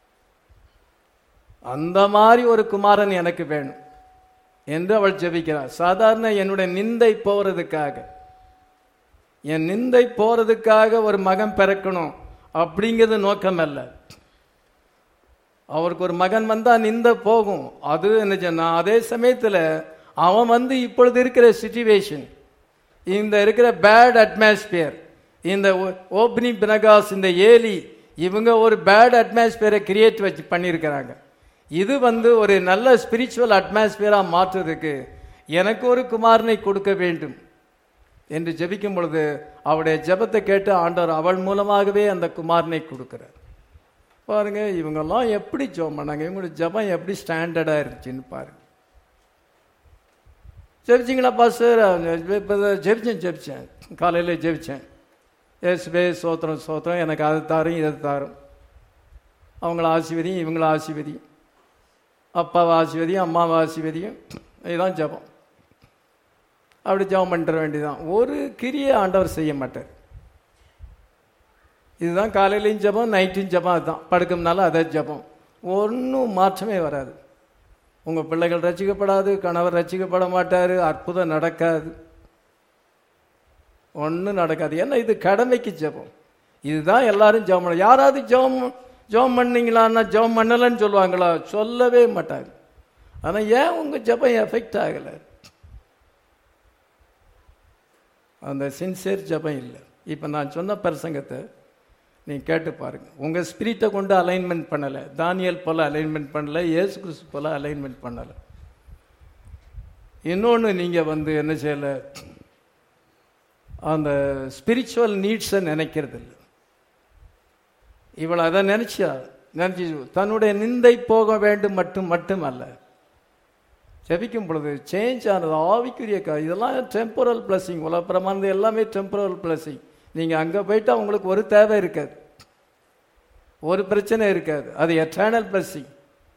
அந்த மாதிரி ஒரு குமாரன் எனக்கு வேணும் என்று அவள் ஜெபிக்கிறார் சாதாரண என்னுடைய நிந்தை போறதுக்காக என் நிந்தை போறதுக்காக ஒரு மகன் பிறக்கணும் அப்படிங்கிறது நோக்கம் அல்ல அவருக்கு ஒரு மகன் வந்தா நிந்த போகும் அது என்ன சொன்னா அதே சமயத்துல அவன் வந்து இப்பொழுது இருக்கிற சுச்சுவேஷன் இந்த இருக்கிற பேட் அட்மாஸ்பியர் இந்த ஓப்னி பினகாஸ் இந்த ஏலி இவங்க ஒரு பேட் அட்மாஸ்பியரை கிரியேட் வச்சு பண்ணியிருக்கிறாங்க இது வந்து ஒரு நல்ல ஸ்பிரிச்சுவல் அட்மாஸ்பியரா மாற்றுறதுக்கு எனக்கு ஒரு குமாரனை கொடுக்க வேண்டும் என்று ஜெபிக்கும் பொழுது அவருடைய ஜெபத்தை கேட்டு ஆண்டவர் அவள் மூலமாகவே அந்த குமாரனை கொடுக்கிறார் பாருங்க இவங்கெல்லாம் எப்படி ஜெபம் பண்ணாங்க இவங்களுடைய ஜெபம் எப்படி ஸ்டாண்டர்டா இருந்துச்சுன்னு பாருங்க ஜெபிச்சிங்களா பாஸ்டர் இப்போ ஜெபிச்சேன் ஜெபிச்சேன் காலையில் ஜெபிச்சேன் ஏசுபே சோத்திரம் சோத்திரம் எனக்கு அதை தாரும் இதை தாரும் அவங்கள ஆசிர்வதியும் இவங்கள ஆசிர்வதியும் அப்பாவை ஆசிர்வதியும் அம்மாவை ஆசிர்வதியும் இதுதான் ஜெபம் அப்படி ஜெபம் பண்ணிட வேண்டியதுதான் ஒரு கிரியை ஆண்டவர் செய்ய மாட்டார் இதுதான் காலையிலையும் ஜெபம் நைட்டும் ஜெபம் அதுதான் படுக்கும்னால அதை ஜெபம் ஒன்றும் மாற்றமே வராது உங்கள் பிள்ளைகள் ரசிக்கப்படாது கணவர் ரசிக்கப்பட மாட்டார் அற்புதம் நடக்காது ஒன்றும் நடக்காது ஏன்னா இது கடமைக்கு ஜெபம் இதுதான் எல்லாரும் ஜெபம் பண்ண யாராவது ஜெபம் ஜெபம் பண்ணீங்களான்னா ஜெபம் பண்ணலைன்னு சொல்லுவாங்களா சொல்லவே மாட்டாங்க ஆனால் ஏன் உங்கள் ஜெபம் எஃபெக்ட் ஆகலை அந்த சின்சியர் ஜெபம் இல்லை இப்போ நான் சொன்ன பிரசங்கத்தை நீங்கள் கேட்டு பாருங்க உங்கள் ஸ்பிரிட்டை கொண்டு அலைன்மெண்ட் பண்ணலை தானியல் போல் அலைன்மெண்ட் பண்ணலை இயேசு கிறிஸ்து போல் அலைன்மெண்ட் பண்ணலை இன்னொன்று நீங்கள் வந்து என்ன செய்யலை அந்த ஸ்பிரிச்சுவல் நீட்ஸை நினைக்கிறது இல்லை இவள் அதை நினைச்சா நினைச்சு தன்னுடைய நிந்தை போக வேண்டும் மட்டும் மட்டும் அல்ல ஜெபிக்கும் பொழுது சேஞ்ச் ஆனது ஆவிக்குரிய கா இதெல்லாம் டெம்பரல் பிளஸிங் உலகப்பிரமானது எல்லாமே டெம்பரல் பிளஸிங் நீங்கள் அங்கே போயிட்டா உங்களுக்கு ஒரு தேவை இருக்காது ஒரு பிரச்சனை இருக்காது அது எட்டர்னல் பிளஸிங்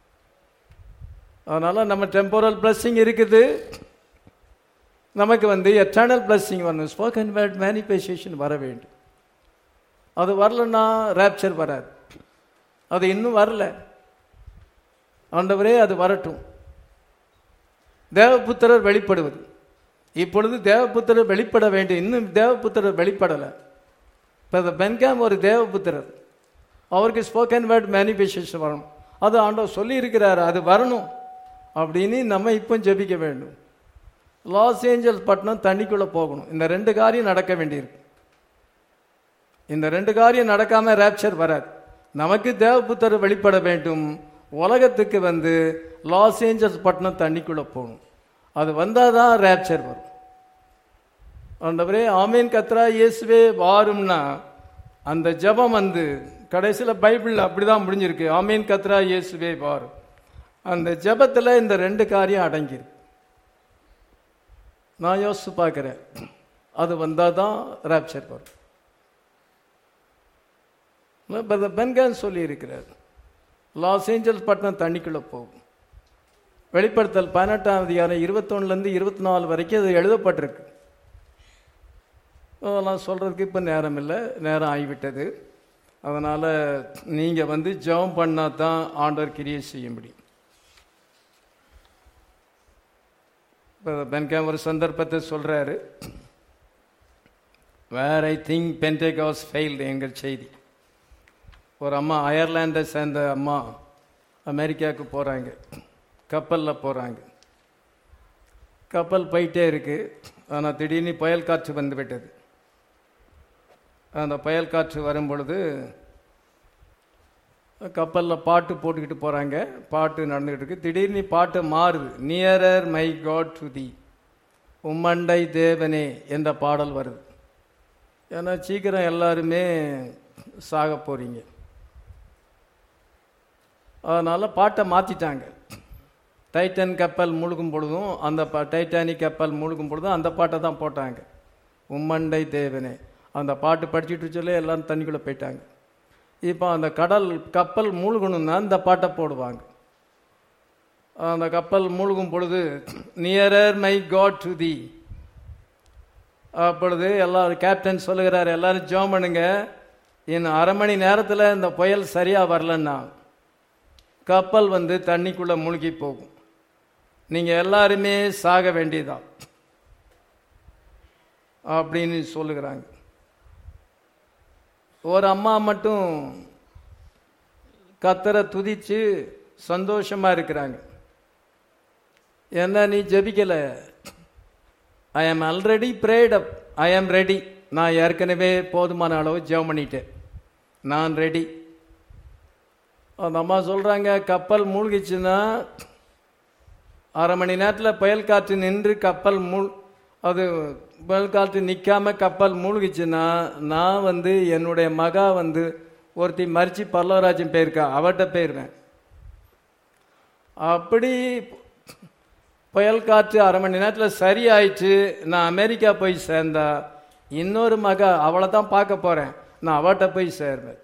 அதனால் நம்ம டெம்பரல் பிளஸிங் இருக்குது நமக்கு வந்து எட்டர்னல் பிளஸிங் வரணும் ஸ்போக்கன் வேர்ட் மேனிஃபெஸ்டேஷன் வர வேண்டும் அது வரலன்னா ரேப்சர் வராது அது இன்னும் வரல ஆண்டவரே அது வரட்டும் தேவபுத்திரர் வெளிப்படுவது இப்பொழுது தேவபுத்திரர் வெளிப்பட வேண்டும் இன்னும் தேவபுத்திரர் வெளிப்படலை இப்போ பென்காம் ஒரு தேவபுத்திரர் அவருக்கு ஸ்போக்கன் வேர்ட் மேனிஃபெஸ்டேஷன் வரணும் அது ஆண்டவர் சொல்லி இருக்கிறாரு அது வரணும் அப்படின்னு நம்ம இப்போ ஜெபிக்க வேண்டும் லாஸ் ஏஞ்சல்ஸ் பட்டணம் தண்ணிக்குள்ளே போகணும் இந்த ரெண்டு காரியம் நடக்க வேண்டியிருக்கு இந்த ரெண்டு காரியம் நடக்காம ரேப்சர் வராது நமக்கு தேவபுத்தர் வெளிப்பட வேண்டும் உலகத்துக்கு வந்து லாஸ் ஏஞ்சல்ஸ் பட்டணம் தண்ணிக்குள்ளே போகணும் அது வந்தால் தான் ரேப்சர் வரும் ஆண்டவரே ஆமீன் கத்ரா இயேசுவே வாரும்னா அந்த ஜெபம் வந்து கடைசியில் பைபிளில் அப்படி தான் முடிஞ்சிருக்கு ஆமீன் கத்ரா இயேசுவே வாரும் அந்த ஜெபத்தில் இந்த ரெண்டு காரியம் அடங்கியிருக்கு நான் யோசிச்சு பார்க்குறேன் அது வந்தால் தான் ரேப்சர் வரும் பென்கான் சொல்லி இருக்கிறார் லாஸ் ஏஞ்சல்ஸ் பட்டணம் தண்ணிக்குள்ளே போகும் வெளிப்படுத்தல் பதினெட்டாம் அதிகாரம் இருபத்தொன்னுலேருந்து இருபத்தி நாலு வரைக்கும் அது எழுதப்பட்டிருக்கு அதெல்லாம் சொல்கிறதுக்கு இப்போ நேரம் இல்லை நேரம் ஆகிவிட்டது அதனால் நீங்கள் வந்து ஜெபம் பண்ணால் தான் ஆண்டவர் கிரியை செய்ய முடியும் இப்போ பென்காம் ஒரு சந்தர்ப்பத்தை சொல்கிறாரு வேர் ஐ திங்க் பென்டேகாஸ் ஃபெயில்டு எங்கள் செய்தி ஒரு அம்மா அயர்லாண்டை சேர்ந்த அம்மா அமெரிக்காவுக்கு போகிறாங்க கப்பலில் போகிறாங்க கப்பல் போயிட்டே இருக்கு ஆனால் திடீர்னு புயல் காற்று வந்து விட்டது அந்த புயல் காற்று வரும் பொழுது கப்பலில் பாட்டு போட்டுக்கிட்டு போகிறாங்க பாட்டு நடந்துக்கிட்டு இருக்கு திடீர்னு பாட்டு மாறுது nearer my God to thee உம்மண்டை தேவனே என்ற பாடல் வருது ஏன்னா சீக்கிரம் எல்லாருமே சாக போகிறீங்க அதனால் பாட்டை மாற்றிட்டாங்க டைட்டன் கப்பல் முழுகும் பொழுதும் அந்த பா டைட்டானிக் கப்பல் முழுகும் பொழுதும் அந்த பாட்டை தான் போட்டாங்க உம்மண்டை தேவனே அந்த பாட்டு படிச்சுட்டு சொல்லி எல்லாரும் தண்ணிக்குள்ளே போயிட்டாங்க இப்போ அந்த கடல் கப்பல் மூழ்கணும்னா இந்த பாட்டை போடுவாங்க அந்த கப்பல் மூழ்கும் பொழுது nearer my God to thee அப்பொழுது எல்லாரும் கேப்டன் சொல்லுகிறார் எல்லாரும் ஜோம் பண்ணுங்க இன்னும் அரை மணி நேரத்தில் இந்த புயல் சரியாக வரலன்னா கப்பல் வந்து தண்ணிக்குள்ளே மூழ்கி போகும் நீங்கள் எல்லாருமே சாக வேண்டியதான் அப்படின்னு சொல்லுகிறாங்க ஒரு அம்மா மட்டும் கத்தரை துதிச்சு சந்தோஷமா இருக்கிறாங்க என்ன நீ ஜெபிக்கல ஐ ஆம் already prayed up I am ready நான் ஏற்கனவே போதுமான அளவு ஜெபம் பண்ணிட்டேன் நான் ரெடி அந்த அம்மா சொல்கிறாங்க கப்பல் மூழ்கிச்சுன்னா அரை மணி நேரத்தில் புயல் காற்று நின்று கப்பல் மூழ் அது புயல் காற்று நிற்காம கப்பல் மூழ்கிச்சுன்னா நான் வந்து என்னுடைய மகா வந்து ஒருத்தி மறிச்சு பல்லவராஜன் போயிருக்கா அவட்ட போயிருவேன் அப்படி புயல் காற்று அரை மணி நேரத்தில் சரியாயிடுச்சு நான் அமெரிக்கா போய் சேர்ந்தா இன்னொரு மகா அவளை தான் பார்க்க போகிறேன் நான் அவட்ட போய் சேர்வேன்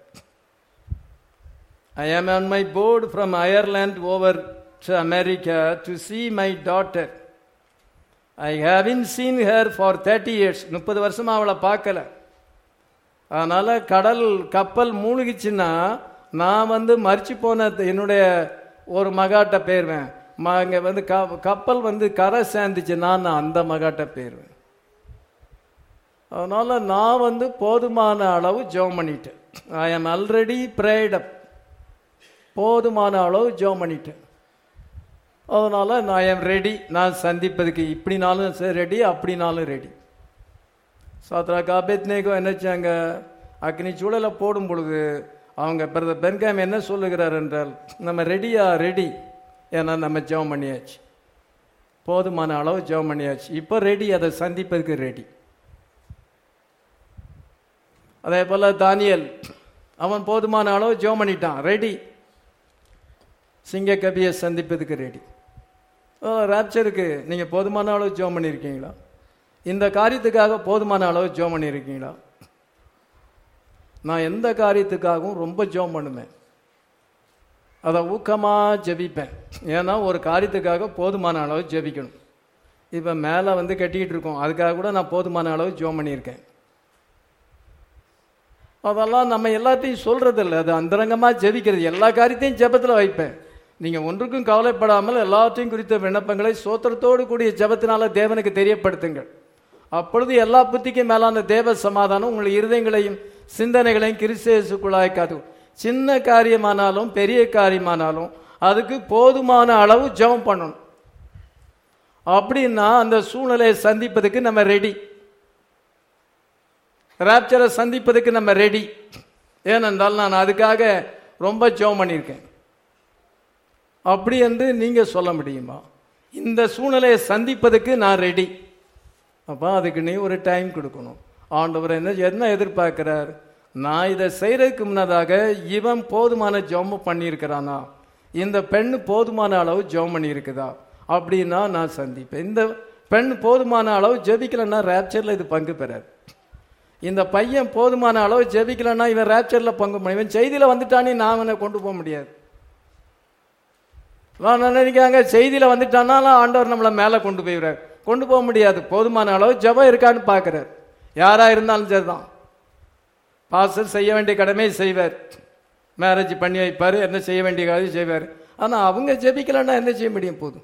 I am on my board from Ireland over to America to see my daughter. I haven't seen her for 30 years. முப்பது வருஷமா அவளை பார்க்கல அதனால கடல் கப்பல் மூழ்கிச்சுன்னா நான் வந்து மறிச்சு போன என்னுடைய ஒரு மகாட்ட போயிருவேன் ம- அங்க வந்து க- கப்பல் வந்து கரை சேர்ந்துச்சுன்னா நான் அந்த மகாட்ட போயிருவேன் அதனால நான் வந்து போதுமான அளவு ஜெபம் பண்ணிட்டேன் I am already prayed up போதுமான அளவு ஜெபம் பண்ணிட்டேன் அதனால நான் எம் ரெடி நான் சந்திப்பதுக்கு இப்படினாலும் ரெடி அப்படினாலும் ரெடி சாத்ரா காபேத்னேகோ என்னச்சாங்க அக்னி சூழலை போடும் பொழுது அவங்க பிரதர் பென்காம் என்ன சொல்லுகிறார் என்றால் நம்ம ரெடியா ரெடி ஏன்னா நம்ம ஜெபம் பண்ணியாச்சு போதுமான அளவு ஜெபம் பண்ணியாச்சு இப்போ ரெடி அதை சந்திப்பதற்கு ரெடி அதே போல தானியல் அவன் போதுமான அளவு ஜெபம் பண்ணிட்டான் ரெடி சிங்க கபியை சந்திப்பதுக்கு ரெடி ராப்சருக்கு நீங்க போதுமான அளவு ஜெபம் பண்ணியிருக்கீங்களா இந்த காரியத்துக்காக போதுமான அளவு ஜெபம் பண்ணியிருக்கீங்களா நான் எந்த காரியத்துக்காகவும் ரொம்ப ஜெபம் பண்ணுவேன் அதை ஊக்கமாக ஜெபிப்பேன் ஏன்னா ஒரு காரியத்துக்காக போதுமான அளவு ஜெபிக்கணும் இப்போ மேலே வந்து கட்டிக்கிட்டு இருக்கோம் அதுக்காக கூட நான் போதுமான அளவு ஜெபம் பண்ணியிருக்கேன் அதெல்லாம் நம்ம எல்லாத்தையும் சொல்றது இல்லை அது அந்தரங்கமாக ஜெபிக்கிறது எல்லா காரியத்தையும் ஜெபத்தில் வைப்பேன் நீங்கள் ஒன்றுக்கும் கவலைப்படாமல் எல்லாத்தையும் குறித்த விண்ணப்பங்களை சோத்திரத்தோடு கூடிய ஜெபத்தினால தேவனுக்கு தெரியப்படுத்துங்கள் அப்பொழுது எல்லா புத்திக்கும் மேலான தேவ சமாதானம் உங்கள் இருதயங்களையும் சிந்தனைகளையும் கிறிஸ்தேசுக்குள்ளாய் காத்து சின்ன காரியமானாலும் பெரிய காரியமானாலும் அதுக்கு போதுமான அளவு ஜெபம் பண்ணணும் அப்படின்னா அந்த சூழ்நிலையை சந்திப்பதுக்கு நம்ம ரெடி ராப்சரை சந்திப்பதுக்கு நம்ம ரெடி ஏனென்றால் நான் அதுக்காக ரொம்ப ஜெபம் பண்ணியிருக்கேன் அப்படி என்று நீங்க சொல்ல முடியுமா இந்த சூழ்நிலையை சந்திப்பதுக்கு நான் ரெடி அப்போ அதுக்கு நீ ஒரு டைம் கொடுக்கணும் ஆண்டவர் என்ன என்ன எதிர்பார்க்கிறார் நான் இதை செய்யறதுக்கு முன்னதாக இவன் போதுமான ஜெபம் பண்ணியிருக்கிறானா இந்த பெண் போதுமான அளவு ஜெபம் பண்ணியிருக்குதா அப்படின்னா நான் சந்திப்பேன் இந்த பெண் போதுமான அளவு ஜெபிக்கலைன்னா ரேப்சரில் இது பங்கு பெறாது இந்த பையன் போதுமான அளவு ஜெபிக்கலைன்னா இவன் ரேப்சரில் பங்கு பண்ண இவன் செய்தியில் வந்துட்டானே நான் அவனை கொண்டு போக முடியாது நான் நினைக்காங்க செய்தியில் வந்துட்டானாலும் ஆண்டவர் நம்மளை மேலே கொண்டு போயிடுறார் கொண்டு போக முடியாது போதுமான அளவு ஜெபம் இருக்கான்னு பார்க்குறார் யாரா இருந்தாலும் சரிதான் பாஸ்டர் செய்ய வேண்டிய கடமையை செய்வார் மேரேஜ் பண்ணி வைப்பார் என்ன செய்ய வேண்டிய காரியம் செய்வார் ஆனால் அவங்க ஜெபிக்கலைன்னா என்ன செய்ய முடியும் போதும்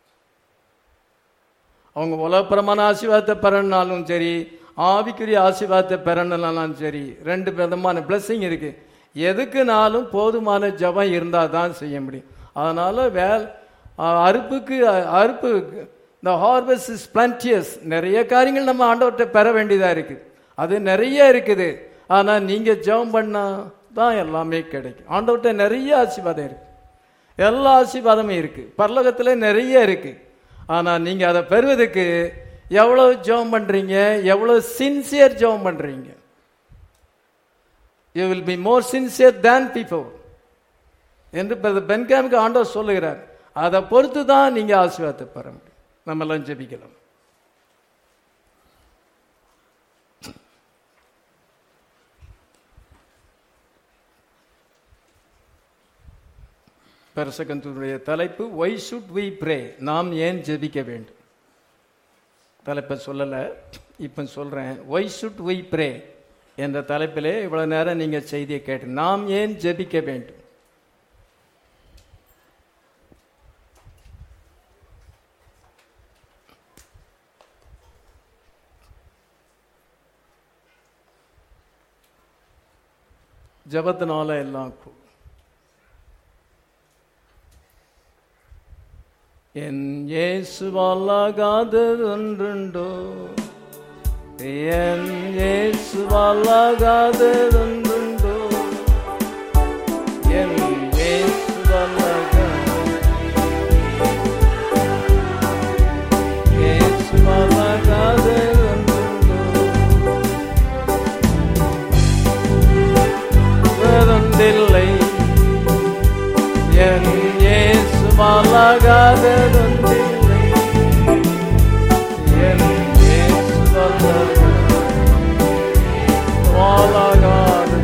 அவங்க உலகப்புறமான ஆசீர்வாதத்தை பெறணுனாலும் சரி ஆவிக்குரிய ஆசீர்வாதத்தை பெறணுனாலும் சரி ரெண்டு விதமான blessing இருக்கு எதுக்குனாலும் போதுமான ஜெபம் இருந்தால் தான் செய்ய முடியும் அதனால வேல் அஹ், அறுப்புக்கு அஹ், அறுப்பு இந்த ஹார்வெஸ்ட் இஸ் பிளண்டியஸ் நிறைய காரியங்கள் நம்ம ஆண்டவர்கிட்ட பெற வேண்டியதாக இருக்குது அது நிறைய இருக்குது ஆனால் நீங்கள் ஜெபம் பண்ணா தான் எல்லாமே கிடைக்கும் ஆண்டவர்கிட்ட நிறைய ஆசீர்வாதம் இருக்கு எல்லா ஆசீர்வாதமும் இருக்கு பரலோகத்தில் நிறைய இருக்கு ஆனா நீங்க அதை பெறுவதற்கு எவ்வளவு ஜெபம் பண்றீங்க எவ்வளவு சின்சியர் ஜெபம் பண்றீங்க you will be more sincere than people என்று பென்காமுக்கு ஆண்டவர் சொல்லுகிறார் அதை பொறுத்து தான் நீங்க ஆசீர்வாதத்தை பெற முடியும் நம்ம எல்லாம் ஜெபிக்கலாம் பெருசகந்தூருடைய தலைப்பு ஒய் சுட் வி ப்ரே நாம் ஏன் ஜெபிக்க வேண்டும் தலைப்பை சொல்லலை இப்போ சொல்கிறேன் ஒய் சுட் வி ப்ரே என்ற தலைப்பிலே இவ்வளவு நேரம் நீங்கள் செய்தியை கேட்டு நாம் ஏன் ஜெபிக்க வேண்டும் ஜபத்தினால எல்லாம் கூடும் என் இயேசுவாலாகாததொன்றுண்டோ என் இயேசுவாலாகாததொன்றுண்டோ என் இயேசுவாலாகாத இயேசுவாலாகாததொன்றுண்டோ வேறொன்றில்லை என் இயேசுவாலாகாததொன்றில்லை என் இயேசுவாலாகாதது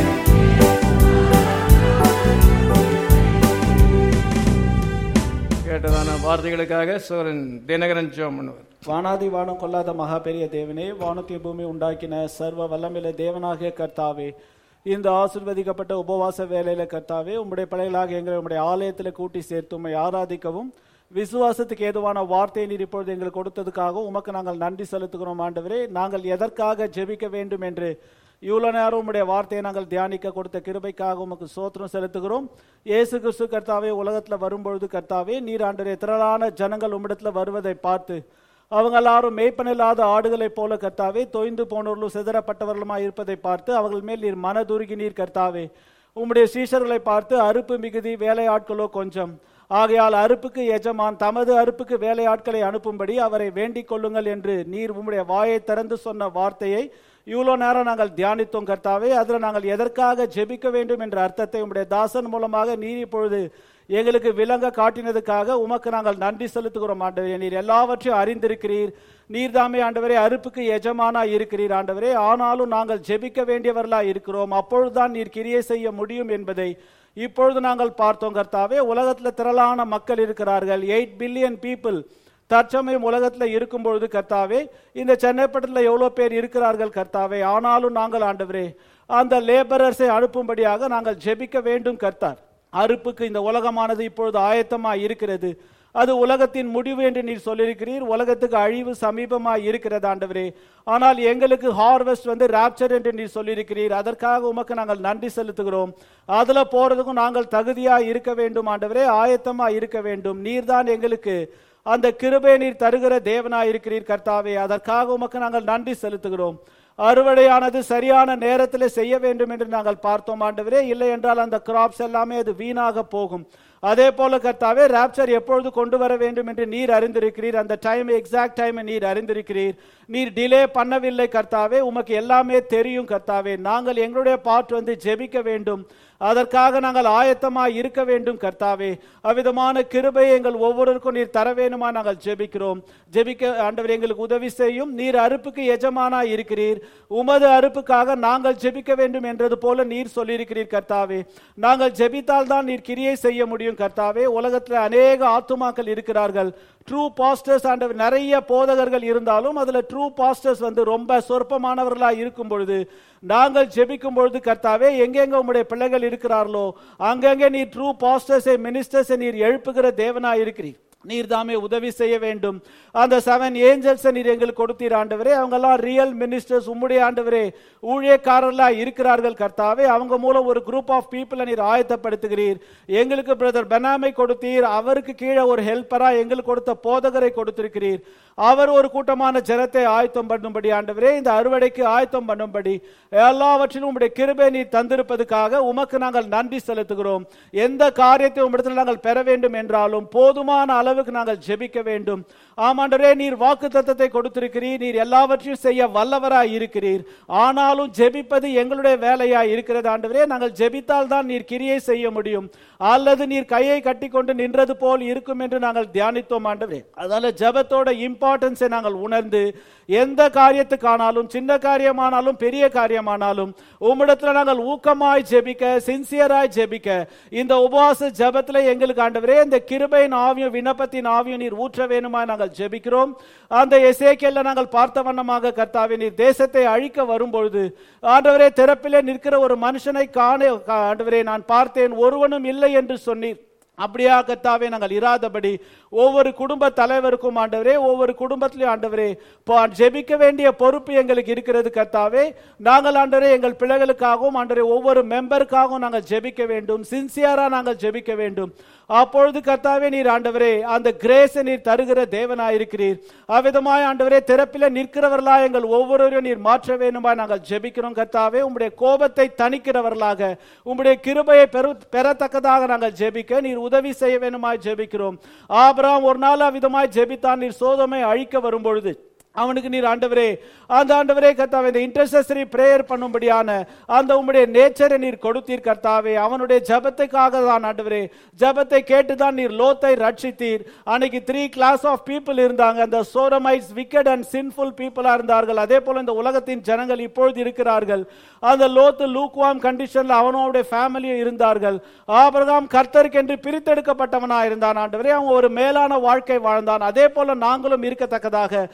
கேட்டதான வார்த்தைகளுக்காக சோரன் தினகரன் ஜோம் பண்ணுவார் வானாதி வானம் கொள்ளாத மகா பெரிய தேவனே வானத்தை பூமி உண்டாக்கின சர்வ வல்லமில்ல தேவனாகிய கர்த்தாவே இந்த ஆசிர்வதிக்கப்பட்ட உபவாச வேலையில கர்த்தாவே உம்முடைய பிள்ளைகளாக எங்களை உம்முடைய ஆலயத்தில் கூட்டி சேர்த்து உம்மை ஆராதிக்கவும் விசுவாசத்துக்கு ஏதுவான வார்த்தையை நீர் இப்பொழுது எங்களுக்கு கொடுத்ததுக்காக உமக்கு நாங்கள் நன்றி செலுத்துகிறோம் ஆண்டவரே நாங்கள் எதற்காக ஜெபிக்க வேண்டும் என்று இவ்வளோ நேரம் உம்முடைய வார்த்தையை நாங்கள் தியானிக்க கொடுத்த கிருபைக்காக உமக்கு சோத்திரம் செலுத்துகிறோம் இயேசு கிறிஸ்து கர்த்தாவே உலகத்தில் வரும்பொழுது கர்த்தாவே நீர் ஆண்டரே திரளான ஜனங்கள் உம்மிடத்தில் வருவதை பார்த்து அவங்க எல்லாரும் மேய்ப்பனில்லாத ஆடுகளைப் போல கர்த்தாவே தொய்ந்து போனவர்களும் சிதறப்பட்டவர்களுமாய் இருப்பதை பார்த்து அவர்கள் மேல் நீர் மனதுருகி நீர் கர்த்தாவே உம்முடைய சீஷர்களை பார்த்து அறுப்பு மிகுதி வேலையாட்களோ கொஞ்சம் ஆகையால் அறுப்புக்கு எஜமான் தமது அறுப்புக்கு வேலையாட்களை அனுப்பும்படி அவரை வேண்டிக் கொள்ளுங்கள் என்று நீர் உம்முடைய வாயை திறந்து சொன்ன வார்த்தையை இவ்வளோ நேரம் நாங்கள் தியானித்தோம் கர்த்தாவே அதில் நாங்கள் எதற்காக ஜெபிக்க வேண்டும் என்ற அர்த்தத்தை உம்முடைய தாசன் மூலமாக நீர் இப்பொழுது எங்களுக்கு விளங்க காட்டினதுக்காக உமக்கு நாங்கள் நன்றி செலுத்துகிறோம் ஆண்டவரே நீர் எல்லாவற்றையும் அறிந்திருக்கிறீர் நீர் தாமே ஆண்டவரே அறுப்புக்கு எஜமானா இருக்கிறீர் ஆண்டவரே ஆனாலும் நாங்கள் ஜெபிக்க வேண்டியவர்களா இருக்கிறோம் அப்பொழுதுதான் நீர் கிரியை செய்ய முடியும் என்பதை இப்பொழுது நாங்கள் பார்த்தோம் கர்த்தாவே உலகத்தில் திரளான மக்கள் இருக்கிறார்கள் எயிட் பில்லியன் பீப்புள் தற்சமயம் உலகத்தில் இருக்கும் பொழுது கர்த்தாவே இந்த சென்னைப்பட்டத்தில் எவ்வளோ பேர் இருக்கிறார்கள் கர்த்தாவே ஆனாலும் நாங்கள் ஆண்டவரே அந்த லேபரர்ஸை அனுப்பும்படியாக நாங்கள் ஜெபிக்க வேண்டும் கர்த்தார் அறுப்புக்கு இந்த உலகமானது இப்பொழுது ஆயத்தமாக இருக்கிறது அது உலகத்தின் முடிவு என்று நீர் சொல்லியிருக்கிறீர் உலகத்துக்கு அழிவு சமீபமாக இருக்கிறது ஆண்டவரே ஆனால் எங்களுக்கு ஹார்வெஸ்ட் வந்து ராப்சர் என்று நீர் சொல்லியிருக்கிறீர் அதற்காக உமக்கு நாங்கள் நன்றி செலுத்துகிறோம் அதுல போறதுக்கும் நாங்கள் தகுதியா இருக்க வேண்டும் ஆண்டவரே ஆயத்தமா இருக்க வேண்டும் நீர்தான் எங்களுக்கு அந்த கிருபை நீர் தருகிற தேவனாய் இருக்கிறீர் கர்த்தாவே அதற்காக உமக்கு நாங்கள் நன்றி செலுத்துகிறோம் அறுவடையானது சரியான நேரத்தில் செய்ய வேண்டும் என்று நாங்கள் பார்த்தோம் ஆண்டவரே இல்லை என்றால் அந்த கிராப்ஸ் எல்லாமே அது வீணாக போகும் அதே போல கர்த்தாவே ராப்சர் எப்பொழுது கொண்டு வர வேண்டும் என்று நீர் அறிந்திருக்கிறீர் அந்த டைம் எக்ஸாக்ட் டைம் நீர் அறிந்திருக்கிறீர் நீர் டிலே பண்ணவில்லை கர்த்தாவே உமக்கு எல்லாமே தெரியும் கர்த்தாவே நாங்கள் எங்களுடைய பாட்டு வந்து ஜெபிக்க வேண்டும் அதற்காக நாங்கள் ஆயத்தமாய் இருக்க வேண்டும் கர்த்தாவே அவ்விதமான கிருபை எங்கள் ஒவ்வொருவருக்கும் நீர் தர வேணுமா நாங்கள் ஜெபிக்கிறோம் ஜெபிக்க ஆண்டவர் எங்களுக்கு உதவி செய்யும் நீர் அறுப்புக்கு எஜமானாய் இருக்கிறீர் உமது அறுப்புக்காக நாங்கள் ஜெபிக்க வேண்டும் என்றது போல நீர் சொல்லியிருக்கிறீர் கர்த்தாவே நாங்கள் ஜெபித்தால் தான் நீர் கிரியை செய்ய முடியும் கர்த்தாவே உலகத்தில் அநேக ஆத்துமாக்கள் இருக்கிறார்கள் ட்ரூ பாஸ்டர்ஸ் ஆண்டவர் நிறைய போதகர்கள் இருந்தாலும் அதுல ட்ரூ பாஸ்டர்ஸ் வந்து ரொம்ப சொற்பமானவர்களா இருக்கும் பொழுது நாங்கள் ஜெபிக்கும் பொழுது கர்த்தாவே எங்கெங்க உங்களுடைய பிள்ளைகள் இருக்கிறார்களோ அங்கங்கே நீர் ட்ரூ பாஸ்டர்ஸை மினிஸ்டர்ஸை நீர் எழுப்புகிற தேவனா இருக்கிறீர் நீர் தாமே உதவி செய்ய வேண்டும் அந்த செவன் ஏஞ்சல்ஸ் நீர் எங்களுக்கு கொடுத்தீர் ஆண்டவரே அவங்க எல்லாம் ரியல் மினிஸ்டர்ஸ் உம்முடைய ஆண்டவரே ஊழியக்காரர்களா இருக்கிறார்கள் கர்த்தாவே அவங்க மூலம் ஒரு குரூப் ஆஃப் பீப்புளை நீர் ஆயத்தப்படுத்துகிறீர் எங்களுக்கு பிரதர் பெனாமை கொடுத்தீர் அவருக்கு கீழே ஒரு ஹெல்ப்பரா எங்களுக்கு கொடுத்த போதகரை கொடுத்திருக்கிறீர் அவர் ஒரு கூட்டமான ஜனத்தை ஆயத்தம் பண்ணும்படி ஆண்டவரே இந்த அறுவடைக்கு ஆயத்தம் பண்ணும்படி எல்லாவற்றிலும் உம்முடைய கிருபை நீர் தந்திருப்பதுக்காக உமக்கு நாங்கள் நன்றி செலுத்துகிறோம் எந்த காரியத்தை உம்மிடத்தில் நாங்கள் பெற வேண்டும் என்றாலும் போதுமான அளவுக்கு நாங்கள் ஜெபிக்க வேண்டும் ஆமாண்டரே நீர் வாக்கு தத்தத்தை கொடுத்திருக்கிறீர் நீர் எல்லாவற்றையும் செய்ய வல்லவராய் இருக்கிறீர் ஆனாலும் ஜெபிப்பது எங்களுடைய வேலையாய் இருக்கிறது ஆண்டவரே நாங்கள் ஜெபித்தால் தான் நீர் கிரியை செய்ய முடியும் அல்லது நீர் கையை கட்டிக்கொண்டு நின்றது போல் இருக்கும் என்று நாங்கள் தியானித்தோம் ஆண்டவரே அதனால ஜெபத்தோட இம்பார்ட்டன்ஸை நாங்கள் உணர்ந்து எந்த காரியத்துக்கானாலும் சின்ன காரியமானாலும் பெரிய காரியமானாலும் உம்மிடத்துல நாங்கள் ஊக்கமாய் ஜெபிக்க சின்சியராய் ஜெபிக்க இந்த உபவாச ஜெபத்துல எங்களுக்கு ஆண்டவரே இந்த கிருபையின் ஆவியும் விண்ணப்பத்தின் ஆவியும் நீர் ஊற்ற வேணுமா நாங்கள் ஜெபிக்கிறோம் அந்த எசேக்கியல்ல நாங்கள் பார்த்த வண்ணமாக கர்த்தாவே நீர் தேசத்தை அழிக்க வரும்பொழுது ஆண்டவரே திறப்பிலே நிற்கிற ஒரு மனுஷனை காண ஆண்டவரே நான் பார்த்தேன் ஒருவனும் இல்லை என்று சொன்னீர் அப்படியா கர்த்தாவே நாங்கள் இராதபடி ஒவ்வொரு குடும்ப தலைவருக்கும் ஆண்டவரே ஒவ்வொரு குடும்பத்திலையும் ஆண்டவரே பா- ஜெபிக்க வேண்டிய பொறுப்பு எங்களுக்கு இருக்கிறது கர்த்தாவே நாங்கள் ஆண்டவரே எங்கள் பிள்ளைகளுக்காகவும் ஆண்டவரே ஒவ்வொரு மெம்பருக்காகவும் நாங்கள் ஜெபிக்க வேண்டும் சின்சியரா நாங்கள் ஜெபிக்க வேண்டும் அப்பொழுது கர்த்தாவே நீர் ஆண்டவரே அந்த கிரேஸை நீர் தருகிற தேவனாயிருக்கிறீர் அவ்விதமாய் ஆண்டவரே திறப்பில நிற்கிறவர்களா எங்கள் ஒவ்வொருவரையும் நீர் மாற்ற வேணுமா நாங்கள் ஜெபிக்கிறோம் கர்த்தாவே உம்முடைய கோபத்தை தணிக்கிறவர்களாக உம்முடைய கிருபையை பெரு பெறத்தக்கதாக நாங்கள் ஜெபிக்க நீர் உதவி செய்ய வேணுமாய் ஜெபிக்கிறோம் ஆபிரகாம் ஒரு நாள் அவ்விதமாய் ஜெபித்தான் நீர் சோதமை அழிக்க வரும்பொழுது அவனுக்கு நீர் ஆண்டவரே அந்த ஆண்டவரே கர்த்தாவே இந்த இன்டர்செசரி பிரேயர் பண்ணும்படியான அந்த உம்முடைய நேச்சரை நீர் கொடுத்தீர் கர்த்தாவே அவனுடைய ஜபத்துக்காக தான் ஆண்டவரே ஜபத்தை கேட்டு தான் நீர் லோத்தை ரட்சித்தீர் அன்னைக்கு த்ரீ கிளாஸ் ஆஃப் பீப்புள் இருந்தாங்க அந்த சோரமைட்ஸ் விக்கெட் அண்ட் சின்ஃபுல் பீப்புளா இருந்தார்கள் அதே போல இந்த உலகத்தின் ஜனங்கள் இப்பொழுது இருக்கிறார்கள் அந்த லோத்து லூக்வாம் கண்டிஷன்ல அவனோட ஃபேமிலியும் இருந்தார்கள் ஆபிரகாம் கர்த்தருக்கென்று பிரித்தெடுக்கப்பட்டவனா இருந்தான் ஆண்டவரே அவன் ஒரு மேலான வாழ்க்கை வாழ்ந்தான் அதே போல நாங்களும் இருக்கத்தக்கதாக எங்களுக்கு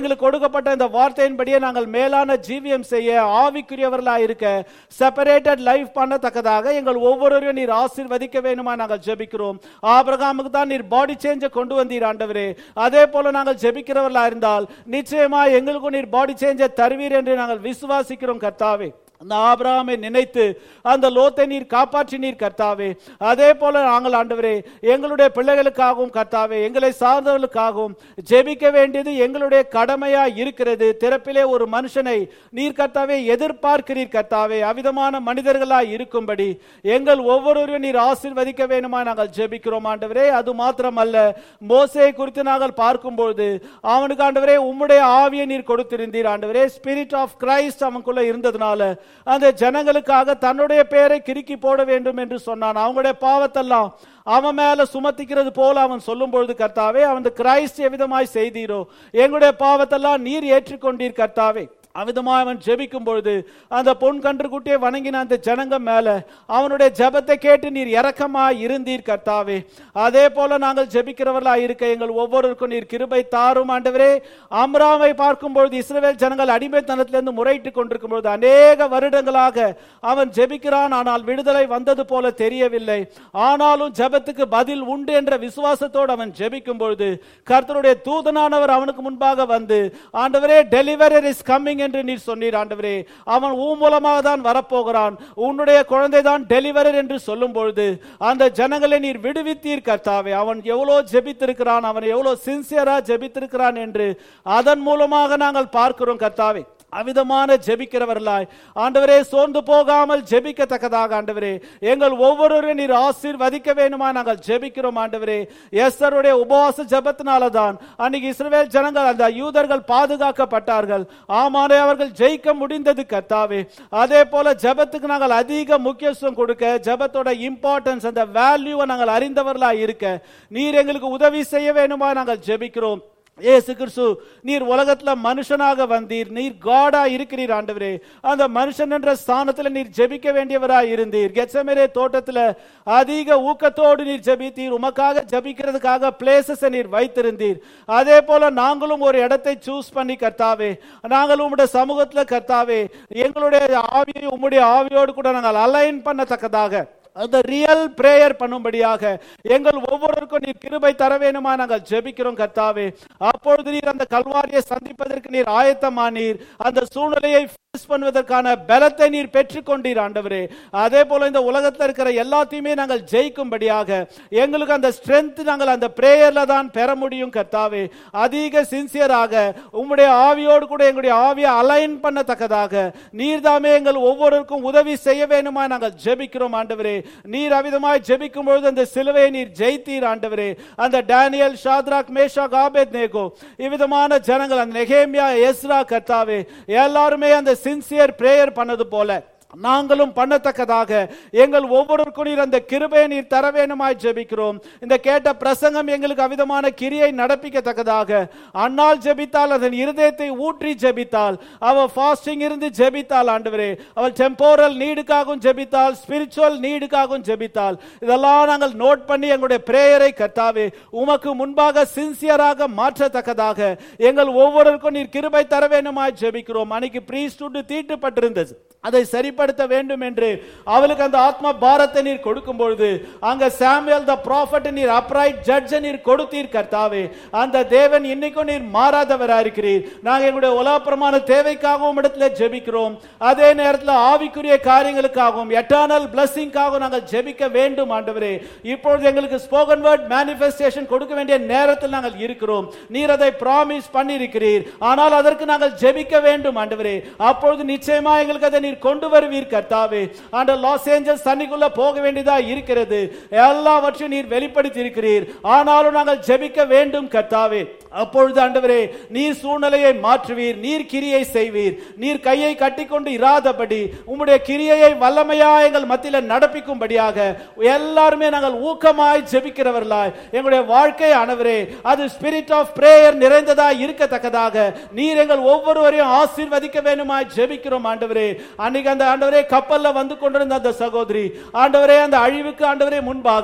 எங்களுக்கு கொடுக்கப்பட்ட இந்த வார்த்தையின்படியே நாங்கள் மேலான ஜீவியம் செய்ய ஆவிக்குரியவர்களா இருக்க செப்பரேட்டட் லைஃப் பண்ணத்தக்கதாக எங்கள் ஒவ்வொருவரையும் நீர் ஆசீர்வதிக்க வேணுமா நாங்கள் ஜெபிக்கிறோம் ஆபிரகாமுக்கு தான் நீர் பாடி சேஞ்சை கொண்டு வந்தீர் ஆண்டவரே அதே போல நாங்கள் ஜெபிக்கிறவர்களா இருந்தால் நிச்சயமா எங்களுக்கும் நீர் பாடி சேஞ்சை தருவீர் என்று நாங்கள் விசுவாசிக்கிறோம் கர்த்தாவே அந்த ஆபிரகாமை நினைத்து அந்த லோத்தை நீர் காப்பாற்றினீர் கர்த்தாவே அதே போல நாங்கள் ஆண்டவரே எங்களுடைய பிள்ளைகளுக்காகவும் கர்த்தாவே எங்களை சார்ந்தவர்களுக்காகவும் ஜெபிக்க வேண்டியது எங்களுடைய கடமையா இருக்கிறது திறப்பிலே ஒரு மனுஷனை நீர் கர்த்தாவே எதிர்பார்க்கிறீர் கர்த்தாவே அவிதமான மனிதர்களாய் இருக்கும்படி எங்கள் ஒவ்வொருவரையும் நீர் ஆசீர்வதிக்க வேணுமா நாங்கள் ஜெபிக்கிறோம் ஆண்டவரே அது மாத்திரமல்ல மோசே குறித்து நாங்கள் பார்க்கும்பொழுது அவனுக்கு ஆண்டவரே உம்முடைய ஆவியை நீர் கொடுத்திருந்தீர் ஆண்டவரே ஸ்பிரிட் ஆஃப் கிரைஸ்ட் அவனுக்குள்ள இருந்ததுனால அந்த ஜனங்களுக்காக தன்னுடைய பெயரை கிறுக்கி போட வேண்டும் என்று சொன்னான் அவங்களுடைய பாவத்தெல்லாம் அவன் மேல சுமத்திக்கிறது போல அவன் சொல்லும் பொழுது கர்த்தாவே அவன் கிரைஸ்ட் எவ்விதமாய் செய்தீரோ எங்களுடைய பாவத்தெல்லாம் நீர் ஏற்றுக்கொண்டீர் கர்த்தாவே அவிதமாய் அவன் ஜெபிக்கும் பொழுது அந்த பொன் கன்றுக்குட்டியை வணங்கின அந்த ஜனங்க மேல அவனுடைய ஜெபத்தை கேட்டு நீர் இரக்கமாய் இருந்தீர் கர்த்தாவே அதே போல நாங்கள் ஜெபிக்கிறவர்களா இருக்க எங்கள் ஒவ்வொருவருக்கும் நீர் கிருபை தாரும் ஆண்டவரே அம்ராமை பார்க்கும் பொழுது இஸ்ரவேல் ஜனங்கள் அடிமைத்தனத்திலிருந்து முறையிட்டுக் கொண்டிருக்கும் பொழுது அநேக வருடங்களாக அவன் ஜெபிக்கிறான் ஆனால் விடுதலை வந்தது போல தெரியவில்லை ஆனாலும் ஜெபத்துக்கு பதில் உண்டு என்ற விசுவாசத்தோடு அவன் ஜெபிக்கும் பொழுது கர்த்தருடைய தூதனானவர் அவனுக்கு முன்பாக வந்து ஆண்டவரே டெலிவரர் இஸ் கம்மிங் என்று நீர் சொன்னீர் ஆண்டவரே அவன் ஊ மூலமாக தான் வரப்போகிறான் உன்னுடைய குழந்தை தான் டெலிவரர் என்று சொல்லும் பொழுது அந்த ஜனங்களை நீர் விடுவித்தீர் கர்த்தாவே அவன் எவ்வளவு ஜெபித்திருக்கிறான் அவன் எவ்வளவு சின்சியரா ஜெபித்திருக்கிறான் என்று அதன் மூலமாக நாங்கள் பார்க்கிறோம் கர்த்தாவே அவிதமான ஜெபிக்கிறவர்களாய் ஆண்டவரே சோர்ந்து போகாமல் ஜெபிக்கத்தக்கதாக ஆண்டவரே எங்கள் ஒவ்வொருவரையும் நீர் ஆசீர்வதிக்க வேணுமா நாங்கள் ஜெபிக்கிறோம் ஆண்டவரே எஸ்தருடைய உபவாச ஜெபத்தினால தான் அன்னைக்கு இஸ்ரவேல் ஜனங்கள் அந்த யூதர்கள் பாதுகாக்கப்பட்டார்கள் ஆமானே அவர்கள் ஜெயிக்க முடிந்தது கர்த்தாவே அதே போல ஜெபத்துக்கு நாங்கள் அதிக முக்கியத்துவம் கொடுக்க ஜெபத்தோட இம்பார்ட்டன்ஸ் அந்த வேல்யூவை நாங்கள் அறிந்தவர்களா இருக்க நீர் எங்களுக்கு உதவி செய்ய வேணுமா நாங்கள் ஜெபிக்கிறோம் ஏசு கிறிஸ்து நீர் உலகத்துல மனுஷனாக வந்தீர் நீர் காடா இருக்கிறீர் ஆண்டவரே அந்த மனுஷன் என்ற ஸ்தானத்துல நீர் ஜெபிக்க வேண்டியவராய் இருந்தீர் கெச்சமரே தோட்டத்துல அதிக ஊக்கத்தோடு நீர் ஜெபித்தீர் உமக்காக ஜெபிக்கிறதுக்காக பிளேசஸ் நீர் வைத்திருந்தீர் அதே போல நாங்களும் ஒரு இடத்தை சூஸ் பண்ணி கர்த்தாவே நாங்கள் உம்முடைய சமூகத்துல கர்த்தாவே எங்களுடைய ஆவியை உம்முடைய ஆவியோடு கூட நாங்கள் அலைன் பண்ணத்தக்கதாக அந்த ரியல் பிரேயர் பண்ணும்படியாக எங்கள் ஒவ்வொருவருக்கும் நீர் கிருபை தர வேணுமா நாங்கள் ஜெபிக்கிறோம் கர்த்தாவே அப்பொழுது நீர் அந்த கல்வாரியை சந்திப்பதற்கு நீர் ஆயத்தமானீர் அந்த சூழ்நிலையை face பண்ணுவதற்கான பலத்தை நீர் பெற்றுக்கொண்டீர் ஆண்டவரே அதே போல இந்த உலகத்தில் இருக்கிற எல்லாத்தையுமே நாங்கள் ஜெயிக்கும்படியாக எங்களுக்கு அந்த ஸ்ட்ரென்த் நாங்கள் அந்த பிரேயர்ல தான் பெற முடியும் கர்த்தாவே அதிக சின்சியராக உம்முடைய ஆவியோடு கூட எங்களுடைய ஆவியை அலைன் பண்ணத்தக்கதாக நீர்தாமே எங்கள் ஒவ்வொருவருக்கும் உதவி செய்ய வேணுமா நாங்கள் ஜெபிக்கிறோம் ஆண்டவரே நீர் அவிதமாய் ஜெபிக்கும் பொழுது அந்த சிலுவையை நீர் ஜெயித்தீர் ஆண்டவரே அந்த Daniel Shadrach Meshach Abednego இவ்விதமான ஜனங்கள் அந்த நெகேமியா எஸ்ரா கர்த்தாவே எல்லாருமே அந்த சின்சியர் பிரேயர் பண்ணது போல நாங்களும் பண்ணத்தக்கதாக எங்கள் ஒவ்வொருவருக்கும் நீர் அந்த கிருபையை நீர் தர வேணுமாய் ஜெபிக்கிறோம் இந்த கேட்ட பிரசங்கம் எங்களுக்கு அவிதமான கிரியை நடப்பிக்கத்தக்கதாக அன்னால் ஜெபித்தால் அதன் இருதயத்தை ஊற்றி ஜெபித்தால் அவள் ஃபாஸ்டிங் இருந்து ஜெபித்தால் ஆண்டவரே அவள் டெம்போரல் நீடுக்காகவும் ஜெபித்தால் ஸ்பிரிச்சுவல் நீடுக்காகவும் ஜெபித்தால் இதெல்லாம் நாங்கள் நோட் பண்ணி எங்களுடைய பிரேயரை கத்தாவே உமக்கு முன்பாக சின்சியராக மாற்றத்தக்கதாக எங்கள் ஒவ்வொருவருக்கும் நீர் கிருபை தர வேணுமாய் ஜெபிக்கிறோம் அன்னைக்கு பிரீஸ்டுண்டு தீட்டுப்பட்டிருந்தது அதை சரிப்படுத்த வேண்டும் என்று அவளுக்கு அந்த ஆத்ம பாரத்தை நீர் கொடுக்கும் பொழுது அங்க சாமுவேல் த ப்ராஃபட் நீர் அப்ரைட் ஜட்ஜ் நீர் கொடுத்தீர் கர்த்தாவே அந்த தேவன் இன்னைக்கும் நீர் மாறாதவரா இருக்கிறீர் நாங்க எங்களுடைய உலகப்பிரமாண தேவைக்காகவும் இடத்துல ஜெபிக்கிறோம் அதே நேரத்தில் ஆவிக்குரிய காரியங்களுக்காகவும் எட்டர்னல் பிளஸிங்காகவும் நாங்கள் ஜெபிக்க வேண்டும் ஆண்டவரே இப்பொழுது எங்களுக்கு ஸ்போக்கன் வேர்ட் மேனிஃபெஸ்டேஷன் கொடுக்க வேண்டிய நேரத்தில் நாங்கள் இருக்கிறோம் நீர் அதை ப்ராமிஸ் பண்ணியிருக்கிறீர் ஆனால் அதற்கு நாங்கள் ஜெபிக்க வேண்டும் ஆண்டவரே அப்பொழுது நிச்சயமா எங்களுக்கு அதை நீர் கொண்டு வருவீர் கர்த்தாவே ஆண்ட லாஸ் ஏஞ்சல்ஸ் தண்ணிக்குள்ள போக வேண்டியதா இருக்கிறது எல்லாவற்றையும் நீர் வெளிப்படுத்தி இருக்கிறீர் ஆனாலும் நாங்கள் ஜெபிக்க வேண்டும் கர்த்தாவே அப்பொழுது ஆண்டவரே நீர் சூழ்நிலையை மாற்றுவீர் நீர் கிரியை செய்வீர் நீர் கையை கட்டிக்கொண்டு இராதபடி உம்முடைய கிரியையை வல்லமையா எங்கள் மத்தியில நடப்பிக்கும்படியாக எல்லாருமே நாங்கள் ஊக்கமாய் ஜெபிக்கிறவர்களாய் எங்களுடைய வாழ்க்கை ஆனவரே அது ஸ்பிரிட் ஆஃப் பிரேயர் நிறைந்ததாய் இருக்கத்தக்கதாக நீர் எங்கள் ஒவ்வொருவரையும் ஆசீர்வதிக்க வேணுமாய் ஜெபிக்கிறோம் ஆண்டவரே அன்னைக்கு அந்த ஆண்டவரே கப்பல்ல வந்து கொண்டிருந்த அந்த சகோதரி ஆண்டவரே அந்த அழிவுக்கு ஆண்டவரே முன்பாக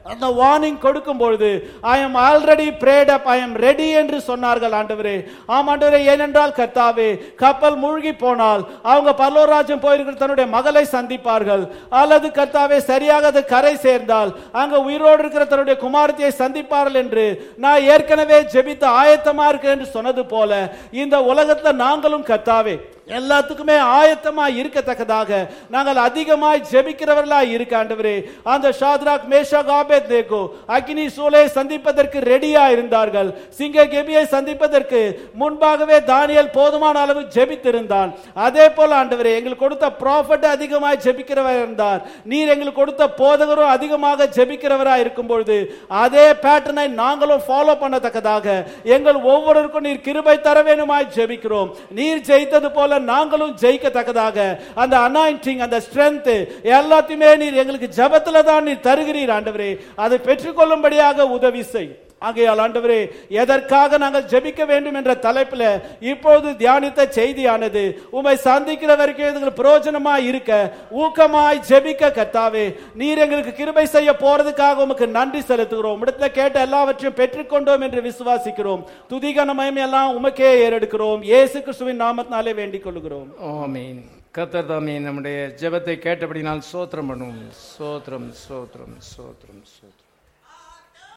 அந்த வார்னிங் கொடுக்கும் பொழுது I am already prayed up I am ready என்று சொன்னார்கள் ஆண்டவரே ஆம் ஆண்டவரே ஏனென்றால் கர்த்தாவே கப்பல் மூழ்கி போனால் அவங்க பரலோராஜ்யம் போயிருக்கிற தன்னுடைய மகளை சந்திப்பார்கள் அல்லது கர்த்தாவே சரியாக அது கரை சேர்ந்தால் அங்க உயிரோடு இருக்கிற தன்னுடைய குமாரத்தியை சந்திப்பார்கள் என்று நான் ஏற்கனவே ஜெபித்து ஆயத்தமா இருக்கேன் என்று சொன்னது போல இந்த உலகத்துல நாங்களும் கர்த்தாவே எல்லாத்துக்குமே ஆயத்தமாய் இருக்கத்தக்கதாக நாங்கள் அதிகமாய் ஜெபிக்கிறவர்களாய் இருக்க ஆண்டவரே அந்த ஷாத்ராக் மேஷாக் ஆபேத்நேகோ அக்னி சூளை சந்திப்பதற்கு ரெடியா இருந்தார்கள் சிங்க கெபியை சந்திப்பதற்கு முன்பாகவே தானியல் போதுமான அளவு ஜெபித்திருந்தான் அதே போல ஆண்டவரே எங்களுக்கு கொடுத்த ப்ராஃபட் அதிகமாய் ஜெபிக்கிறவர் இருந்தார் நீர் எங்களுக்கு கொடுத்த போதகரும் அதிகமாக ஜெபிக்கிறவராய் இருக்கும் பொழுது அதே பேட்டர்னை நாங்களும் ஃபாலோ பண்ணத்தக்கதாக எங்கள் ஒவ்வொருவருக்கும் நீர் கிருபை தர வேணுமாய் ஜெபிக்கிறோம் நீர் ஜெயித்தது போல நாங்களும் ஜெயிக்கத்தக்கதாக அந்த அனாயிண்டிங் அந்த ஸ்ட்ரென்த் எல்லாத்தையுமே நீர் எங்களுக்கு ஜெபத்துல தான் நீர் தருகிறீர் ஆண்டவரே அதை பெற்றுக்கொள்ளும்படியாக உதவி செய் ஆகையால் ஆண்டவரே எதற்காக நாங்கள் ஜெபிக்க வேண்டும் என்ற தலைப்பில் இப்போது தியானித்த செய்தியானது உம்மை சந்திக்கிற வரைக்கும் எங்களுக்கு பிரயோஜனமாய் இருக்க ஊக்கமாய் ஜெபிக்க கர்த்தாவே நீர் எங்களுக்கு கிருபை செய்ய போறதுக்காக உமக்கு நன்றி செலுத்துகிறோம் இடத்துல கேட்ட எல்லாவற்றையும் பெற்றுக்கொண்டோம் என்று விசுவாசிக்கிறோம் துதிகனமயம் எல்லாம் உமக்கே ஏறெடுக்கிறோம் இயேசு கிறிஸ்துவின் நாமத்தினாலே வேண்டிக் கொள்கிறோம் ஆமீன் கத்தர் தாமே நம்முடைய ஜெபத்தை கேட்டபடி நான் சோத்திரம் பண்ணுவோம் சோத்திரம் சோத்திரம் சோத்திரம் சோத்திரம்